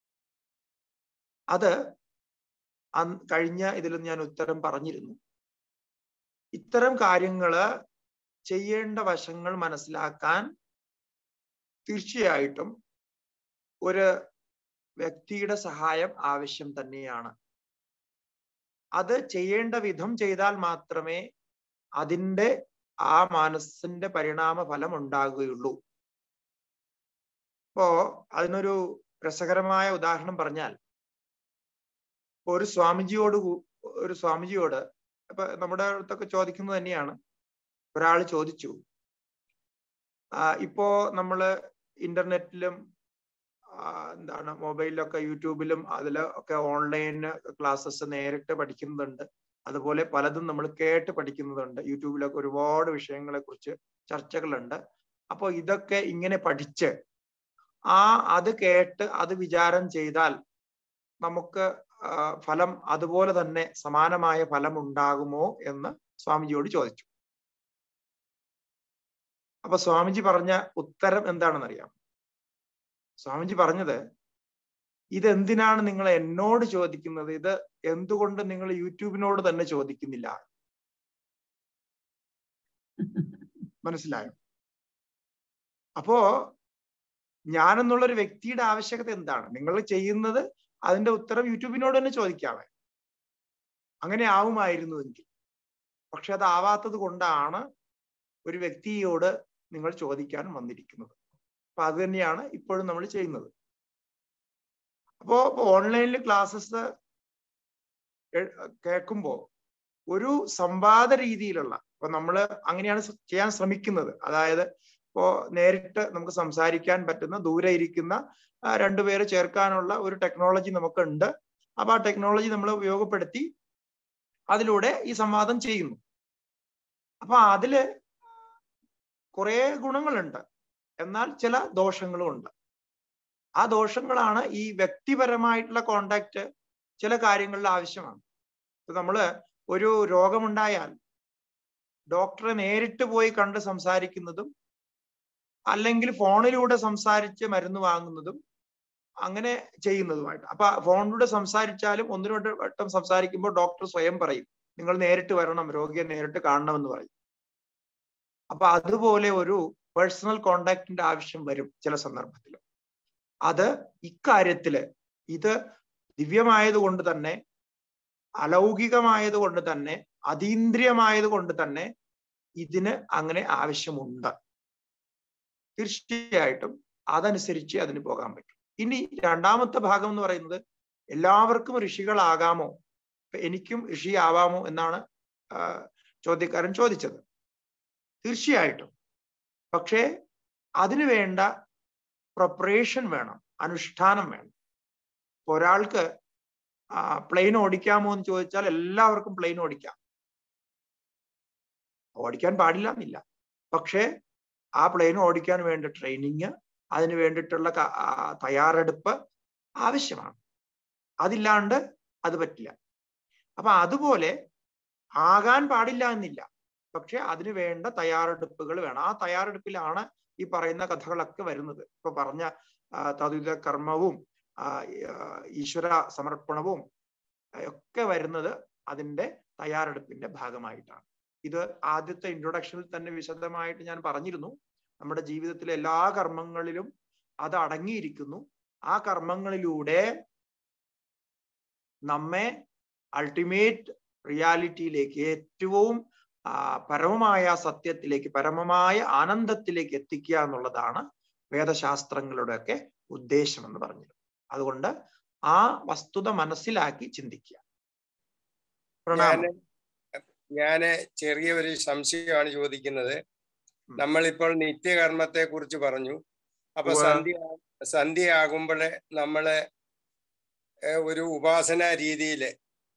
അത് കഴിഞ്ഞ ഇതിൽ ഞാൻ ഉത്തരം പറഞ്ഞിരുന്നു ഇത്തരം കാര്യങ്ങള് ചെയ്യേണ്ട വശങ്ങൾ മനസ്സിലാക്കാൻ തീർച്ചയായിട്ടും ഒരു വ്യക്തിയുടെ സഹായം ആവശ്യം തന്നെയാണ് അത് ചെയ്യേണ്ട വിധം ചെയ്താൽ മാത്രമേ അതിൻ്റെ ആ മനസ്സിന്റെ പരിണാമ ഫലം ഉണ്ടാകുകയുള്ളൂ ഇപ്പോ അതിനൊരു രസകരമായ ഉദാഹരണം പറഞ്ഞാൽ ഒരു സ്വാമിജിയോട് ഒരു സ്വാമിജിയോട് ഇപ്പൊ നമ്മുടെ അടുത്തൊക്കെ ചോദിക്കുന്നത് തന്നെയാണ് ഒരാൾ ചോദിച്ചു ഇപ്പോ നമ്മള് ഇന്റർനെറ്റിലും എന്താണ് മൊബൈലിലൊക്കെ യൂട്യൂബിലും അതിൽ ഒക്കെ ഓൺലൈൻ ക്ലാസ്സസ് നേരിട്ട് പഠിക്കുന്നുണ്ട് അതുപോലെ പലതും നമ്മൾ കേട്ട് പഠിക്കുന്നുണ്ട് യൂട്യൂബിലൊക്കെ ഒരുപാട് വിഷയങ്ങളെ കുറിച്ച് ചർച്ചകളുണ്ട് അപ്പോൾ ഇതൊക്കെ ഇങ്ങനെ പഠിച്ച് ആ അത് കേട്ട് അത് വിചാരം ചെയ്താൽ നമുക്ക് ഫലം അതുപോലെ തന്നെ സമാനമായ ഫലം ഉണ്ടാകുമോ എന്ന് സ്വാമിജിയോട് ചോദിച്ചു അപ്പൊ സ്വാമിജി പറഞ്ഞ ഉത്തരം എന്താണെന്നറിയാം സ്വാമിജി പറഞ്ഞത് ഇതെന്തിനാണ് നിങ്ങൾ എന്നോട് ചോദിക്കുന്നത് ഇത് എന്തുകൊണ്ട് നിങ്ങൾ യൂട്യൂബിനോട് തന്നെ ചോദിക്കുന്നില്ല മനസ്സിലായോ അപ്പോ ഞാനെന്നുള്ളൊരു വ്യക്തിയുടെ ആവശ്യകത എന്താണ് നിങ്ങൾ ചെയ്യുന്നത് അതിന്റെ ഉത്തരം യൂട്യൂബിനോട് തന്നെ ചോദിക്കാമേ അങ്ങനെ ആവുമായിരുന്നുവെങ്കിൽ പക്ഷെ അത് ആവാത്തത് കൊണ്ടാണ് ഒരു വ്യക്തിയോട് നിങ്ങൾ ചോദിക്കാൻ വന്നിരിക്കുന്നത് അപ്പൊ അത് തന്നെയാണ് ഇപ്പോഴും നമ്മൾ ചെയ്യുന്നത് അപ്പോ ഓൺലൈനിൽ ക്ലാസ്സസ് കേൾക്കുമ്പോ ഒരു സംവാദ രീതിയിലുള്ള ഇപ്പൊ നമ്മൾ അങ്ങനെയാണ് ചെയ്യാൻ ശ്രമിക്കുന്നത് അതായത് ഇപ്പോ നേരിട്ട് നമുക്ക് സംസാരിക്കാൻ പറ്റുന്ന ദൂരെ ഇരിക്കുന്ന രണ്ടുപേരെ ചേർക്കാനുള്ള ഒരു ടെക്നോളജി നമുക്കുണ്ട് അപ്പൊ ആ ടെക്നോളജി നമ്മൾ ഉപയോഗപ്പെടുത്തി അതിലൂടെ ഈ സംവാദം ചെയ്യുന്നു അപ്പൊ അതില് കുറെ ഗുണങ്ങളുണ്ട് എന്നാൽ ചില ദോഷങ്ങളും ഉണ്ട് ആ ദോഷങ്ങളാണ് ഈ വ്യക്തിപരമായിട്ടുള്ള കോണ്ടാക്ട് ചില കാര്യങ്ങളിൽ ആവശ്യമാണ് ഇപ്പൊ നമ്മള് ഒരു രോഗമുണ്ടായാൽ ഡോക്ടറെ നേരിട്ട് പോയി കണ്ട് സംസാരിക്കുന്നതും അല്ലെങ്കിൽ ഫോണിലൂടെ സംസാരിച്ച് മരുന്ന് വാങ്ങുന്നതും അങ്ങനെ ചെയ്യുന്നതുമായിട്ട് അപ്പൊ ഫോണിലൂടെ സംസാരിച്ചാലും ഒന്നിനു രണ്ട് വട്ടം സംസാരിക്കുമ്പോൾ ഡോക്ടർ സ്വയം പറയും നിങ്ങൾ നേരിട്ട് വരണം രോഗിയെ നേരിട്ട് കാണണമെന്ന് പറയും അപ്പൊ അതുപോലെ ഒരു പേഴ്സണൽ കോണ്ടാക്ടിന്റെ ആവശ്യം വരും ചില സന്ദർഭത്തിൽ അത് ഇക്കാര്യത്തില് ഇത് ദിവ്യമായത് കൊണ്ട് തന്നെ അലൗകികമായത് കൊണ്ട് തന്നെ അതീന്ദ്രിയമായത് കൊണ്ട് തന്നെ ഇതിന് അങ്ങനെ ആവശ്യമുണ്ട് തീർച്ചയായിട്ടും അതനുസരിച്ച് അതിന് പോകാൻ പറ്റും ഇനി രണ്ടാമത്തെ ഭാഗം എന്ന് പറയുന്നത് എല്ലാവർക്കും ഋഷികളാകാമോ എനിക്കും ഋഷിയാവാമോ എന്നാണ് ചോദ്യക്കാരൻ ചോദിച്ചത് തീർച്ചയായിട്ടും പക്ഷേ അതിനു വേണ്ട പ്രിപ്പറേഷൻ വേണം അനുഷ്ഠാനം വേണം ഒരാൾക്ക് പ്ലെയിൻ ഓടിക്കാമോ എന്ന് ചോദിച്ചാൽ എല്ലാവർക്കും പ്ലെയിൻ ഓടിക്കാം ഓടിക്കാൻ പാടില്ല എന്നില്ല പക്ഷേ ആ പ്ലെയിൻ ഓടിക്കാൻ വേണ്ട ട്രെയിനിങ് അതിന് വേണ്ടിയിട്ടുള്ള തയ്യാറെടുപ്പ് ആവശ്യമാണ് അതില്ലാണ്ട് അത് പറ്റില്ല അപ്പൊ അതുപോലെ ആകാൻ പാടില്ല എന്നില്ല പക്ഷെ അതിന് വേണ്ട തയ്യാറെടുപ്പുകൾ വേണം ആ തയ്യാറെടുപ്പിലാണ് ഈ പറയുന്ന കഥകളൊക്കെ വരുന്നത് ഇപ്പൊ പറഞ്ഞ തതുത കർമ്മവും ഈശ്വര സമർപ്പണവും ഒക്കെ വരുന്നത് അതിന്റെ തയ്യാറെടുപ്പിന്റെ ഭാഗമായിട്ടാണ് ഇത് ആദ്യത്തെ ഇൻട്രൊഡക്ഷനിൽ തന്നെ വിശദമായിട്ട് ഞാൻ പറഞ്ഞിരുന്നു നമ്മുടെ ജീവിതത്തിലെ എല്ലാ കർമ്മങ്ങളിലും അത് അടങ്ങിയിരിക്കുന്നു ആ കർമ്മങ്ങളിലൂടെ നമ്മെ അൾട്ടിമേറ്റ് റിയാലിറ്റിയിലേക്ക് ഏറ്റവും പരമമായ സത്യത്തിലേക്ക് പരമമായ ആനന്ദത്തിലേക്ക് എത്തിക്കുക എന്നുള്ളതാണ് വേദശാസ്ത്രങ്ങളുടെയൊക്കെ ഉദ്ദേശം എന്ന് പറഞ്ഞത് അതുകൊണ്ട് ആ വസ്തുത മനസ്സിലാക്കി ചിന്തിക്കുക ഞാന് ഞാന് ചെറിയ ഒരു സംശയമാണ് ചോദിക്കുന്നത് നമ്മളിപ്പോൾ നിത്യകർമ്മത്തെ കുറിച്ച് പറഞ്ഞു അപ്പൊ സന്ധ്യ സന്ധ്യയാകുമ്പോൾ നമ്മള് ഒരു ഉപാസന രീതിയില്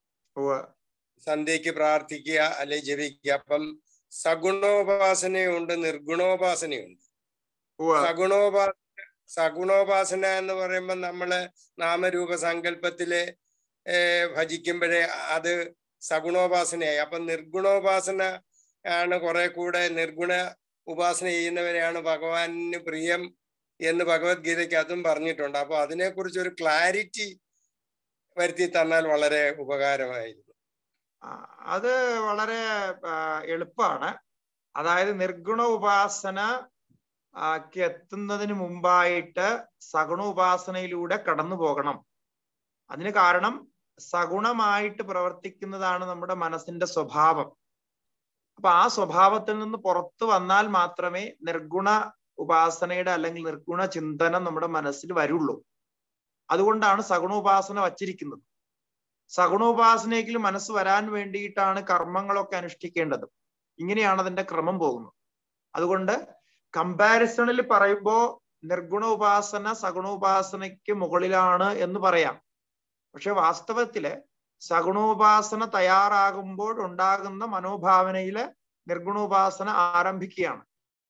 സന്ധ്യക്ക് പ്രാർത്ഥിക്കുക അല്ലെ ജപിക്കുക അപ്പം സഗുണോപാസനയുണ്ട് നിർഗുണോപാസനയുണ്ട് സഗുണോപാസന സഗുണോപാസന എന്ന് പറയുമ്പോൾ നമ്മള് നാമരൂപ സങ്കല്പത്തില് ഭജിക്കുമ്പോഴേ അത് സഗുണോപാസനയായി അപ്പൊ നിർഗുണോപാസന ആണ് കുറെ കൂടെ നിർഗുണ ഉപാസന ചെയ്യുന്നവരെയാണ് ഭഗവാന് പ്രിയം എന്ന് ഭഗവത്ഗീതയ്ക്ക് അതും പറഞ്ഞിട്ടുണ്ട് അപ്പൊ അതിനെക്കുറിച്ച് ഒരു ക്ലാരിറ്റി വരുത്തി തന്നാൽ വളരെ ഉപകാരമായിരുന്നു അത് വളരെ എളുപ്പമാണ് അതായത് നിർഗുണ ഉപാസന ക്ക് എത്തുന്നതിന് മുമ്പായിട്ട് സഗുണ ഉപാസനയിലൂടെ കടന്നു പോകണം അതിന് കാരണം സഗുണമായിട്ട് പ്രവർത്തിക്കുന്നതാണ് നമ്മുടെ മനസ്സിന്റെ സ്വഭാവം അപ്പൊ ആ സ്വഭാവത്തിൽ നിന്ന് പുറത്തു വന്നാൽ മാത്രമേ നിർഗുണ ഉപാസനയുടെ അല്ലെങ്കിൽ നിർഗുണ ചിന്തനം നമ്മുടെ മനസ്സിൽ വരുള്ളൂ അതുകൊണ്ടാണ് സഗുണോപാസന വച്ചിരിക്കുന്നത് സഗുണോപാസനയ്ക്ക് മനസ്സ് വരാൻ വേണ്ടിയിട്ടാണ് കർമ്മങ്ങളൊക്കെ അനുഷ്ഠിക്കേണ്ടത് ഇങ്ങനെയാണ് അതിന്റെ ക്രമം പോകുന്നത് അതുകൊണ്ട് കമ്പാരിസണിൽ പറയുമ്പോ നിർഗുണ ഉപാസന സഗുണോപാസനയ്ക്ക് മുകളിലാണ് എന്ന് പറയാം പക്ഷെ വാസ്തവത്തില് സഗുണോപാസന തയ്യാറാകുമ്പോൾ ഉണ്ടാകുന്ന മനോഭാവനയില് നിർഗുണോപാസന ആരംഭിക്കുകയാണ്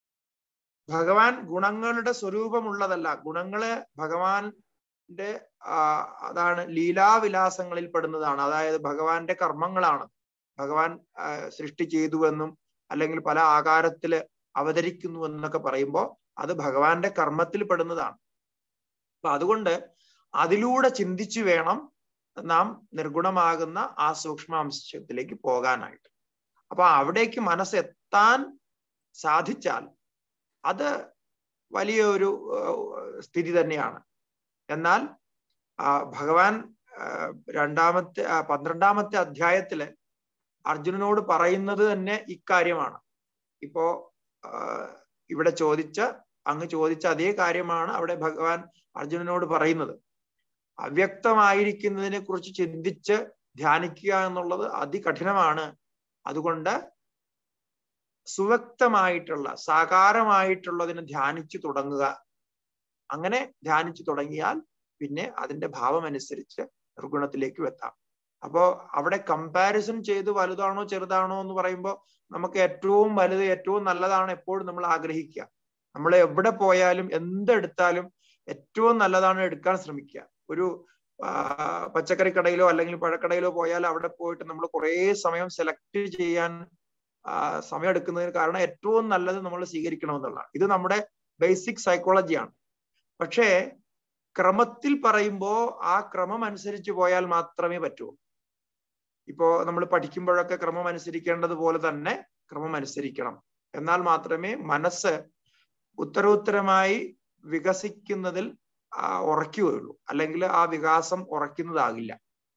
ഭഗവാൻ ഗുണങ്ങളുടെ സ്വരൂപമുള്ളതല്ല ഗുണങ്ങള് ഭഗവാന്റെ അതാണ് ലീലാവിലാസങ്ങളിൽ പെടുന്നതാണ് അതായത് ഭഗവാന്റെ കർമ്മങ്ങളാണ് ഭഗവാൻ സൃഷ്ടി ചെയ്തുവെന്നും അല്ലെങ്കിൽ പല ആകാരത്തില് അവതരിക്കുന്നു എന്നൊക്കെ പറയുമ്പോൾ അത് ഭഗവാന്റെ കർമ്മത്തിൽ പെടുന്നതാണ് അപ്പൊ അതുകൊണ്ട് അതിലൂടെ ചിന്തിച്ചു വേണം നാം നിർഗുണമാകുന്ന ആ സൂക്ഷ്മാംശത്തിലേക്ക് പോകാനായിട്ട് അപ്പൊ അവിടേക്ക് മനസ്സ് എത്താൻ സാധിച്ചാൽ അത് വലിയ ഒരു സ്ഥിതി തന്നെയാണ് എന്നാൽ ഭഗവാൻ രണ്ടാമത്തെ പന്ത്രണ്ടാമത്തെ അധ്യായത്തില് അർജുനനോട് പറയുന്നത് തന്നെ ഇക്കാര്യമാണ് ഇപ്പോ ഇവിടെ ചോദിച്ച അങ്ങ് ചോദിച്ച അതേ കാര്യമാണ് അവിടെ ഭഗവാൻ അർജുനനോട് പറയുന്നത് അവ്യക്തമായിരിക്കുന്നതിനെ കുറിച്ച് ചിന്തിച്ച് ധ്യാനിക്കുക എന്നുള്ളത് അതികഠിനമാണ് അതുകൊണ്ട് സുവ്യക്തമായിട്ടുള്ള സാകാരമായിട്ടുള്ളതിനെ ധ്യാനിച്ചു തുടങ്ങുക അങ്ങനെ ധ്യാനിച്ചു തുടങ്ങിയാൽ പിന്നെ അതിന്റെ ഭാവം അനുസരിച്ച് നിർഗുണത്തിലേക്ക് എത്താം അപ്പോ അവിടെ കമ്പാരിസൺ ചെയ്ത് വലുതാണോ ചെറുതാണോ എന്ന് പറയുമ്പോൾ നമുക്ക് ഏറ്റവും വലുത് ഏറ്റവും നല്ലതാണ് എപ്പോഴും നമ്മൾ ആഗ്രഹിക്കുക നമ്മൾ എവിടെ പോയാലും എന്തെടുത്താലും ഏറ്റവും നല്ലതാണ് എടുക്കാൻ ശ്രമിക്കുക ഒരു പച്ചക്കറി കടയിലോ അല്ലെങ്കിൽ പഴക്കടയിലോ പോയാൽ അവിടെ പോയിട്ട് നമ്മൾ കുറേ സമയം സെലക്ട് ചെയ്യാൻ സമയം എടുക്കുന്നതിന് കാരണം ഏറ്റവും നല്ലത് നമ്മൾ സ്വീകരിക്കണമെന്നുള്ളതാണ് ഇത് നമ്മുടെ ബേസിക് സൈക്കോളജിയാണ് പക്ഷേ ക്രമത്തിൽ പറയുമ്പോൾ ആ ക്രമം അനുസരിച്ച് പോയാൽ മാത്രമേ പറ്റൂ ഇപ്പോ നമ്മൾ പഠിക്കുമ്പോഴൊക്കെ ക്രമം അനുസരിക്കേണ്ടതുപോലെ തന്നെ ക്രമം അനുസരിക്കണം എന്നാൽ മാത്രമേ മനസ്സ് ഉത്തരോത്തരമായി വികസിക്കുന്നതിൽ ഉറയ്ക്കുകയുള്ളൂ അല്ലെങ്കിൽ ആ വികാസം ഉറയ്ക്കുന്നതാകില്ല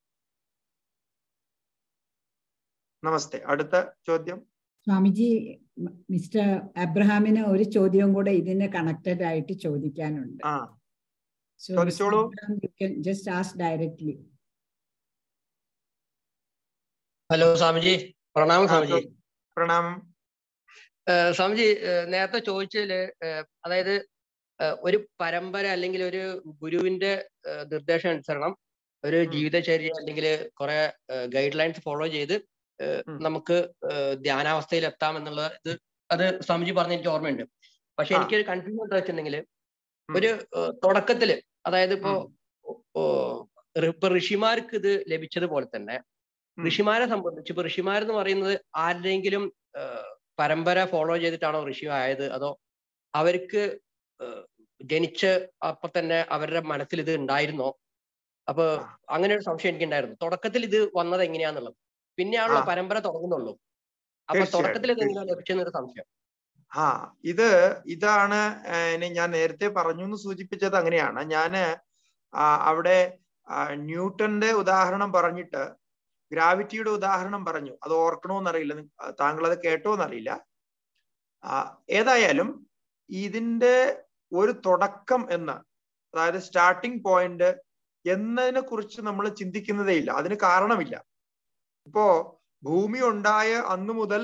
നമസ്തേ അടുത്ത ചോദ്യം സ്വാമിജി മിസ്റ്റർ അബ്രഹാമിന് ഒരു ചോദ്യം കൂടെ ഇതിന് കണക്റ്റഡ് ആയിട്ട് ചോദിക്കാനുണ്ട് ആ ചോദിച്ചോളൂ just as directly hello Swamiji പ്രണാമം സ്വാമിജി പ്രണാമം സ്വാമിജി നേരത്തെ ചോദിച്ചതില് അതായത് ഒരു പരമ്പര അല്ലെങ്കിൽ ഒരു ഗുരുവിന്റെ നിർദ്ദേശം അനുസരണം ഒരു ജീവിതചര്യ അല്ലെങ്കിൽ കുറെ ഗൈഡ് ലൈൻസ് ഫോളോ ചെയ്ത് നമുക്ക് ധ്യാനാവസ്ഥയിൽ എത്താം എന്നുള്ള ഇത് അത് സ്വാമിജി പറഞ്ഞ എനിക്ക് ഓർമ്മയുണ്ട് പക്ഷെ എനിക്കൊരു കൺഫ്യൂഷൻ എന്താ വെച്ചിട്ടുണ്ടെങ്കിൽ ഒരു തുടക്കത്തില് അതായത് ഇപ്പോ ഇപ്പൊ ഋഷിമാർക്ക് ഇത് ലഭിച്ചതുപോലെ തന്നെ ഋഷിമാരെ സംബന്ധിച്ച് ഇപ്പൊ ഋഷിമാരെന്ന് പറയുന്നത് ആരുടെയെങ്കിലും പരമ്പര ഫോളോ ചെയ്തിട്ടാണോ ഋഷി ആയത് അതോ അവർക്ക് ജനിച്ച് അപ്പൊ തന്നെ അവരുടെ മനസ്സിൽ ഇത് ഉണ്ടായിരുന്നോ അപ്പൊ അങ്ങനെ ഒരു സംശയം എനിക്ക് ഉണ്ടായിരുന്നു തുടക്കത്തിൽ ഇത് വന്നത് എങ്ങനെയാന്നുള്ളത് പിന്നെയാണല്ലോ പരമ്പര തുടങ്ങുന്നുള്ളൂ അപ്പൊ തുടക്കത്തിൽ ഇത് എങ്ങനെയാണ് ലഭിച്ചെന്നൊരു സംശയം ആ ഇത് ഇതാണ് ഞാൻ നേരത്തെ പറഞ്ഞു എന്ന് സൂചിപ്പിച്ചത് അങ്ങനെയാണ് ഞാന് അവിടെ ന്യൂട്ടന്റെ ഉദാഹരണം പറഞ്ഞിട്ട് ഗ്രാവിറ്റിയുടെ ഉദാഹരണം പറഞ്ഞു അത് ഓർക്കണോന്നറിയില്ല താങ്കൾ അത് കേട്ടോന്നറിയില്ല ഏതായാലും ഇതിന്റെ ഒരു തുടക്കം എന്ന് അതായത് സ്റ്റാർട്ടിംഗ് പോയിന്റ് എന്നതിനെ കുറിച്ച് നമ്മൾ ചിന്തിക്കുന്നതേ ഇല്ല അതിന് കാരണമില്ല ഇപ്പോ ഭൂമി ഉണ്ടായ അന്നു മുതൽ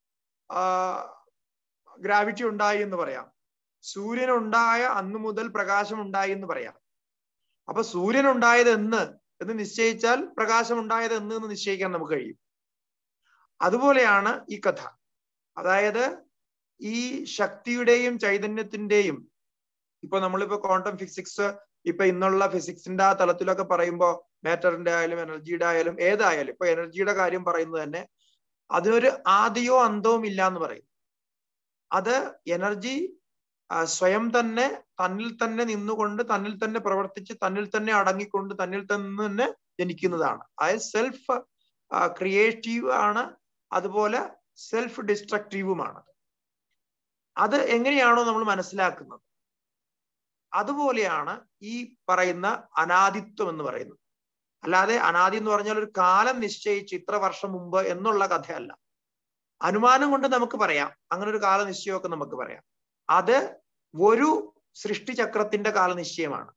ഗ്രാവിറ്റി ഉണ്ടായി എന്ന് പറയാം സൂര്യൻ ഉണ്ടായ അന്നു മുതൽ പ്രകാശം ഉണ്ടായി എന്ന് പറയാം അപ്പൊ സൂര്യൻ ഉണ്ടായത് എന്ന് എന്ന് നിശ്ചയിച്ചാൽ പ്രകാശം ഉണ്ടായത് എന്ന് എന്ന് നിശ്ചയിക്കാൻ നമുക്ക് കഴിയും അതുപോലെയാണ് ഈ കഥ അതായത് ഈ ശക്തിയുടെയും ചൈതന്യത്തിന്റെയും ഇപ്പൊ നമ്മളിപ്പോ ക്വാണ്ടം ഫിസിക്സ് ഇപ്പൊ ഇന്നുള്ള ഫിസിക്സിന്റെ ആ തലത്തിലൊക്കെ പറയുമ്പോൾ മാറ്ററിന്റെ ആയാലും എനർജിയുടെ ആയാലും ഏതായാലും ഇപ്പൊ എനർജിയുടെ കാര്യം പറയുന്നത് തന്നെ അതിനൊരു ആദിയോ അന്തവും ഇല്ല എന്ന് പറയും അത് എനർജി സ്വയം തന്നെ തന്നിൽ തന്നെ നിന്നുകൊണ്ട് തന്നിൽ തന്നെ പ്രവർത്തിച്ച് തന്നിൽ തന്നെ അടങ്ങിക്കൊണ്ട് തന്നിൽ തന്നെ ജനിക്കുന്നതാണ് അതായത് സെൽഫ് ക്രിയേറ്റീവ് ആണ് അതുപോലെ സെൽഫ് ഡിസ്ട്രക്റ്റീവുമാണ് അത് എങ്ങനെയാണോ നമ്മൾ മനസ്സിലാക്കുന്നത് അതുപോലെയാണ് ഈ പറയുന്ന അനാദിത്വം എന്ന് പറയുന്നത് അല്ലാതെ അനാദി എന്ന് പറഞ്ഞാൽ ഒരു കാലം നിശ്ചയിച്ച് ഇത്ര വർഷം മുമ്പ് എന്നുള്ള കഥയല്ല അനുമാനം കൊണ്ട് നമുക്ക് പറയാം അങ്ങനെ ഒരു കാലനിശ്ചയമൊക്കെ നമുക്ക് പറയാം അത് ഒരു സൃഷ്ടിചക്രത്തിന്റെ കാലനിശ്ചയമാണ്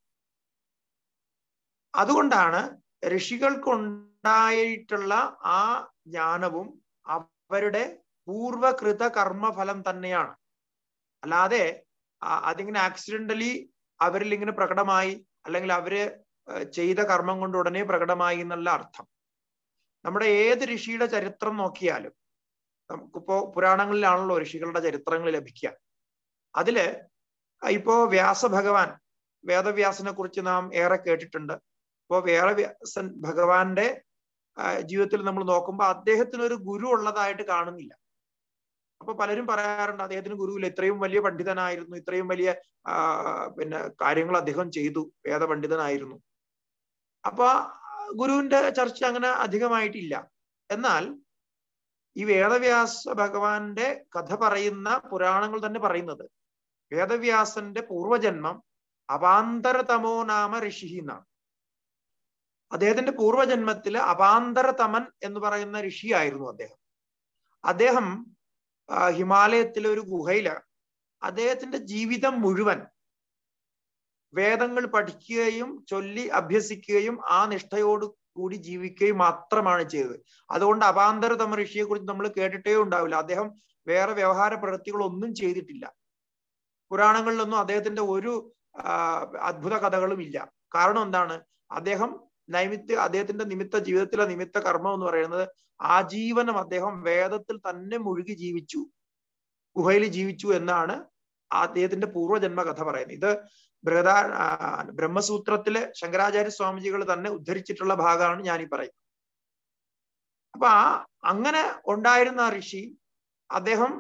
അതുകൊണ്ടാണ് ഋഷികൾക്കുണ്ടായിട്ടുള്ള ആ ജ്ഞാനവും അവരുടെ പൂർവകൃത കർമ്മഫലം തന്നെയാണ് അല്ലാതെ അതിങ്ങനെ ആക്സിഡന്റലി അവരിൽ ഇങ്ങനെ പ്രകടമായി അല്ലെങ്കിൽ അവര് ചെയ്ത കർമ്മം കൊണ്ട് ഉടനെ പ്രകടമായി എന്നുള്ള അർത്ഥം നമ്മുടെ ഏത് ഋഷിയുടെ ചരിത്രം നോക്കിയാലും നമുക്കിപ്പോ പുരാണങ്ങളിലാണല്ലോ ഋഷികളുടെ ചരിത്രങ്ങൾ ലഭിക്കുക അതില് ഇപ്പോ വ്യാസഭഗവാൻ വേദവ്യാസനെ കുറിച്ച് നാം ഏറെ കേട്ടിട്ടുണ്ട് ഇപ്പോ വേദവ്യാസൻ ഭഗവാന്റെ ജീവിതത്തിൽ നമ്മൾ നോക്കുമ്പോൾ അദ്ദേഹത്തിന് ഒരു ഗുരു ഉള്ളതായിട്ട് കാണുന്നില്ല അപ്പൊ പലരും പറയാറുണ്ട് അദ്ദേഹത്തിന് ഗുരുവില്ല ഇത്രയും വലിയ പണ്ഡിതനായിരുന്നു ഇത്രയും വലിയ പിന്നെ കാര്യങ്ങൾ അദ്ദേഹം ചെയ്തു വേദപണ്ഡിതനായിരുന്നു അപ്പൊ ഗുരുവിന്റെ ചർച്ച അങ്ങനെ അധികമായിട്ടില്ല എന്നാൽ ഈ വേദവ്യാസ ഭഗവാന്റെ കഥ പറയുന്ന പുരാണങ്ങൾ തന്നെ പറയുന്നത് വേദവ്യാസന്റെ പൂർവജന്മം അപാന്തരതമോ നാമ ഋഷി എന്നാണ് അദ്ദേഹത്തിന്റെ പൂർവജന്മത്തില് അപാന്തരതമൻ എന്ന് പറയുന്ന ഋഷിയായിരുന്നു അദ്ദേഹം അദ്ദേഹം ഹിമാലയത്തിലെ ഒരു ഗുഹയില് അദ്ദേഹത്തിന്റെ ജീവിതം മുഴുവൻ വേദങ്ങൾ പഠിക്കുകയും ചൊല്ലി അഭ്യസിക്കുകയും ആ നിഷ്ഠയോട് കൂടി ജീവിക്കുകയും മാത്രമാണ് ചെയ്തത് അതുകൊണ്ട് അപാന്തരതമ ഋഷിയെ കുറിച്ച് നമ്മൾ കേട്ടിട്ടേ ഉണ്ടാവില്ല അദ്ദേഹം വേറെ വ്യവഹാര പ്രവൃത്തികളൊന്നും ചെയ്തിട്ടില്ല പുരാണങ്ങളിലൊന്നും അദ്ദേഹത്തിന്റെ ഒരു അത്ഭുത കഥകളും ഇല്ല കാരണം എന്താണ് അദ്ദേഹം നൈമിത്യ അദ്ദേഹത്തിന്റെ നിമിത്ത ജീവിതത്തിലെ നിമിത്ത കർമ്മം എന്ന് പറയുന്നത് ആജീവനം അദ്ദേഹം വേദത്തിൽ തന്നെ മുഴുകി ജീവിച്ചു ഗുഹയിൽ ജീവിച്ചു എന്നാണ് അദ്ദേഹത്തിന്റെ പൂർവ്വജന്മ കഥ പറയുന്നത് ഇത് ബൃഹദാ ബ്രഹ്മസൂത്രത്തിലെ ശങ്കരാചാര്യ സ്വാമിജികൾ തന്നെ ഉദ്ധരിച്ചിട്ടുള്ള ഭാഗമാണ് ഞാൻ ഈ പറയുന്നത് അപ്പൊ ആ അങ്ങനെ ഉണ്ടായിരുന്ന ഋഷി അദ്ദേഹം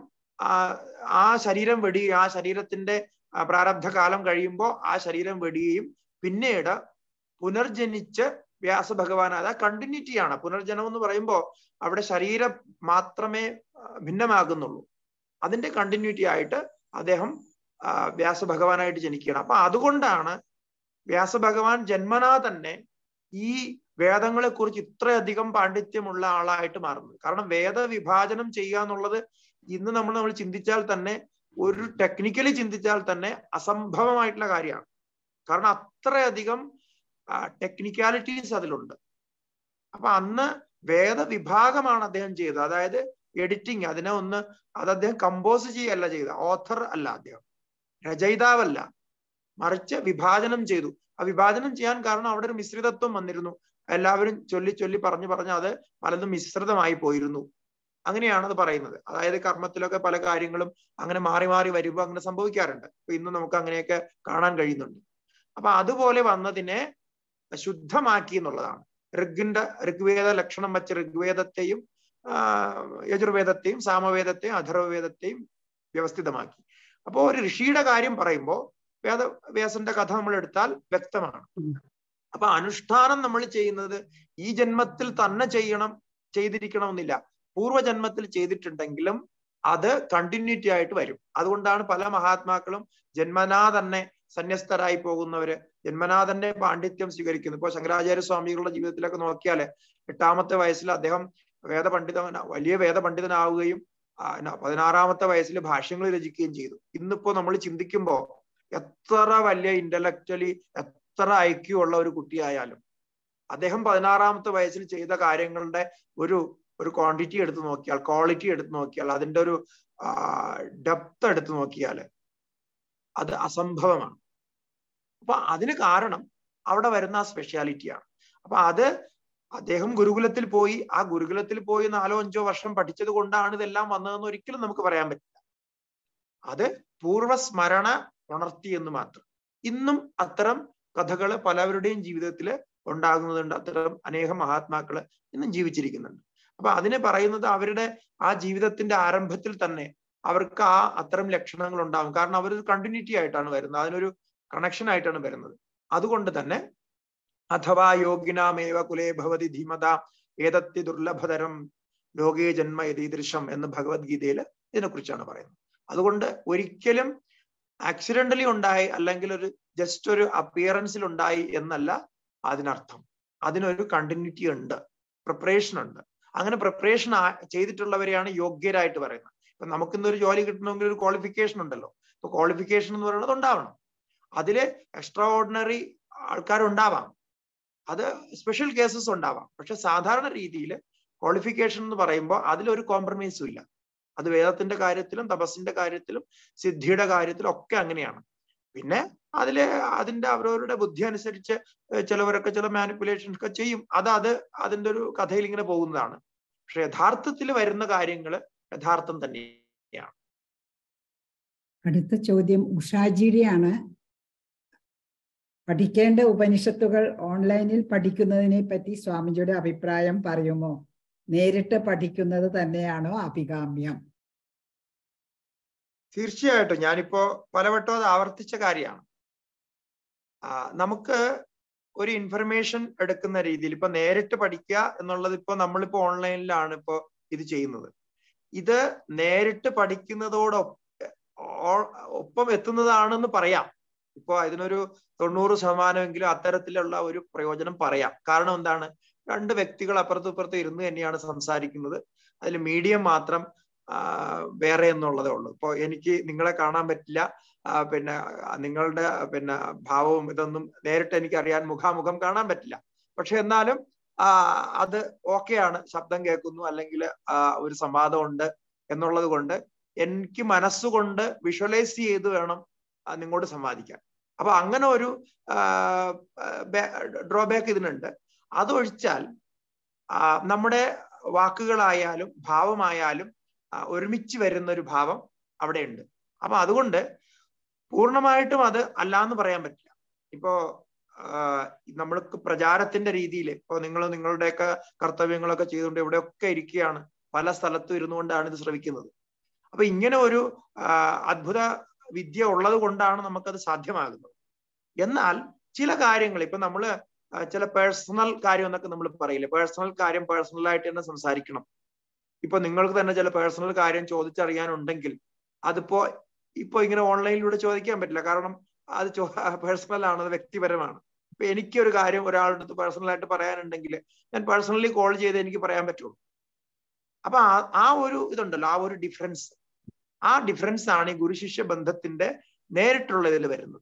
ആ ശരീരം വെടിയുകയും ആ ശരീരത്തിന്റെ പ്രാരബ്ധ കാലം കഴിയുമ്പോൾ ആ ശരീരം വെടിയുകയും പിന്നീട് പുനർജനിച്ച് വ്യാസഭഗവാൻ അത് കണ്ടിന്യൂറ്റിയാണ് പുനർജനം എന്ന് പറയുമ്പോൾ അവിടെ ശരീരം മാത്രമേ ഭിന്നമാകുന്നുള്ളൂ അതിന്റെ കണ്ടിന്യൂറ്റി ആയിട്ട് അദ്ദേഹം വ്യാസഭഗവാനായിട്ട് ജനിക്കുകയാണ് അപ്പൊ അതുകൊണ്ടാണ് വ്യാസഭഗവാൻ ജന്മനാ തന്നെ ഈ വേദങ്ങളെ കുറിച്ച് ഇത്രയധികം പാണ്ഡിത്യമുള്ള ആളായിട്ട് മാറുന്നത് കാരണം വേദവിഭാജനം ചെയ്യുക എന്നുള്ളത് ഇന്ന് നമ്മൾ നമ്മൾ ചിന്തിച്ചാൽ തന്നെ ഒരു ടെക്നിക്കലി ചിന്തിച്ചാൽ തന്നെ അസംഭവമായിട്ടുള്ള കാര്യമാണ് കാരണം അത്രയധികം ടെക്നിക്കാലിറ്റീസ് അതിലുണ്ട് അപ്പൊ അന്ന് വേദവിഭാഗമാണ് അദ്ദേഹം ചെയ്തത് അതായത് എഡിറ്റിംഗ് അതിനെ ഒന്ന് അത് അദ്ദേഹം കമ്പോസ് ചെയ്യല്ല ചെയ്ത ഓഥർ അല്ല അദ്ദേഹം രചയിതാവല്ല മറിച്ച് വിഭാജനം ചെയ്തു ആ വിഭാജനം ചെയ്യാൻ കാരണം അവിടെ ഒരു മിശ്രിതത്വം വന്നിരുന്നു എല്ലാവരും ചൊല്ലി ചൊല്ലി പറഞ്ഞു പറഞ്ഞ് അത് പലതും മിശ്രിതമായി പോയിരുന്നു അങ്ങനെയാണ് അത് പറയുന്നത് അതായത് കർമ്മത്തിലൊക്കെ പല കാര്യങ്ങളും അങ്ങനെ മാറി മാറി വരുമ്പോൾ അങ്ങനെ സംഭവിക്കാറുണ്ട് അപ്പൊ ഇന്ന് നമുക്ക് അങ്ങനെയൊക്കെ കാണാൻ കഴിയുന്നുണ്ട് അപ്പൊ അതുപോലെ വന്നതിനെ ശുദ്ധമാക്കി എന്നുള്ളതാണ് ഋഗിന്റെ ഋഗ്വേദ ലക്ഷണം വെച്ച് ഋഗ്വേദത്തെയും യജുർവേദത്തെയും സാമവേദത്തെയും അഥർവവേദത്തെയും വ്യവസ്ഥിതമാക്കി അപ്പോൾ ഒരു ഋഷിയുടെ കാര്യം പറയുമ്പോൾ വേദ വ്യാസന്റെ കഥ നമ്മൾ എടുത്താൽ വ്യക്തമാണ് അപ്പൊ അനുഷ്ഠാനം നമ്മൾ ചെയ്യുന്നത് ഈ ജന്മത്തിൽ തന്നെ ചെയ്യണം ചെയ്തിരിക്കണമെന്നില്ല പൂർവ്വജന്മത്തിൽ ചെയ്തിട്ടുണ്ടെങ്കിലും അത് കണ്ടിന്യൂറ്റി ആയിട്ട് വരും അതുകൊണ്ടാണ് പല മഹാത്മാക്കളും ജന്മനാ തന്നെ സന്യസ്തരായി പോകുന്നവര് ജന്മനാ തന്നെ പാണ്ഡിത്യം സ്വീകരിക്കുന്നു ഇപ്പൊ ശങ്കരാചാര്യ സ്വാമികളുടെ ജീവിതത്തിലൊക്കെ നോക്കിയാല് എട്ടാമത്തെ വയസ്സിൽ അദ്ദേഹം വേദപണ്ഡിത വലിയ വേദപണ്ഡിതനാവുകയും പതിനാറാമത്തെ വയസ്സിൽ ഭാഷ്യങ്ങൾ രചിക്കുകയും ചെയ്തു ഇന്നിപ്പോ നമ്മൾ ചിന്തിക്കുമ്പോ എത്ര വലിയ ഇന്റലക്ച്വലി എത്ര ഐക്യമുള്ള ഒരു കുട്ടിയായാലും അദ്ദേഹം പതിനാറാമത്തെ വയസ്സിൽ ചെയ്ത കാര്യങ്ങളുടെ ഒരു ഒരു ക്വാണ്ടിറ്റി എടുത്തു നോക്കിയാൽ ക്വാളിറ്റി എടുത്തു നോക്കിയാൽ അതിന്റെ ഒരു ഡെപ്ത് എടുത്തു നോക്കിയാൽ അത് അസംഭവമാണ് അപ്പൊ അതിന് കാരണം അവിടെ വരുന്ന ആ സ്പെഷ്യാലിറ്റിയാണ് അപ്പൊ അത് അദ്ദേഹം ഗുരുകുലത്തിൽ പോയി ആ ഗുരുകുലത്തിൽ പോയി നാലോ അഞ്ചോ വർഷം പഠിച്ചത് കൊണ്ടാണ് ഇതെല്ലാം വന്നതെന്ന് ഒരിക്കലും നമുക്ക് പറയാൻ പറ്റില്ല അത് പൂർവ്വസ്മരണ ഉണർത്തി എന്ന് മാത്രം ഇന്നും അത്തരം കഥകൾ പലവരുടെയും ജീവിതത്തിൽ ഉണ്ടാകുന്നതുണ്ട് അത്തരം അനേകം മഹാത്മാക്കള് ഇന്നും ജീവിച്ചിരിക്കുന്നുണ്ട് അപ്പൊ അതിനെ പറയുന്നത് അവരുടെ ആ ജീവിതത്തിന്റെ ആരംഭത്തിൽ തന്നെ അവർക്ക് ആ അത്തരം ലക്ഷണങ്ങൾ ഉണ്ടാകും കാരണം അവരൊരു കണ്ടിന്യൂറ്റി ആയിട്ടാണ് വരുന്നത് അതിനൊരു കണക്ഷൻ ആയിട്ടാണ് വരുന്നത് അതുകൊണ്ട് തന്നെ അഥവാ യോഗിനാമേവ കുലേ ഭവതി ധീമത ഏതത്തി ദുർലഭതരം ലോകേ ജന്മ യതീദൃശം എന്ന് ഭഗവത്ഗീതയിൽ ഇതിനെക്കുറിച്ചാണ് പറയുന്നത് അതുകൊണ്ട് ഒരിക്കലും ആക്സിഡന്റലി ഉണ്ടായി അല്ലെങ്കിൽ ഒരു ജസ്റ്റ് ഒരു അപ്പിയറൻസിൽ ഉണ്ടായി എന്നല്ല അതിനർത്ഥം അതിനൊരു കണ്ടിന്യൂറ്റി ഉണ്ട് പ്രിപ്പറേഷൻ ഉണ്ട് അങ്ങനെ പ്രിപ്പറേഷൻ ചെയ്തിട്ടുള്ളവരെയാണ് യോഗ്യരായിട്ട് പറയുന്നത് ഇപ്പൊ നമുക്കിന്നൊരു ജോലി കിട്ടണമെങ്കിൽ ഒരു ക്വാളിഫിക്കേഷൻ ഉണ്ടല്ലോ ഇപ്പൊ ക്വാളിഫിക്കേഷൻ എന്ന് പറയുന്നത് ഉണ്ടാവണം അതില് എക്സ്ട്രാ ഓർഡിനറി ആൾക്കാരുണ്ടാവാം അത് സ്പെഷ്യൽ കേസസ് ഉണ്ടാവാം പക്ഷെ സാധാരണ രീതിയിൽ ക്വാളിഫിക്കേഷൻ എന്ന് പറയുമ്പോൾ അതിലൊരു കോംപ്രമൈസും ഇല്ല അത് വേദത്തിന്റെ കാര്യത്തിലും തപസ്സിന്റെ കാര്യത്തിലും സിദ്ധിയുടെ കാര്യത്തിലും ഒക്കെ അങ്ങനെയാണ് പിന്നെ അതില് അതിന്റെ അവരവരുടെ ബുദ്ധി അനുസരിച്ച് ചിലവരൊക്കെ ചില മാനിപ്പുലേഷൻസ് ഒക്കെ ചെയ്യും അത് അത് അതിന്റെ ഒരു കഥയിൽ ഇങ്ങനെ പോകുന്നതാണ് പക്ഷെ യഥാർത്ഥത്തിൽ വരുന്ന കാര്യങ്ങൾ യഥാർത്ഥം തന്നെയാണ് അടുത്ത ചോദ്യം ഉഷാജിയുടെയാണ് പഠിക്കേണ്ട ഉപനിഷത്തുകൾ ഓൺലൈനിൽ പഠിക്കുന്നതിനെ പറ്റി സ്വാമിജിയുടെ അഭിപ്രായം പറയുമോ നേരിട്ട് പഠിക്കുന്നത് തന്നെയാണോ അഭികാമ്യം തീർച്ചയായിട്ടും ഞാനിപ്പോ പലവട്ടം അത് ആവർത്തിച്ച കാര്യമാണ് നമുക്ക് ഒരു ഇൻഫർമേഷൻ എടുക്കുന്ന രീതിയിൽ ഇപ്പൊ നേരിട്ട് പഠിക്കുക എന്നുള്ളത് ഇപ്പൊ നമ്മളിപ്പോ ഓൺലൈനിലാണ് ഇപ്പോ ഇത് ചെയ്യുന്നത് ഇത് നേരിട്ട് പഠിക്കുന്നതോടൊപ്പം ഒപ്പം എത്തുന്നതാണെന്ന് പറയാം ഇപ്പൊ ഇതിനൊരു തൊണ്ണൂറ് ശതമാനമെങ്കിലും അത്തരത്തിലുള്ള ഒരു പ്രയോജനം പറയാം കാരണം എന്താണ് രണ്ട് വ്യക്തികൾ അപ്പുറത്തും ഇപ്പുറത്തും ഇരുന്ന് തന്നെയാണ് സംസാരിക്കുന്നത് അതിൽ മീഡിയം മാത്രം വേറെ എന്നുള്ളതേ ഉള്ളൂ ഇപ്പൊ എനിക്ക് നിങ്ങളെ കാണാൻ പറ്റില്ല പിന്നെ നിങ്ങളുടെ പിന്നെ ഭാവവും ഇതൊന്നും നേരിട്ട് എനിക്ക് അറിയാൻ മുഖാമുഖം കാണാൻ പറ്റില്ല പക്ഷെ എന്നാലും അത് ഓക്കെയാണ് ശബ്ദം കേൾക്കുന്നു അല്ലെങ്കിൽ ഒരു സംവാദം ഉണ്ട് എന്നുള്ളത് കൊണ്ട് എനിക്ക് മനസ്സുകൊണ്ട് വിഷ്വലൈസ് ചെയ്ത് വേണം നിങ്ങളോട് സംവാദിക്കാൻ അപ്പൊ അങ്ങനെ ഒരു ഡ്രോബാക്ക് ഇതിനുണ്ട് അതൊഴിച്ചാൽ നമ്മുടെ വാക്കുകളായാലും ഭാവമായാലും ഒരുമിച്ച് വരുന്ന ഒരു ഭാവം അവിടെ ഉണ്ട് അപ്പൊ അതുകൊണ്ട് പൂർണ്ണമായിട്ടും അത് അല്ലാന്ന് പറയാൻ പറ്റില്ല ഇപ്പോ നമ്മൾക്ക് പ്രചാരത്തിന്റെ രീതിയിൽ ഇപ്പൊ നിങ്ങൾ നിങ്ങളുടെയൊക്കെ കർത്തവ്യങ്ങളൊക്കെ ചെയ്തുകൊണ്ട് ഇവിടെയൊക്കെ ഇരിക്കുകയാണ് പല സ്ഥലത്തും ഇരുന്നുകൊണ്ടാണ് ഇത് ശ്രമിക്കുന്നത് അപ്പൊ ഇങ്ങനെ ഒരു അത്ഭുത വിദ്യ ഉള്ളത് കൊണ്ടാണ് നമുക്കത് സാധ്യമാകുന്നത് എന്നാൽ ചില കാര്യങ്ങൾ ഇപ്പൊ നമ്മള് ചില പേഴ്സണൽ കാര്യം എന്നൊക്കെ നമ്മൾ പറയില്ലേ പേഴ്സണൽ കാര്യം പേഴ്സണൽ ആയിട്ട് തന്നെ സംസാരിക്കണം ഇപ്പൊ നിങ്ങൾക്ക് തന്നെ ചില പേഴ്സണൽ കാര്യം ചോദിച്ചറിയാനുണ്ടെങ്കിൽ അതിപ്പോ ഇപ്പൊ ഇങ്ങനെ ഓൺലൈനിലൂടെ ചോദിക്കാൻ പറ്റില്ല കാരണം അത് പേഴ്സണൽ ആണ് അത് വ്യക്തിപരമാണ് ഇപ്പൊ എനിക്കൊരു കാര്യം ഒരാളുടെ അടുത്ത് പേഴ്സണൽ ആയിട്ട് പറയാനുണ്ടെങ്കിൽ ഞാൻ പേഴ്സണലി കോൾ ചെയ്ത് എനിക്ക് പറയാൻ പറ്റുള്ളൂ അപ്പൊ ആ ഒരു ഇതുണ്ടല്ലോ ആ ഒരു ഡിഫറൻസ് ആ ഡിഫറൻസ് ആണ് ഈ ഗുരുശിഷ്യ ബന്ധത്തിന്റെ നേരിട്ടുള്ള ഇതിൽ വരുന്നത്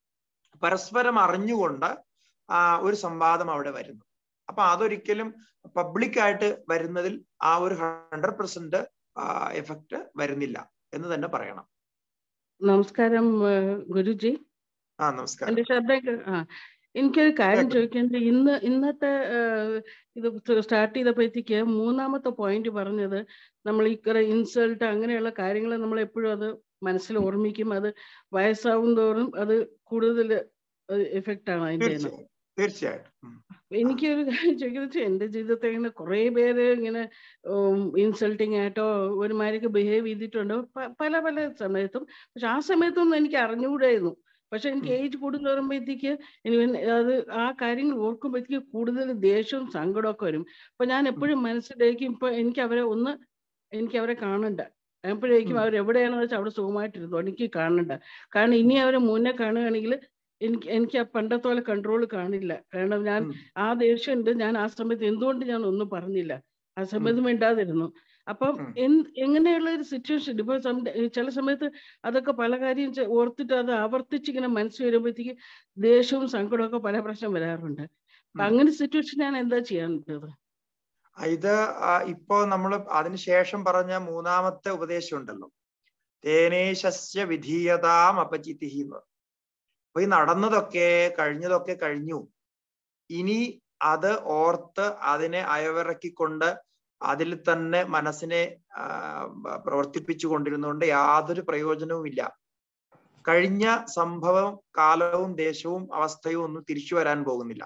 പരസ്പരം അറിഞ്ഞുകൊണ്ട് ആ ഒരു സംവാദം അവിടെ വരുന്നു അപ്പൊ അതൊരിക്കലും പബ്ലിക് ആയിട്ട് വരുന്നതിൽ ആ ഒരു ഹൺഡ്രഡ് പെർസെന്റ് എഫക്റ്റ് വരുന്നില്ല എന്ന് തന്നെ പറയണം നമസ്കാരം ഗുരുജി ആ നമസ്കാരം എന്റെ ശ്രദ്ധ ആ എനിക്കൊരു കാര്യം ചോദിക്കേണ്ടത് ഇന്ന് ഇന്നത്തെ ഇത് സ്റ്റാർട്ട് ചെയ്തപ്പോഴത്തേക്ക് മൂന്നാമത്തെ പോയിന്റ് പറഞ്ഞത് നമ്മൾ ഈ ഇൻസൾട്ട് അങ്ങനെയുള്ള കാര്യങ്ങൾ നമ്മൾ എപ്പോഴും അത് മനസ്സിൽ ഓർമ്മിക്കും അത് വയസ്സാവും തോറും അത് കൂടുതൽ എഫക്റ്റ് ആണ് അതിന്റെ തീർച്ചയായിട്ടും എനിക്കൊരു കാര്യം ചോദിക്കുന്നത് എന്റെ ജീവിതത്തിൽ ഇങ്ങനെ കുറെ പേര് ഇങ്ങനെ ഇൻസൾട്ടിങ് ആയിട്ടോ ഒരുമാതിരിക്ക് ബിഹേവ് ചെയ്തിട്ടുണ്ടോ പല പല സമയത്തും പക്ഷെ ആ സമയത്തൊന്നും എനിക്ക് അറിഞ്ഞുകൂടായിരുന്നു പക്ഷെ എനിക്ക് ഏജ് കൂടുതൽ വരുമ്പോഴത്തേക്ക് അത് ആ കാര്യങ്ങൾ ഓർക്കുമ്പോഴത്തേക്ക് കൂടുതൽ ദേഷ്യവും സങ്കടമൊക്കെ വരും അപ്പൊ ഞാൻ എപ്പോഴും മനസ്സിലേക്കും ഇപ്പൊ എനിക്ക് അവരെ ഒന്ന് എനിക്ക് അവരെ കാണണ്ട എപ്പോഴേക്കും അവർ എവിടെയാണെന്ന് വെച്ചാൽ അവിടെ സുഖമായിട്ടിരുന്നു എനിക്ക് കാണണ്ട കാരണം ഇനി അവരെ മുന്നേ കാണുകയാണെങ്കിൽ എനിക്ക് എനിക്ക് ആ പണ്ടത്തെ പോലെ കൺട്രോൾ കാണില്ല കാരണം ഞാൻ ആ ദേഷ്യം ഉണ്ട് ഞാൻ ആ സമയത്ത് എന്തുകൊണ്ട് ഞാൻ ഒന്നും പറഞ്ഞില്ല ആ സമയത്ത് മിണ്ടാതിരുന്നു അപ്പം എങ്ങനെയുള്ള ഒരു സിറ്റുവേഷൻ ഇപ്പൊ ചില സമയത്ത് അതൊക്കെ പല കാര്യം ഓർത്തിട്ട് അത് ആവർത്തിച്ച് ഇങ്ങനെ മനസ്സ് വരുമ്പോഴത്തേക്ക് ദേഷ്യവും സങ്കടവും പല പ്രശ്നം വരാറുണ്ട് അപ്പൊ അങ്ങനെ സിറ്റുവേഷൻ ഞാൻ എന്താ ചെയ്യാനുള്ളത് ഇത് ഇപ്പോ നമ്മൾ അതിനുശേഷം പറഞ്ഞ മൂന്നാമത്തെ ഉപദേശം ഉണ്ടല്ലോ തേനേശസ്യ വിധീയതാം അപചിതി എന്ന് അപ്പൊ ഈ നടന്നതൊക്കെ കഴിഞ്ഞതൊക്കെ കഴിഞ്ഞു ഇനി അത് ഓർത്ത് അതിനെ അയവിറക്കിക്കൊണ്ട് അതിൽ തന്നെ മനസ്സിനെ പ്രവർത്തിപ്പിച്ചു കൊണ്ടിരുന്നുകൊണ്ട് യാതൊരു പ്രയോജനവുമില്ല കഴിഞ്ഞ സംഭവം കാലവും ദേശവും അവസ്ഥയും ഒന്നും തിരിച്ചു വരാൻ പോകുന്നില്ല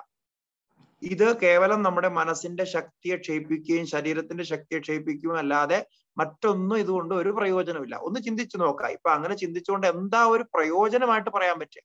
ഇത് കേവലം നമ്മുടെ മനസ്സിന്റെ ശക്തിയെ ക്ഷയിപ്പിക്കുകയും ശരീരത്തിന്റെ ശക്തിയെ ക്ഷയിപ്പിക്കുകയും അല്ലാതെ മറ്റൊന്നും ഇതുകൊണ്ട് ഒരു പ്രയോജനമില്ല ഒന്ന് ചിന്തിച്ചു നോക്കാം ഇപ്പൊ അങ്ങനെ ചിന്തിച്ചുകൊണ്ട് എന്താ ഒരു പ്രയോജനമായിട്ട് പറയാൻ പറ്റുക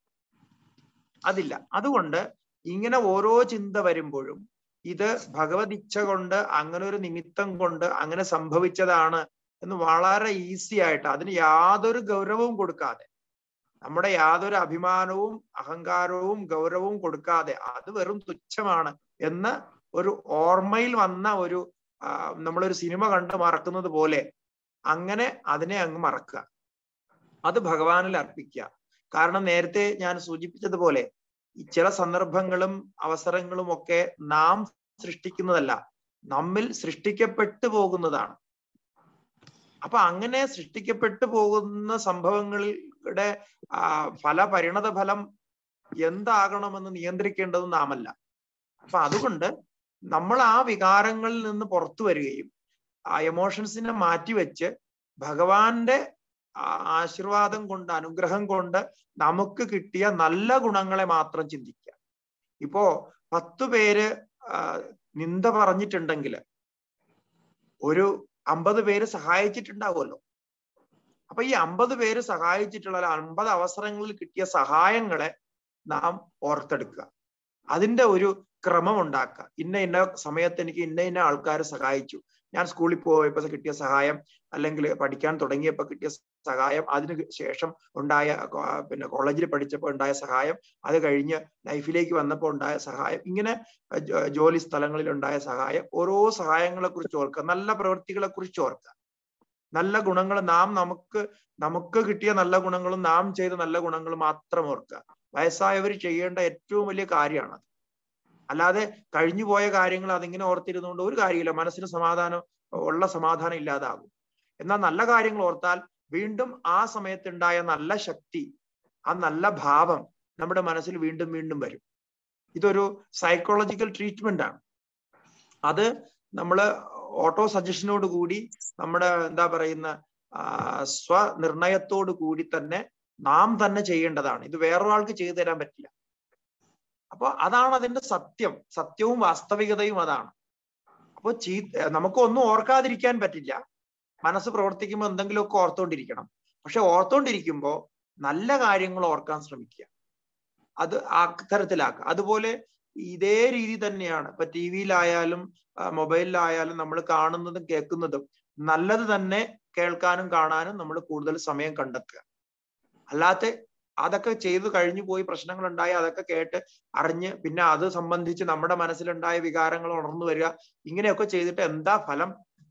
അതില്ല അതുകൊണ്ട് ഇങ്ങനെ ഓരോ ചിന്ത വരുമ്പോഴും ഇത് ഭഗവത് ഇച്ഛ കൊണ്ട് അങ്ങനെ ഒരു നിമിത്തം കൊണ്ട് അങ്ങനെ സംഭവിച്ചതാണ് എന്ന് വളരെ ഈസി ആയിട്ട് അതിന് യാതൊരു ഗൗരവവും കൊടുക്കാതെ നമ്മുടെ യാതൊരു അഭിമാനവും അഹങ്കാരവും ഗൗരവവും കൊടുക്കാതെ അത് വെറും തുച്ഛമാണ് എന്ന് ഒരു ഓർമ്മയിൽ വന്ന ഒരു നമ്മളൊരു സിനിമ കണ്ട് മറക്കുന്നത് പോലെ അങ്ങനെ അതിനെ അങ്ങ് മറക്കുക അത് ഭഗവാനിൽ അർപ്പിക്കുക കാരണം നേരത്തെ ഞാൻ സൂചിപ്പിച്ചതുപോലെ ചില സന്ദർഭങ്ങളും അവസരങ്ങളും ഒക്കെ നാം സൃഷ്ടിക്കുന്നതല്ല നമ്മിൽ സൃഷ്ടിക്കപ്പെട്ടു പോകുന്നതാണ് അപ്പൊ അങ്ങനെ സൃഷ്ടിക്കപ്പെട്ടു പോകുന്ന സംഭവങ്ങളുടെ ഫല പരിണത ഫലം എന്താകണമെന്ന് നിയന്ത്രിക്കേണ്ടത് നാമല്ല അപ്പൊ അതുകൊണ്ട് നമ്മൾ ആ വികാരങ്ങളിൽ നിന്ന് പുറത്തു വരികയും ആ എമോഷൻസിനെ മാറ്റിവെച്ച് ഭഗവാന്റെ ആശീർവാദം കൊണ്ട് അനുഗ്രഹം കൊണ്ട് നമുക്ക് കിട്ടിയ നല്ല ഗുണങ്ങളെ മാത്രം ചിന്തിക്കുക ഇപ്പോ പത്തു പേര് നിന്ദ പറഞ്ഞിട്ടുണ്ടെങ്കിൽ ഒരു അമ്പത് പേര് സഹായിച്ചിട്ടുണ്ടാവുമല്ലോ അപ്പൊ ഈ അമ്പത് പേര് സഹായിച്ചിട്ടുള്ള അമ്പത് അവസരങ്ങളിൽ കിട്ടിയ സഹായങ്ങളെ നാം ഓർത്തെടുക്കുക അതിന്റെ ഒരു ക്രമം ഉണ്ടാക്കുക ഇന്ന ഇന്ന സമയത്ത് എനിക്ക് ഇന്ന ഇന്ന ആൾക്കാർ സഹായിച്ചു ഞാൻ സ്കൂളിൽ പോയപ്പോൾ കിട്ടിയ സഹായം അല്ലെങ്കിൽ പഠിക്കാൻ തുടങ്ങിയപ്പോൾ കിട്ടിയ സഹായം അതിന് ശേഷം ഉണ്ടായ പിന്നെ കോളേജിൽ പഠിച്ചപ്പോൾ ഉണ്ടായ സഹായം അത് കഴിഞ്ഞ് ലൈഫിലേക്ക് വന്നപ്പോൾ ഉണ്ടായ സഹായം ഇങ്ങനെ ജോലി സ്ഥലങ്ങളിൽ ഉണ്ടായ സഹായം ഓരോ സഹായങ്ങളെ കുറിച്ച് ഓർക്കുക നല്ല പ്രവൃത്തികളെ കുറിച്ച് ഓർക്കുക നല്ല ഗുണങ്ങൾ നാം നമുക്ക് നമുക്ക് കിട്ടിയ നല്ല ഗുണങ്ങളും നാം ചെയ്ത നല്ല ഗുണങ്ങളും മാത്രം ഓർക്കുക വയസ്സായവർ ചെയ്യേണ്ട ഏറ്റവും വലിയ കാര്യമാണ് അല്ലാതെ കഴിഞ്ഞു പോയ കാര്യങ്ങൾ അതിങ്ങനെ ഓർത്തിരുന്നുകൊണ്ട് ഒരു കാര്യമില്ല മനസ്സിന് സമാധാനം ഉള്ള സമാധാനം ഇല്ലാതാകും എന്നാൽ നല്ല കാര്യങ്ങൾ ഓർത്താൽ വീണ്ടും ആ സമയത്തുണ്ടായ നല്ല ശക്തി ആ നല്ല ഭാവം നമ്മുടെ മനസ്സിൽ വീണ്ടും വീണ്ടും വരും ഇതൊരു സൈക്കോളജിക്കൽ ട്രീറ്റ്മെന്റ് ആണ് അത് നമ്മൾ ഓട്ടോ സജഷനോട് കൂടി നമ്മുടെ എന്താ പറയുന്ന സ്വനിർണയത്തോട് കൂടി തന്നെ നാം തന്നെ ചെയ്യേണ്ടതാണ് ഇത് വേറൊരാൾക്ക് ചെയ്തു തരാൻ പറ്റില്ല അപ്പൊ അതാണ് അതിന്റെ സത്യം സത്യവും വാസ്തവികതയും അതാണ് അപ്പൊ ചീ നമുക്കൊന്നും ഓർക്കാതിരിക്കാൻ പറ്റില്ല മനസ്സ് പ്രവർത്തിക്കുമ്പോൾ എന്തെങ്കിലുമൊക്കെ ഓർത്തോണ്ടിരിക്കണം പക്ഷെ ഓർത്തോണ്ടിരിക്കുമ്പോൾ നല്ല കാര്യങ്ങൾ ഓർക്കാൻ ശ്രമിക്കുക അത് ആ തരത്തിലാക്കുക അതുപോലെ ഇതേ രീതി തന്നെയാണ് ഇപ്പൊ ടി വിയിലായാലും മൊബൈലിലായാലും നമ്മൾ കാണുന്നതും കേൾക്കുന്നതും നല്ലത് തന്നെ കേൾക്കാനും കാണാനും നമ്മൾ കൂടുതൽ സമയം കണ്ടെത്തുക അല്ലാത്ത അതൊക്കെ ചെയ്തു കഴിഞ്ഞു പോയി പ്രശ്നങ്ങൾ ഉണ്ടായി അതൊക്കെ കേട്ട് അറിഞ്ഞ് പിന്നെ അത് സംബന്ധിച്ച് നമ്മുടെ മനസ്സിലുണ്ടായ വികാരങ്ങൾ ഉണർന്നു വരിക ഇങ്ങനെയൊക്കെ ചെയ്തിട്ട് എന്താ ഫലം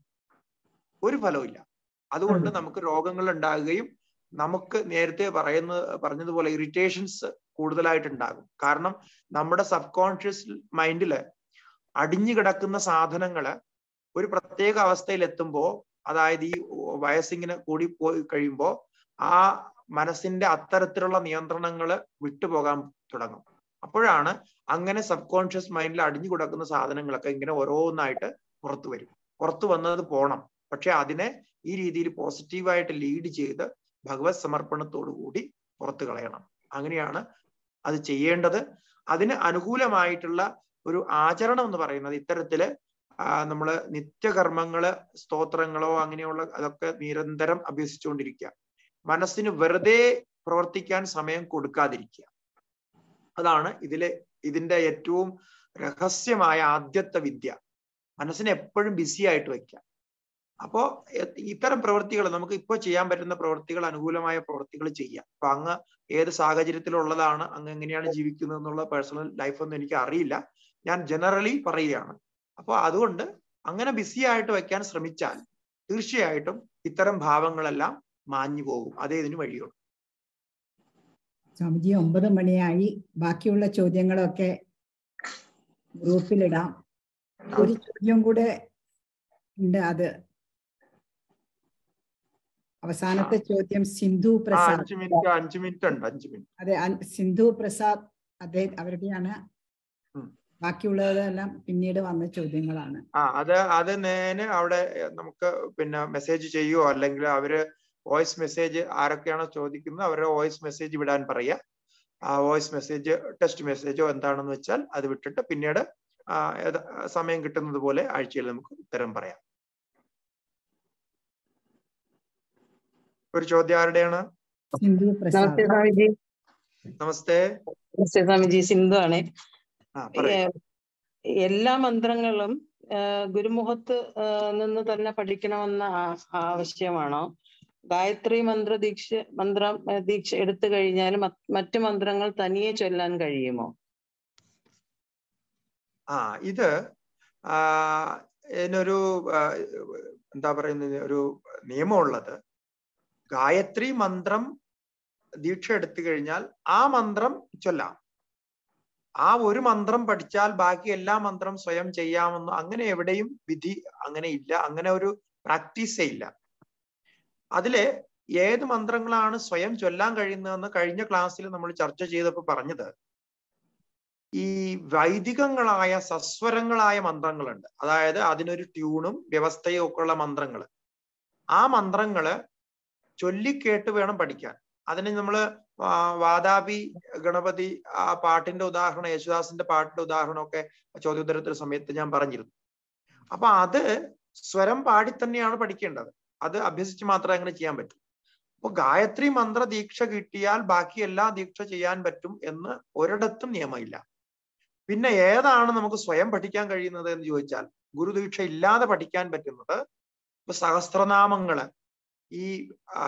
ഒരു ഫലവും ഇല്ല അതുകൊണ്ട് നമുക്ക് രോഗങ്ങൾ ഉണ്ടാകുകയും നമുക്ക് നേരത്തെ പറയുന്ന പറഞ്ഞതുപോലെ ഇറിറ്റേഷൻസ് കൂടുതലായിട്ട് ഉണ്ടാകും കാരണം നമ്മുടെ സബ് കോൺഷ്യസ് മൈൻഡില് അടിഞ്ഞു കിടക്കുന്ന സാധനങ്ങള് ഒരു പ്രത്യേക അവസ്ഥയിൽ എത്തുമ്പോൾ അതായത് ഈ വയസ്സിങ്ങനെ കൂടി പോയി കഴിയുമ്പോൾ ആ മനസ്സിന്റെ അത്തരത്തിലുള്ള നിയന്ത്രണങ്ങൾ വിട്ടുപോകാൻ തുടങ്ങും അപ്പോഴാണ് അങ്ങനെ സബ് കോൺഷ്യസ് മൈൻഡിൽ അടിഞ്ഞു കിടക്കുന്ന സാധനങ്ങളൊക്കെ ഇങ്ങനെ ഓരോന്നായിട്ട് പുറത്തു വരും പുറത്തു വന്നത് പോണം പക്ഷെ അതിനെ ഈ രീതിയിൽ പോസിറ്റീവായിട്ട് ലീഡ് ചെയ്ത് ഭഗവത് സമർപ്പണത്തോടു കൂടി പുറത്തു കളയണം അങ്ങനെയാണ് അത് ചെയ്യേണ്ടത് അതിന് അനുകൂലമായിട്ടുള്ള ഒരു ആചരണം എന്ന് പറയുന്നത് ഇത്തരത്തില് നമ്മള് നിത്യകർമ്മങ്ങള് സ്തോത്രങ്ങളോ അങ്ങനെയുള്ള അതൊക്കെ നിരന്തരം അഭ്യസിച്ചുകൊണ്ടിരിക്കുക മനസ്സിന് വെറുതെ പ്രവർത്തിക്കാൻ സമയം കൊടുക്കാതിരിക്കുക അതാണ് ഇതിലെ ഇതിന്റെ ഏറ്റവും രഹസ്യമായ ആദ്യത്തെ വിദ്യ മനസ്സിനെ എപ്പോഴും ബിസി ആയിട്ട് വെക്കുക അപ്പോ ഇത്തരം പ്രവൃത്തികൾ നമുക്ക് ഇപ്പോൾ ചെയ്യാൻ പറ്റുന്ന പ്രവൃത്തികൾ അനുകൂലമായ പ്രവൃത്തികൾ ചെയ്യാം അപ്പൊ അങ്ങ് ഏത് സാഹചര്യത്തിലുള്ളതാണ് അങ്ങ് എങ്ങനെയാണ് ജീവിക്കുന്നത് എന്നുള്ള പേഴ്സണൽ ലൈഫ് ഒന്നും എനിക്ക് അറിയില്ല ഞാൻ ജനറലി പറയുകയാണ് അപ്പോൾ അതുകൊണ്ട് അങ്ങനെ ബിസി ആയിട്ട് വെക്കാൻ ശ്രമിച്ചാൽ തീർച്ചയായിട്ടും ഇത്തരം ഭാവങ്ങളെല്ലാം മാഞ്ഞു പോകും അതേ ഇതിന് വഴിയുള്ളൂ സ്വാമിജി ഒമ്പത് മണിയായി ബാക്കിയുള്ള ചോദ്യങ്ങളൊക്കെ ഗ്രൂപ്പിലിടാം ഒരു ചോദ്യം കൂടെ ഉണ്ട് അത് അവസാനത്തെ ചോദ്യം സിന്ധു പ്രസാദ് അഞ്ചു മിനിറ്റ് അഞ്ചു മിനിറ്റ് ഉണ്ട് അഞ്ചു മിനിറ്റ് അതെ സിന്ധു പ്രസാദ് അദ്ദേഹം അവരുടെയാണ് ബാക്കിയുള്ളതെല്ലാം പിന്നീട് വന്ന ചോദ്യങ്ങളാണ് ആ അത് അത് നേരെ അവിടെ നമുക്ക് പിന്നെ മെസ്സേജ് ചെയ്യുവോ അല്ലെങ്കിൽ അവര് വോയിസ് മെസ്സേജ് ആരൊക്കെയാണോ ചോദിക്കുന്നത് അവരുടെ വോയിസ് മെസ്സേജ് വിടാൻ പറയുക ആ വോയിസ് മെസ്സേജ് ടെക്സ്റ്റ് മെസ്സേജോ എന്താണെന്ന് വെച്ചാൽ അത് വിട്ടിട്ട് പിന്നീട് സമയം കിട്ടുന്നത് പോലെ ആഴ്ചയിൽ നമുക്ക് ഉത്തരം പറയാം ഒരു ചോദ്യം ആരുടെയാണ് സിന്ധു നമസ്തേ പ്രസാദ് സ്വാമിജി നമസ്തേ നമസ്തേ സ്വാമിജി സിന്ധു ആണ് ആ പറയൂ എല്ലാ മന്ത്രങ്ങളും ആ, ഗുരുമുഖത്ത് ആ, നിന്ന് തന്നെ പഠിക്കണമെന്ന ആ- ആവശ്യമാണോ ഗായത്രി മന്ത്ര ദീക്ഷ മന്ത്രം ആ, ദീക്ഷ എടുത്തു കഴിഞ്ഞാൽ മറ്റു മന്ത്രങ്ങൾ തനിയെ ചൊല്ലാൻ കഴിയുമോ ആ ഇത് ആ ഇതിനൊരു ആ, എന്താ പറയുന്നത് ഒരു നിയമമുള്ളത് ഗായത്രി മന്ത്രം ദീക്ഷ എടുത്തു കഴിഞ്ഞാൽ ആ മന്ത്രം ചൊല്ലാം ആ ഒരു മന്ത്രം പഠിച്ചാൽ ബാക്കി എല്ലാ മന്ത്രം സ്വയം ചെയ്യാമെന്ന് അങ്ങനെ എവിടെയും വിധി അങ്ങനെ ഇല്ല അങ്ങനെ ഒരു പ്രാക്ടീസേ ഇല്ല അതിലെ ഏത് മന്ത്രങ്ങളാണ് സ്വയം ചൊല്ലാൻ കഴിയുന്നതെന്ന് കഴിഞ്ഞ ക്ലാസ്സിൽ നമ്മൾ ചർച്ച ചെയ്തപ്പോൾ പറഞ്ഞത് ഈ വൈദികങ്ങളായ സസ്വരങ്ങളായ മന്ത്രങ്ങളുണ്ട് അതായത് അതിനൊരു ട്യൂണും വ്യവസ്ഥയും ഒക്കെ ഉള്ള മന്ത്രങ്ങൾ ആ മന്ത്രങ്ങള് ചൊല്ലിക്കേട്ട് വേണം പഠിക്കാൻ അതിന് നമ്മള് ആ, വാതാപി ഗണപതി ആ പാട്ടിന്റെ ഉദാഹരണം യേശുദാസിന്റെ പാട്ടിന്റെ ഉദാഹരണമൊക്കെ ചോദ്യോത്തരത്തിന്റെ സമയത്ത് ഞാൻ പറഞ്ഞിരുന്നു അപ്പൊ അത് സ്വരം പാടി തന്നെയാണ് പഠിക്കേണ്ടത് അത് അഭ്യസിച്ച് മാത്രമേ അങ്ങനെ ചെയ്യാൻ പറ്റൂ അപ്പൊ ഗായത്രി മന്ത്ര ദീക്ഷ കിട്ടിയാൽ ബാക്കി എല്ലാ ദീക്ഷ ചെയ്യാൻ പറ്റും എന്ന് ഒരിടത്തും നിയമമില്ല പിന്നെ ഏതാണ് നമുക്ക് സ്വയം പഠിക്കാൻ കഴിയുന്നത് എന്ന് ചോദിച്ചാൽ ഗുരുദീക്ഷ ഇല്ലാതെ പഠിക്കാൻ പറ്റുന്നത് ഇപ്പൊ സഹസ്രനാമങ്ങള് ഈ ആ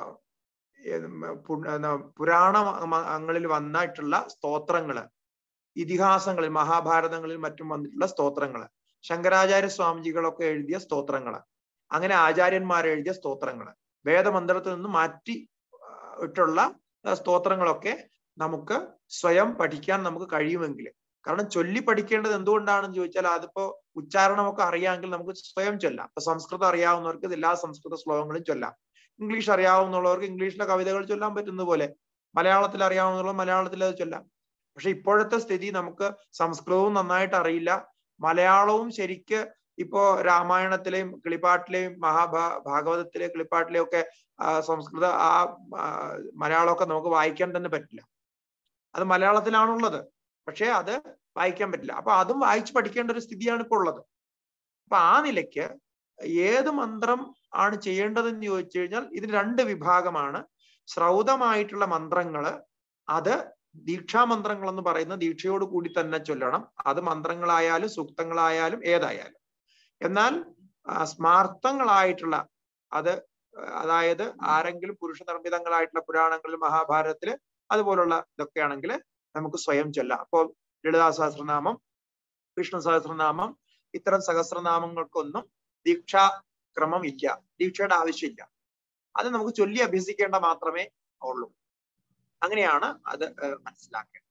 പുരാണങ്ങളിൽ വന്നിട്ടുള്ള സ്തോത്രങ്ങള് ഇതിഹാസങ്ങളിൽ മഹാഭാരതങ്ങളിൽ മറ്റും വന്നിട്ടുള്ള സ്തോത്രങ്ങള് ശങ്കരാചാര്യ സ്വാമിജികളൊക്കെ എഴുതിയ സ്തോത്രങ്ങള് അങ്ങനെ ആചാര്യന്മാർ എഴുതിയ സ്തോത്രങ്ങള് വേദമന്ത്രത്തിൽ നിന്ന് മാറ്റി ഇട്ടുള്ള സ്തോത്രങ്ങളൊക്കെ നമുക്ക് സ്വയം പഠിക്കാൻ നമുക്ക് കഴിയുമെങ്കിൽ കാരണം ചൊല്ലി പഠിക്കേണ്ടത് എന്തുകൊണ്ടാണെന്ന് ചോദിച്ചാൽ അതിപ്പോ ഉച്ചാരണമൊക്കെ അറിയാമെങ്കിൽ നമുക്ക് സ്വയം ചൊല്ലാം ഇപ്പൊ സംസ്കൃതം അറിയാവുന്നവർക്ക് എല്ലാ സംസ്കൃത ശ്ലോകങ്ങളും ചൊല്ലാം ഇംഗ്ലീഷ് അറിയാവുന്നവർക്ക് ഇംഗ്ലീഷിലെ കവിതകൾ ചൊല്ലാൻ പറ്റുന്ന പോലെ മലയാളത്തിൽ അറിയാവുന്നവർ മലയാളത്തിൽ അത് ചൊല്ലാം പക്ഷെ ഇപ്പോഴത്തെ സ്ഥിതി നമുക്ക് സംസ്കൃതവും നന്നായിട്ട് അറിയില്ല മലയാളവും ശരിക്ക് ഇപ്പോ രാമായണത്തിലെയും കിളിപ്പാട്ടിലെയും മഹാഭാ ഭാഗവതത്തിലെ കിളിപ്പാട്ടിലെയും ഒക്കെ സംസ്കൃത ആ മലയാളമൊക്കെ നമുക്ക് വായിക്കാൻ തന്നെ പറ്റില്ല അത് മലയാളത്തിലാണുള്ളത് പക്ഷെ അത് വായിക്കാൻ പറ്റില്ല അപ്പൊ അതും വായിച്ച് പഠിക്കേണ്ട ഒരു സ്ഥിതിയാണ് ഇപ്പോൾ ഉള്ളത് അപ്പൊ ആ നിലയ്ക്ക് ഏത് മന്ത്രം ആണ് ചെയ്യേണ്ടതെന്ന് ചോദിച്ചു കഴിഞ്ഞാൽ ഇതിന് രണ്ട് വിഭാഗമാണ് ശ്രൗതമായിട്ടുള്ള മന്ത്രങ്ങള് അത് ദീക്ഷാമന്ത്രങ്ങൾ എന്ന് പറയുന്ന ദീക്ഷയോട് കൂടി തന്നെ ചൊല്ലണം അത് മന്ത്രങ്ങളായാലും സൂക്തങ്ങളായാലും ഏതായാലും എന്നാൽ സ്മാർത്ഥങ്ങളായിട്ടുള്ള അത് അതായത് ആരെങ്കിലും പുരുഷ നിർമ്മിതങ്ങളായിട്ടുള്ള പുരാണങ്ങളിൽ മഹാഭാരതത്തില് അതുപോലുള്ള ഇതൊക്കെയാണെങ്കിൽ നമുക്ക് സ്വയം ചൊല്ലാം അപ്പോൾ ലളിതാ സഹസ്രനാമം വിഷ്ണു സഹസ്രനാമം ഇത്തരം സഹസ്രനാമങ്ങൾക്കൊന്നും ദീക്ഷാക്രമം ഇല്ല ദീക്ഷയുടെ ആവശ്യമില്ല അത് നമുക്ക് ചൊല്ലി അഭ്യസിക്കേണ്ട മാത്രമേ ഉള്ളൂ അങ്ങനെയാണ് അത് മനസ്സിലാക്കേണ്ടത്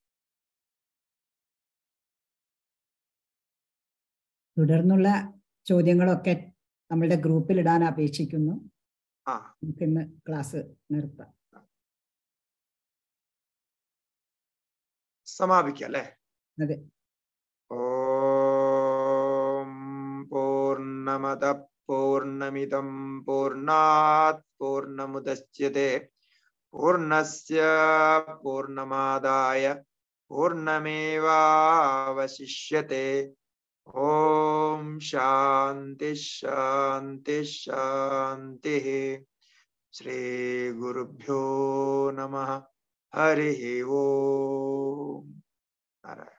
തുടർന്നുള്ള ചോദ്യങ്ങളൊക്കെ നമ്മളുടെ ഗ്രൂപ്പിൽ ഇടാൻ അപേക്ഷിക്കുന്നു ആ നമുക്കിന്ന് ക്ലാസ് നിർത്താം സമാപിക്കാം അല്ലെ അതെ ഓം പൂർണ്ണമത പൂർണ്ണമിതം പൂർണ്ണാത് പൂർണ്ണമുദച്യത്തെ പൂർണ്ണസ്യ പൂർണ്ണമാദായ പൂർണ്ണമേവാവശിഷ്യത്തെ ഓം ശാന്തി ശാന്തി ശാന്തി ശ്രീ ഗുരുഭ്യോ നമ ഹരി ഓം നാരായണ